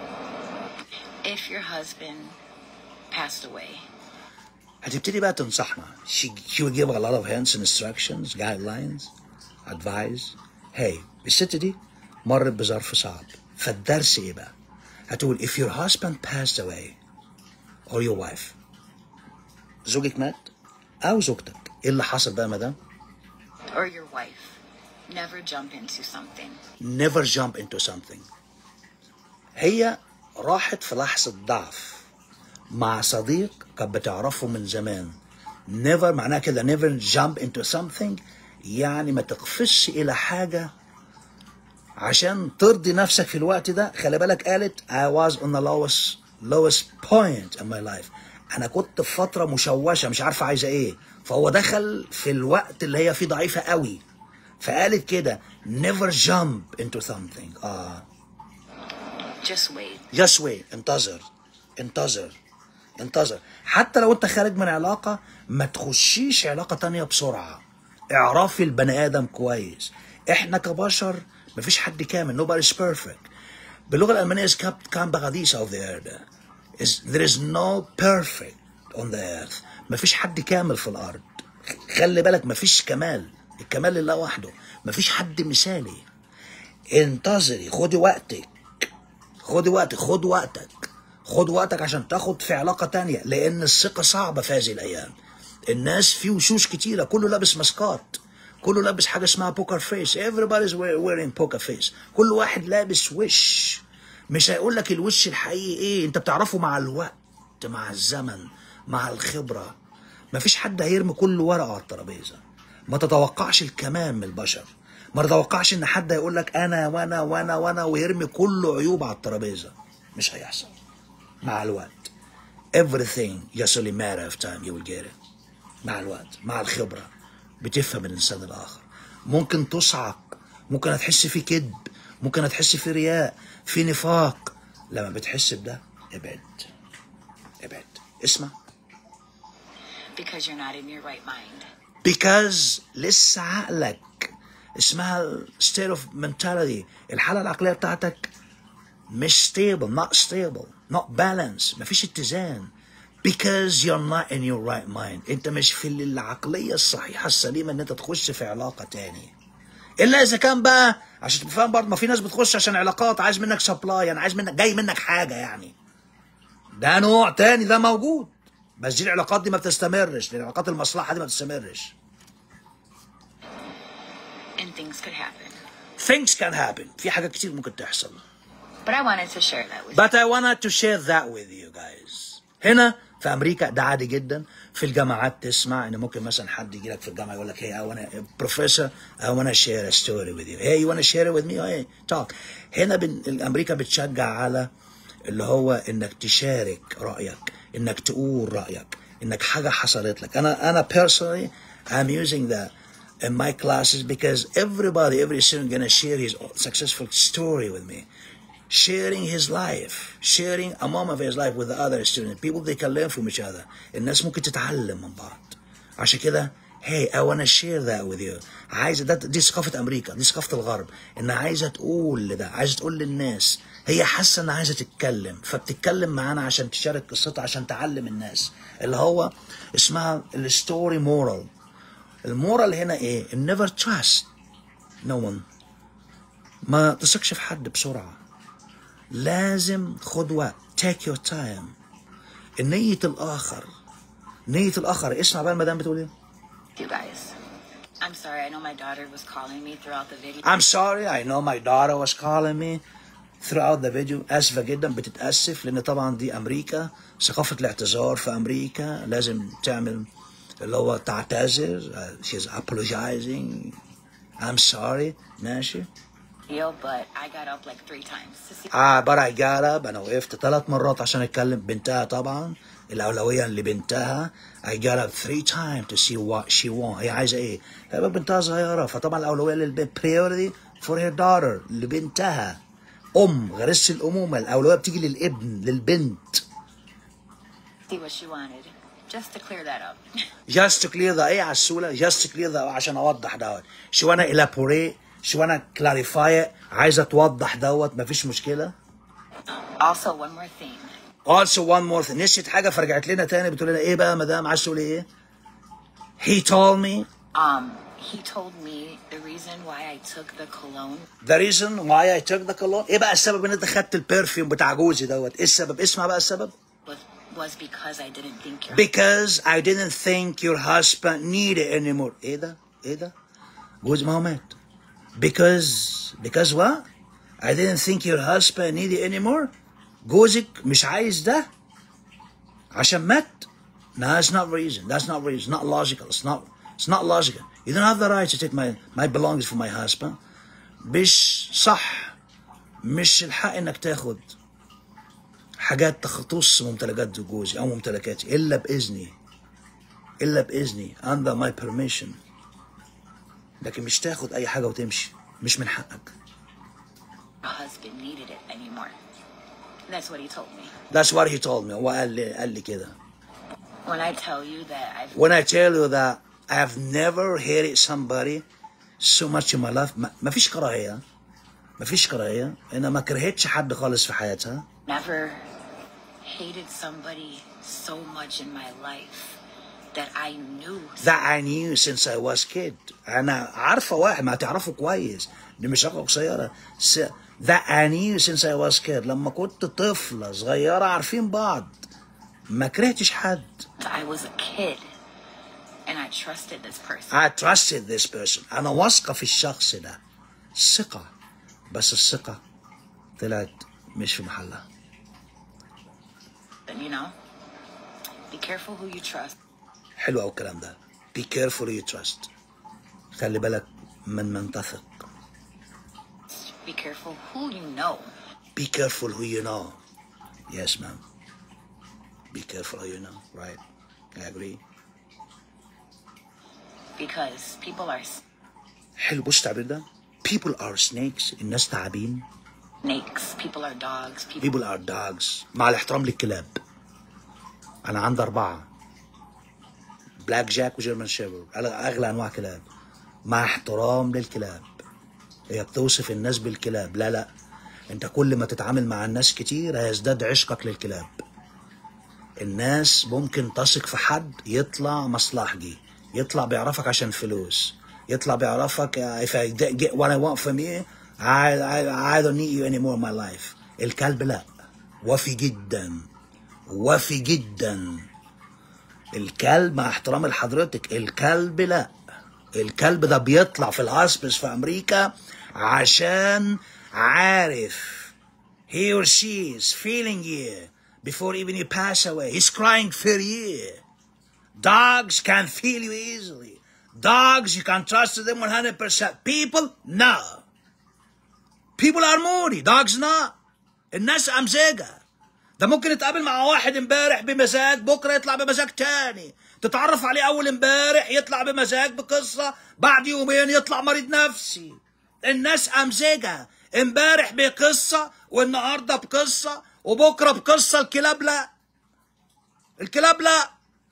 If your husband passed away, هتبتدي بقى تنصحنا she, she will give a lot of hints and instructions guidelines advice hey الست دي مرت بظرف صعب فالدرس ايه بقى هتقول if your husband passed away or your wife زوجك مات او زوجتك ايه اللي حصل بقى يا مدام or your wife, never jump into something. never jump into something هي راحت في لحظة ضعف مع صديق كانت بتعرفه من زمان never معناها كده never jump into something يعني ما تقفزش إلى حاجة عشان ترضي نفسك في الوقت ده خلي بالك قالت I was on the lowest lowest point in my life أنا كنت في فترة مشوشة مش عارفة عايزة إيه فهو دخل في الوقت اللي هي فيه ضعيفة قوي فقالت كده never jump into something آه Just wait. just wait انتظر انتظر انتظر حتى لو انت خارج من علاقة ما تخشيش علاقة تانية بسرعة اعرفي البني آدم كويس احنا كبشر مفيش حد كامل nobody's perfect باللغة الألمانية is kept kein Paradies auf der Erde is, there is no perfect on the earth مفيش حد كامل في الأرض خلي بالك مفيش كمال الكمال لله وحده مفيش حد مثالي انتظري خدي وقتك خد وقتك خد وقتك خد وقتك عشان تاخد في علاقة تانية لأن الثقة صعبة في هذه الأيام الناس في وشوش كتيرة كله لابس ماسكات كله لابس حاجة اسمها بوكر فيس everybody's wear- wearing poker face كل واحد لابس وش مش هيقول لك الوش الحقيقي ايه انت بتعرفه مع الوقت مع الزمن مع الخبرة مفيش حد هيرمي كل ورقة على الترابيزة ما تتوقعش الكمال من البشر ما تتوقعش ان حد هيقول لك انا وانا وانا وانا ويرمي كل عيوب على الترابيزة مش هيحصل مع الوقت everything just only matter of time you will get it مع الوقت مع الخبرة بتفهم الإنسان الآخر ممكن تصعق ممكن هتحس في كذب ممكن هتحس في رياء في نفاق لما بتحس بده ابعد ابعد اسمع because you're not in your right mind. because لسه عقلك اسمها state of mentality الحالة العقلية بتاعتك مش stable not stable not balance مفيش اتزان because you're not in your right mind انت مش في العقلية الصحيحة السليمة ان انت تخش في علاقة تاني الا اذا كان بقى عشان تبقى فاهم برضه ما في ناس بتخش عشان علاقات عايز منك سبلاي يعني عايز منك جاي منك حاجة يعني ده نوع تاني ده موجود بس دي العلاقات دي ما بتستمرش دي العلاقات المصلحه دي ما بتستمرش And things could happen. things can happen في حاجات كتير ممكن تحصل But I wanted to share that with But I wanted to share that with you guys. هنا في امريكا ده عادي جدا في الجامعات تسمع ان ممكن مثلا حد يجي لك في الجامعه يقول لك hey I wanna professor I wanna share a story with you. Hey you wanna share it with me? Hey talk. هنا بن... امريكا بتشجع على اللي هو انك تشارك رايك انك تقول رايك انك حاجه حصلت لك انا انا personally I'm using that in my classes because everybody every student gonna share his successful story with me sharing his life, sharing a moment of his life with the other students. People they can learn from each other. الناس ممكن تتعلم من بعض. عشان كده hey I wanna share that with you. عايزة ده دي ثقافة أمريكا، دي ثقافة الغرب، إنها عايزة تقول لده، عايزة تقول للناس، هي حاسة إنها عايزة تتكلم، فبتتكلم معانا عشان تشارك قصتها عشان تعلم الناس، اللي هو اسمها الستوري مورال. المورال هنا إيه؟ never trust no one. ما تثقش في حد بسرعة. لازم خد وقت take your time نية الآخر نية الآخر اسمع بقى المدام بتقول ايه you guys. I'm sorry. I know my daughter was calling me throughout the video. I'm sorry I know my daughter was calling me throughout the video آسفة جدا بتتأسف لأن طبعا دي أمريكا ثقافة الاعتذار في أمريكا لازم تعمل اللي هو تعتذر uh, she's apologizing I'm sorry ماشي Yo, but I got up like three times to see. اه but I got up انا وقفت ثلاث مرات عشان اتكلم بنتها طبعا الاولويه لبنتها I got up three times to see what she want هي عايزه ايه؟ هي بنتها صغيره فطبعا الاولويه للبنت priority for her daughter لبنتها ام غرس الامومه الاولويه بتيجي للابن للبنت see what she wanted, just to clear that up. just to clear the ايه على السوله just to clear the عشان اوضح دوت she wanna elaborate she wanna clarify it عايزه توضح دوت مفيش مشكله also, one more thing. Also one more thing نسيت حاجة فرجعت لنا تاني بتقول لنا ايه بقى يا مدام عايز تقول ايه؟ He told me Um, he told me the reason why I took the cologne the reason why I took the cologne ايه بقى السبب ان انت خدت البرفيوم بتاع جوزي دوت ايه السبب؟ اسمع بقى السبب was was because I didn't think your Because I didn't think your husband needed anymore ايه ده؟ ايه ده؟ جوزي ما هو مات Because because what? I didn't think your husband needed anymore جوزك مش عايز ده عشان مات No, it's not reason. That's not reason. Not logical. It's not. It's not logical. You don't have the right to take my my belongings from my husband. مش صح. مش الحق انك تاخد حاجات تختص ممتلكات جوزي او ممتلكاتي الا باذني. الا باذني under my permission. لكن مش تاخد اي حاجه وتمشي. مش من حقك. husband needed it anymore. That's what he told me. That's what he told me. هو قال لي قال لي كده. When I tell you that I've When I tell you that I've never hated somebody so much in my life ما ما فيش كراهية ما فيش كراهية أنا ما كرهتش حد خالص في حياتها never hated somebody so much in my life that I knew that I knew since I was kid أنا عارفة واحد ما تعرفه كويس دي مش علاقة قصيرة س- that I knew since I was kid لما كنت طفلة صغيرة عارفين بعض ما كرهتش حد I was a kid and I trusted this person. I trusted this person أنا واثقة في الشخص ده ثقة بس الثقة طلعت مش في محلها And you know, be careful who you trust. حلو أوي الكلام ده be careful who you trust خلي بالك من من تثق Be careful who you know. be careful who you know yes ma'am be careful who you know right I agree Because people are حلو بص التعبير ده people are snakes الناس تعابين snakes, people are dogs, people people are dogs مع الاحترام للكلاب انا عندي اربعه بلاك جاك وجيرمان شيفرد اغلى انواع كلاب مع احترام للكلاب هي بتوصف الناس بالكلاب لا لا انت كل ما تتعامل مع الناس كتير هيزداد عشقك للكلاب الناس ممكن تثق في حد يطلع مصلحجي يطلع بيعرفك عشان فلوس يطلع بيعرفك uh, if I get what I want from you I, I, I don't need you anymore in my life الكلب لا وفي جدا وفي جدا الكلب مع احترامي لحضرتك الكلب لا الكلب ده بيطلع في الهاسبس في امريكا عشان عارف he or she is feeling you before even you pass away he's crying for you dogs can feel you easily dogs you can trust them 100% people no people are moody dogs not الناس امزجه ده ممكن يتقابل مع واحد امبارح بمزاج بكره يطلع بمزاج تاني تتعرف عليه اول امبارح يطلع بمزاج بقصه بعد يومين يطلع مريض نفسي الناس امزجه امبارح بقصه والنهارده بقصه وبكره بقصه الكلاب لا الكلاب لا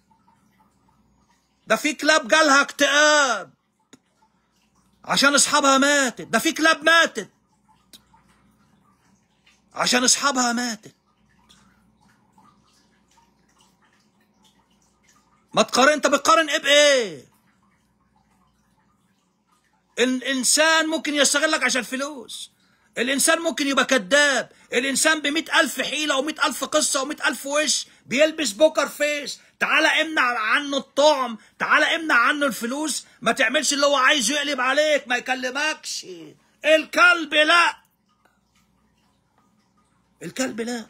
ده في كلاب جالها اكتئاب عشان اصحابها ماتت ده في كلاب ماتت عشان اصحابها ماتت ما تقارن انت بتقارن ايه بايه الانسان ممكن يستغلك عشان فلوس الانسان ممكن يبقى كذاب الانسان بمئة الف حيلة ومئة الف قصة ومئة الف وش بيلبس بوكر فيس تعالى امنع عنه الطعم تعالى امنع عنه الفلوس ما تعملش اللي هو عايزه يقلب عليك ما يكلمكش الكلب لا الكلب لا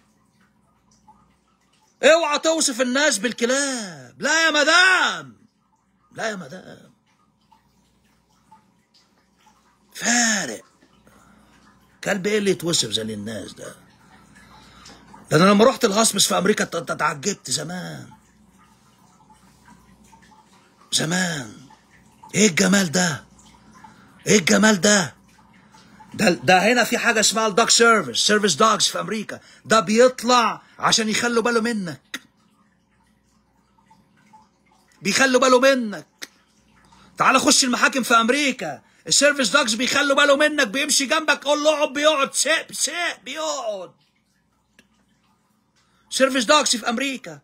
اوعى توصف الناس بالكلاب لا يا مدام لا يا مدام فارق كلب ايه اللي يتوصف زي الناس ده ده انا لما رحت الهاسبس في امريكا ت- اتعجبت زمان زمان ايه الجمال ده ايه الجمال ده ده ده هنا في حاجه اسمها الدوج سيرفيس سيرفيس دوجز في امريكا ده بيطلع عشان يخلوا باله منك بيخلوا باله منك تعال خش المحاكم في امريكا السيرفيس دوجز بيخلوا باله منك بيمشي جنبك قول له اقعد بيقعد سيب سيب بيقعد سيرفيس دوجز في امريكا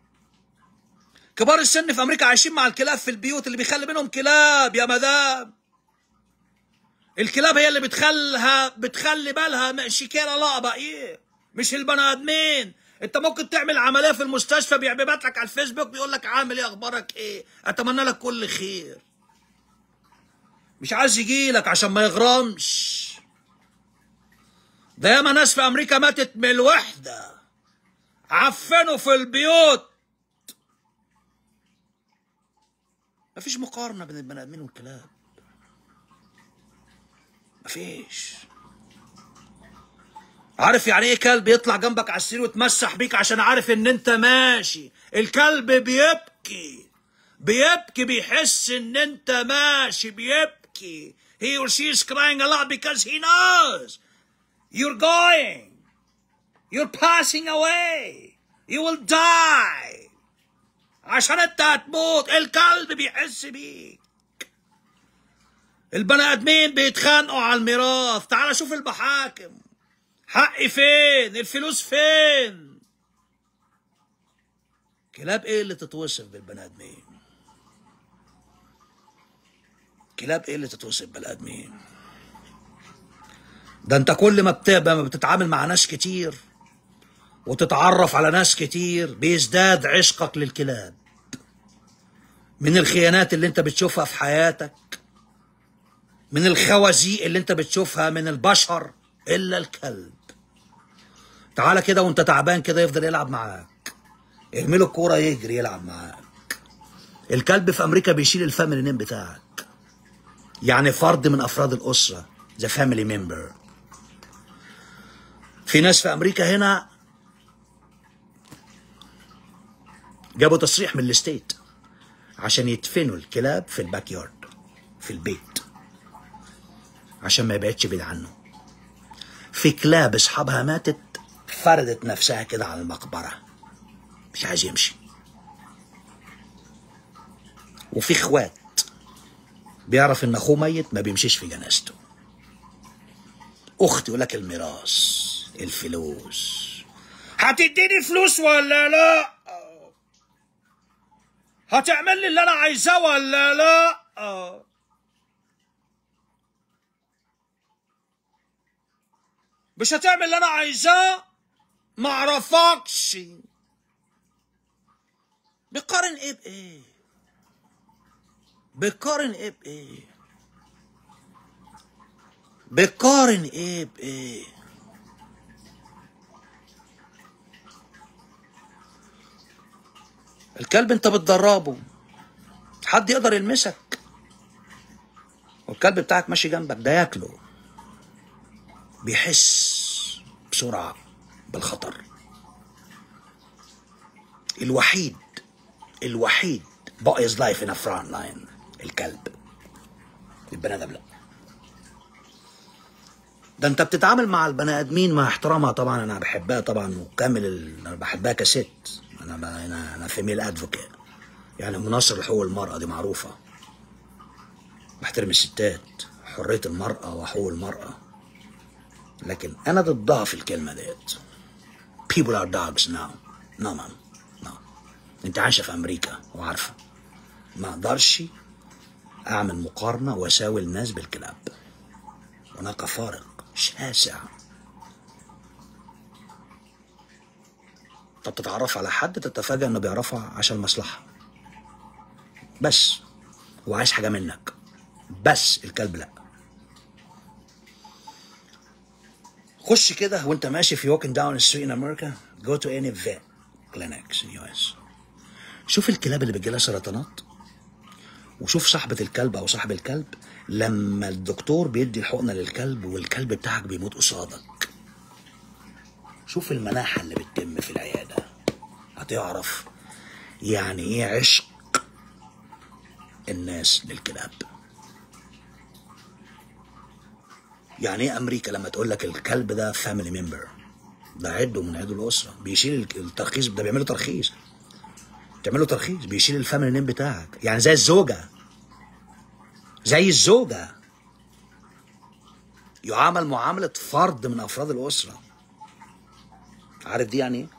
كبار السن في امريكا عايشين مع الكلاب في البيوت اللي بيخلي منهم كلاب يا مدام الكلاب هي اللي بتخلها بتخلي بالها شيكيرا لقبة ايه مش البني ادمين انت ممكن تعمل عمليه في المستشفى بيبعت لك على الفيسبوك بيقول لك عامل ايه اخبارك ايه اتمنى لك كل خير مش عايز يجي لك عشان ما يغرمش ده ياما ناس في امريكا ماتت من الوحده عفنوا في البيوت مفيش مقارنه بين البني ادمين والكلاب مفيش عارف يعني ايه كلب يطلع جنبك على السرير ويتمسح بيك عشان عارف ان انت ماشي الكلب بيبكي بيبكي بيحس ان انت ماشي بيبكي he or she is crying a lot because he knows you're going you're passing away you will die عشان انت هتموت الكلب بيحس بيك البني ادمين بيتخانقوا على الميراث تعال شوف المحاكم حقي فين الفلوس فين كلاب ايه اللي تتوصف بالبني ادمين كلاب ايه اللي تتوصف بالبني ادمين ده انت كل ما بتبقى ما بتتعامل مع ناس كتير وتتعرف على ناس كتير بيزداد عشقك للكلاب من الخيانات اللي انت بتشوفها في حياتك من الخوازيق اللي انت بتشوفها من البشر الا الكلب تعالى كده وانت تعبان كده يفضل يلعب معاك ارمي له الكوره يجري يلعب معاك الكلب في امريكا بيشيل الفاميلي نيم بتاعك يعني فرد من افراد الاسره ذا فاميلي ممبر في ناس في امريكا هنا جابوا تصريح من الستيت عشان يدفنوا الكلاب في الباك يارد في البيت عشان ما يبعدش بعيد عنه في كلاب اصحابها ماتت فردت نفسها كده على المقبره مش عايز يمشي وفي اخوات بيعرف ان اخوه ميت ما بيمشيش في جنازته اختي يقول لك الميراث الفلوس هتديني فلوس ولا لا هتعمل لي اللي انا عايزاه ولا لا مش هتعمل اللي انا عايزاه ما اعرفكش بيقارن ايه بايه بيقارن ايه بايه بيقارن ايه بايه الكلب انت بتدربه حد يقدر يلمسك والكلب بتاعك ماشي جنبك ده ياكله بيحس بسرعة بالخطر الوحيد الوحيد باقيز لايف ان فرونت لاين الكلب البني ادم لا ده انت بتتعامل مع البني ادمين مع احترامها طبعا انا بحبها طبعا وكامل ال... انا بحبها كست انا ب... انا انا فيميل ادفوكيت يعني مناصر لحقوق المراه دي معروفه بحترم الستات حريه المراه وحقوق المراه لكن انا ضدها في الكلمه ديت people are dogs now no man no انت عايشه في امريكا وعارفه ما اقدرش اعمل مقارنه واساوي الناس بالكلاب هناك فارق شاسع طب تتعرف على حد تتفاجأ انه بيعرفها عشان مصلحة بس هو عايز حاجة منك بس الكلب لا خش كده وانت ماشي في walking down the street in America go to any vet clinics in US شوف الكلاب اللي بتجيلها سرطانات وشوف صاحبة الكلب أو صاحب الكلب لما الدكتور بيدي الحقنة للكلب والكلب بتاعك بيموت قصادك شوف المناحة اللي بتتم في العيادة هتعرف يعني ايه عشق الناس للكلاب يعني ايه امريكا لما تقول لك الكلب ده فاميلي ممبر ده عضو من عضو الاسره بيشيل الترخيص ده بيعملوا ترخيص تعمل له ترخيص بيشيل الفاميلي نيم بتاعك يعني زي الزوجه زي الزوجه يعامل معامله فرد من افراد الاسره عارف دي يعني ايه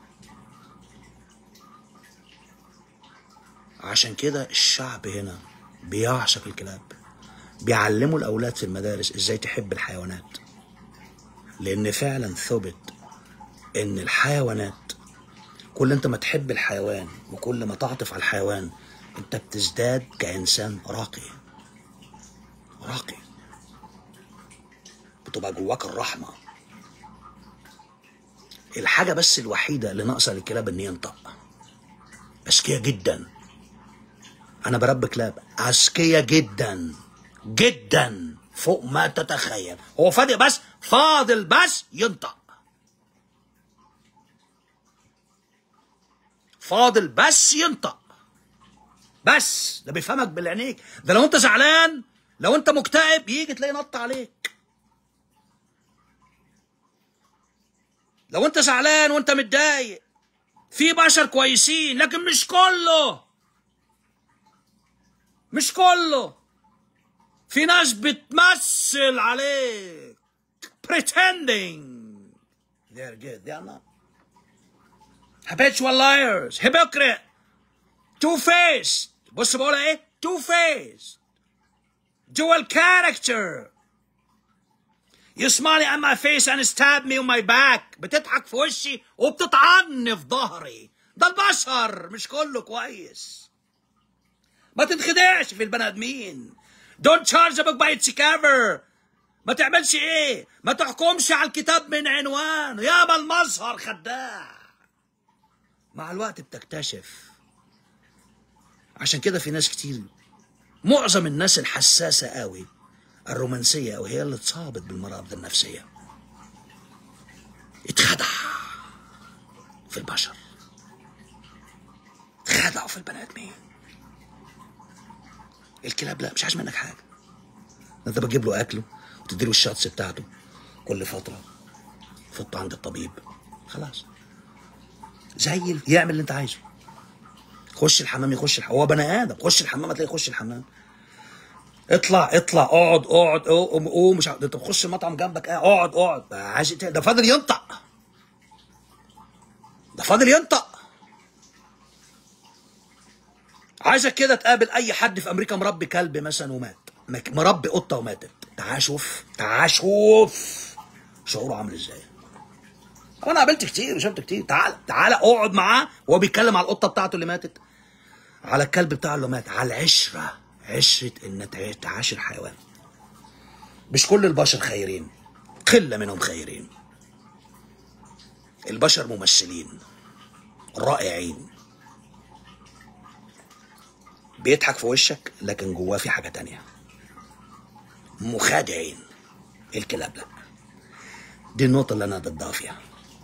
عشان كده الشعب هنا بيعشق الكلاب بيعلموا الاولاد في المدارس ازاي تحب الحيوانات لان فعلا ثبت ان الحيوانات كل انت ما تحب الحيوان وكل ما تعطف على الحيوان انت بتزداد كانسان راقي راقي بتبقى جواك الرحمه الحاجه بس الوحيده اللي ناقصه للكلاب ان ينطق اذكياء جدا انا بربي كلاب اذكياء جدا جدا فوق ما تتخيل هو فاضي بس فاضل بس ينطق فاضل بس ينطق بس ده بيفهمك بالعينيك ده لو انت زعلان لو انت مكتئب يجي تلاقي نط عليك لو انت زعلان وانت متضايق في بشر كويسين لكن مش كله مش كله في ناس بتمثل عليك pretending they're good they are not habitual liars hypocrite two faced بص بقول ايه two faced dual character You smile at my face and stab me on my back بتضحك في وشي وبتطعني في ظهري ده البشر مش كله كويس ما تتخدعش في البني ادمين Don't charge a book by its cover ما تعملش ايه ما تحكمش على الكتاب من عنوانه يابا المظهر خداع مع الوقت بتكتشف عشان كده في ناس كتير معظم الناس الحساسة قوي الرومانسية أو هي اللي اتصابت بالمرض النفسية اتخدع في البشر اتخدعوا في البني آدمين الكلاب لا مش عايز منك حاجة انت بتجيب له أكله وتديله الشاتس بتاعته كل فترة فوت عند الطبيب خلاص زي ال- يعمل اللي انت عايزه خش الحمام يخش الحمام هو بني ادم خش الحمام هتلاقيه يخش الحمام اطلع اطلع اقعد اقعد قوم قوم مش عارف- انت بتخش المطعم جنبك اه، اقعد اقعد عايز إيه؟ ده فاضل ينطق ده فاضل ينطق عايزك كده تقابل اي حد في امريكا مربي كلب مثلا ومات مك- مربي قطه وماتت تعال شوف تعال شوف شعوره عامل ازاي وانا قابلت كتير وشفت كتير تعال تعال اقعد معاه وهو بيتكلم على القطه بتاعته اللي ماتت على الكلب بتاعه اللي مات على العشرة عشرة ان تع- تعاشر حيوان مش كل البشر خيرين قلة منهم خيرين البشر ممثلين رائعين بيضحك في وشك لكن جواه في حاجة تانية مخادعين الكلاب لا دي النقطة اللي أنا ضدها فيها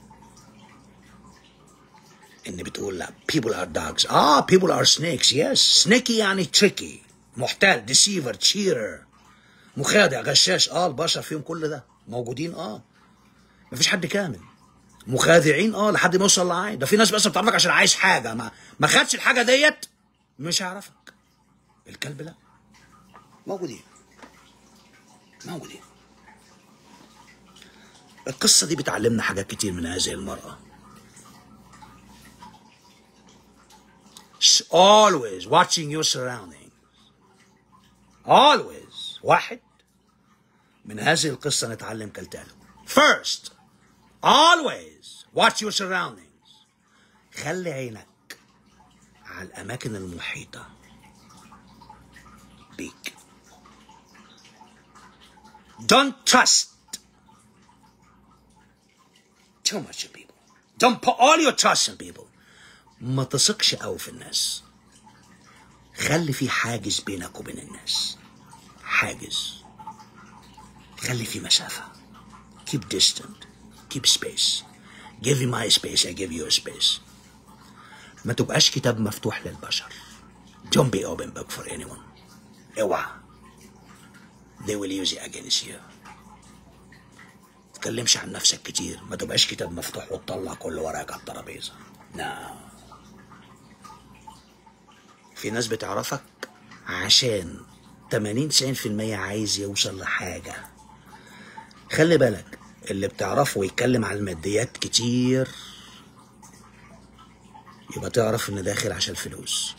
إن بتقول لا people are dogs آه people are snakes yes snaky يعني tricky محتال deceiver cheater مخادع غشاش آه البشر فيهم كل ده موجودين آه مفيش حد كامل مخادعين اه لحد ما يوصل لعاي ده في ناس بس بتعرفك عشان عايز حاجه ما ما خدش الحاجه ديت مش هيعرفك الكلب لا موجودين موجودين القصة دي بتعلمنا حاجات كتير من هذه المرأة She's always watching your surroundings always واحد من هذه القصة نتعلم كالتالي first always watch your surroundings خلي عينك على الأماكن المحيطة بيك don't trust too much in people don't put all your trust in people ما تثقش قوي في الناس خلي في حاجز بينك وبين الناس حاجز خلي في مسافة keep distant keep space give me my space I give you a space ما تبقاش كتاب مفتوح للبشر don't be open book for anyone اوعى they will use it against you تتكلمش عن نفسك كتير ما تبقاش كتاب مفتوح وتطلع كل ورقك على الترابيزه no. في ناس بتعرفك عشان 80 90% عايز يوصل لحاجه خلي بالك اللي بتعرفه ويتكلم عن الماديات كتير يبقى تعرف ان داخل عشان الفلوس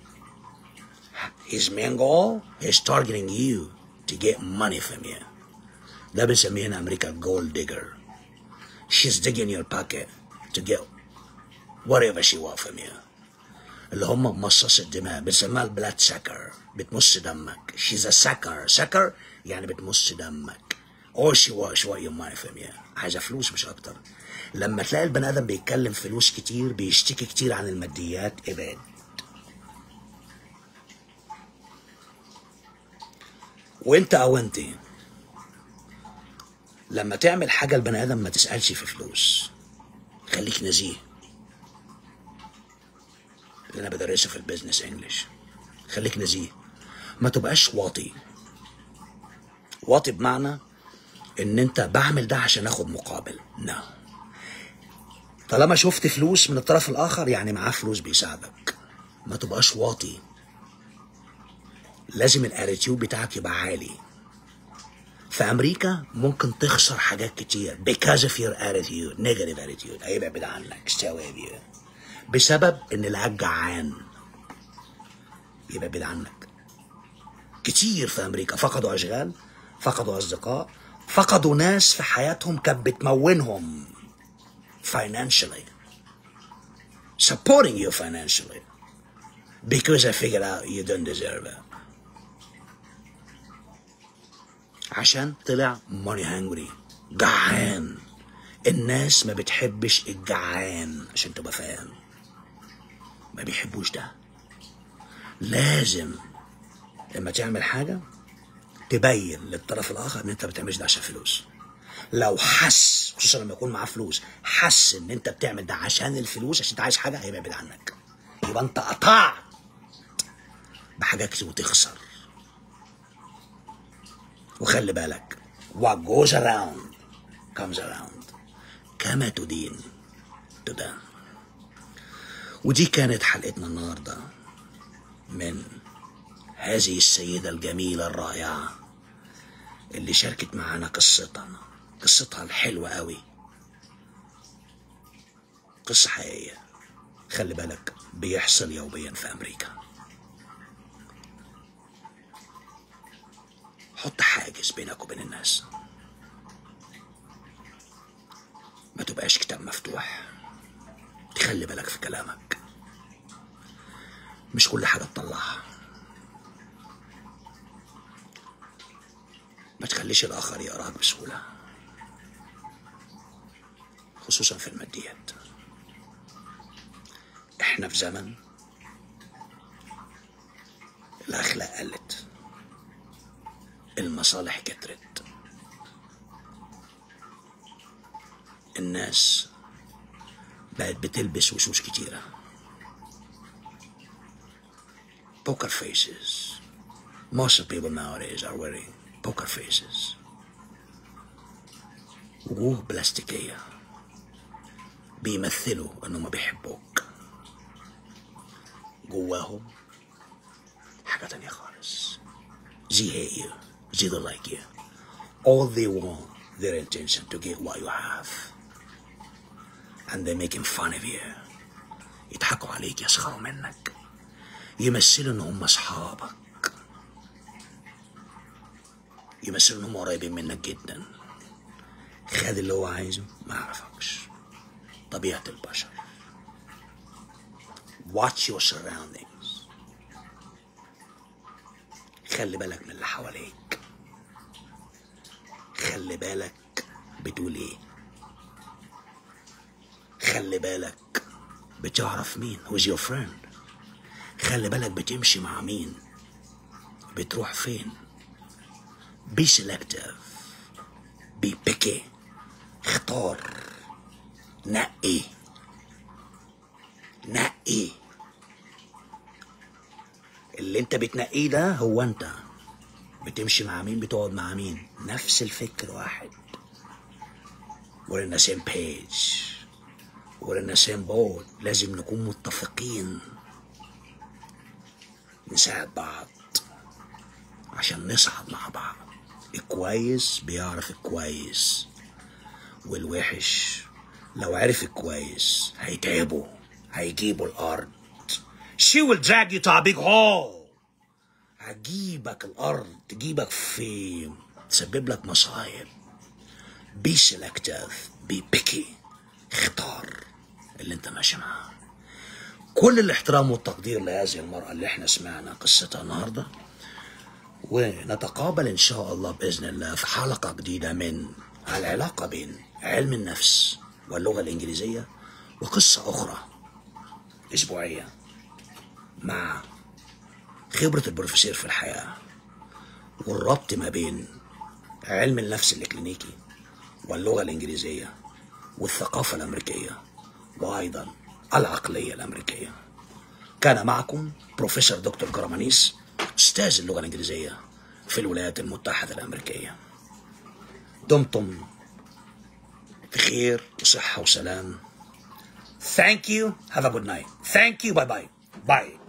his main goal is targeting you to get money from you ده بنسميه هنا امريكا gold digger she's digging your pocket to get whatever she want from you اللي هم مصاص الدماء بنسميها البلاد سكر بتمص دمك she's a sucker sucker يعني بتمص دمك all she wants what you money from you عايزة فلوس مش أكتر لما تلاقي البني آدم بيتكلم فلوس كتير بيشتكي كتير عن الماديات ابعد وانت او انت لما تعمل حاجة البني آدم ما تسألش في فلوس خليك نزيه اللي أنا بدرسه في البيزنس انجلش خليك نزيه ما تبقاش واطي واطي بمعنى ان انت بعمل ده عشان اخد مقابل لا no. طالما شفت فلوس من الطرف الاخر يعني معاه فلوس بيساعدك ما تبقاش واطي لازم الاتيتيود بتاعك يبقى عالي في امريكا ممكن تخسر حاجات كتير because of your attitude negative attitude هيبعد عنك stay away from you بسبب ان العيال جعان يبعد عنك كتير في امريكا فقدوا اشغال فقدوا اصدقاء فقدوا ناس في حياتهم كانت بتمونهم financially supporting you financially because I figured out you don't deserve it عشان طلع money hungry جعان الناس ما بتحبش الجعان عشان تبقى فاهم ما بيحبوش ده لازم لما تعمل حاجة تبين للطرف الآخر إن أنت ما بتعملش ده عشان فلوس لو حس خصوصا لما يكون معاه فلوس حس إن أنت بتعمل ده عشان الفلوس عشان أنت عايز حاجة هيبعد عنك يبقى أنت قطعت بحاجات كتير وتخسر وخلي بالك what goes around comes around كما تدين تدان ودي كانت حلقتنا النهارده من هذه السيدة الجميلة الرائعة اللي شاركت معانا قصتها قصتها الحلوة قوي قصة حقيقية خلي بالك بيحصل يوميا في أمريكا حط حاجز بينك وبين الناس ما تبقاش كتاب مفتوح تخلي بالك في كلامك مش كل حاجة تطلعها ما تخليش الآخر يقراك بسهولة خصوصا في الماديات احنا في زمن الأخلاق قلت المصالح كترت الناس بقت بتلبس وشوش كتيرة poker faces most of people nowadays are wearing poker faces وجوه بلاستيكية بيمثلوا انهم بيحبوك جواهم حاجة تانية خالص they hate you they don't like you all they want their intention to get what you have and they're making fun of you يضحكوا عليك يسخروا منك يمثلوا ان هم اصحابك يمثلوا ان هم قريبين منك جدا خد اللي هو عايزه ما يعرفكش طبيعة البشر watch your surroundings خلي بالك من اللي حواليك خلي بالك بتقول ايه خلي بالك بتعرف مين who's your friend خلي بالك بتمشي مع مين بتروح فين be selective be picky اختار نقي نقي اللي انت بتنقيه ده هو انت بتمشي مع مين بتقعد مع مين نفس الفكر واحد we're in the same page we're in the same boat لازم نكون متفقين نساعد بعض عشان نصعد مع بعض الكويس بيعرف الكويس والوحش لو عرف الكويس هيتعبه هيجيبوا الارض she will drag you to a big hole هجيبك الارض تجيبك في تسبب لك مصايب be selective be picky اختار اللي انت ماشي معاه كل الاحترام والتقدير لهذه المرأة اللي احنا سمعنا قصتها النهاردة ونتقابل ان شاء الله بإذن الله في حلقة جديدة من العلاقة بين علم النفس واللغة الإنجليزية وقصة أخرى أسبوعية مع خبرة البروفيسور في الحياة والربط ما بين علم النفس الإكلينيكي واللغة الإنجليزية والثقافة الأمريكية وأيضا العقلية الأمريكية كان معكم بروفيسور دكتور كرمانيس أستاذ اللغة الإنجليزية في الولايات المتحدة الأمريكية دمتم في خير وصحة وسلام Thank you. Have a good night. Thank you. Bye bye. Bye.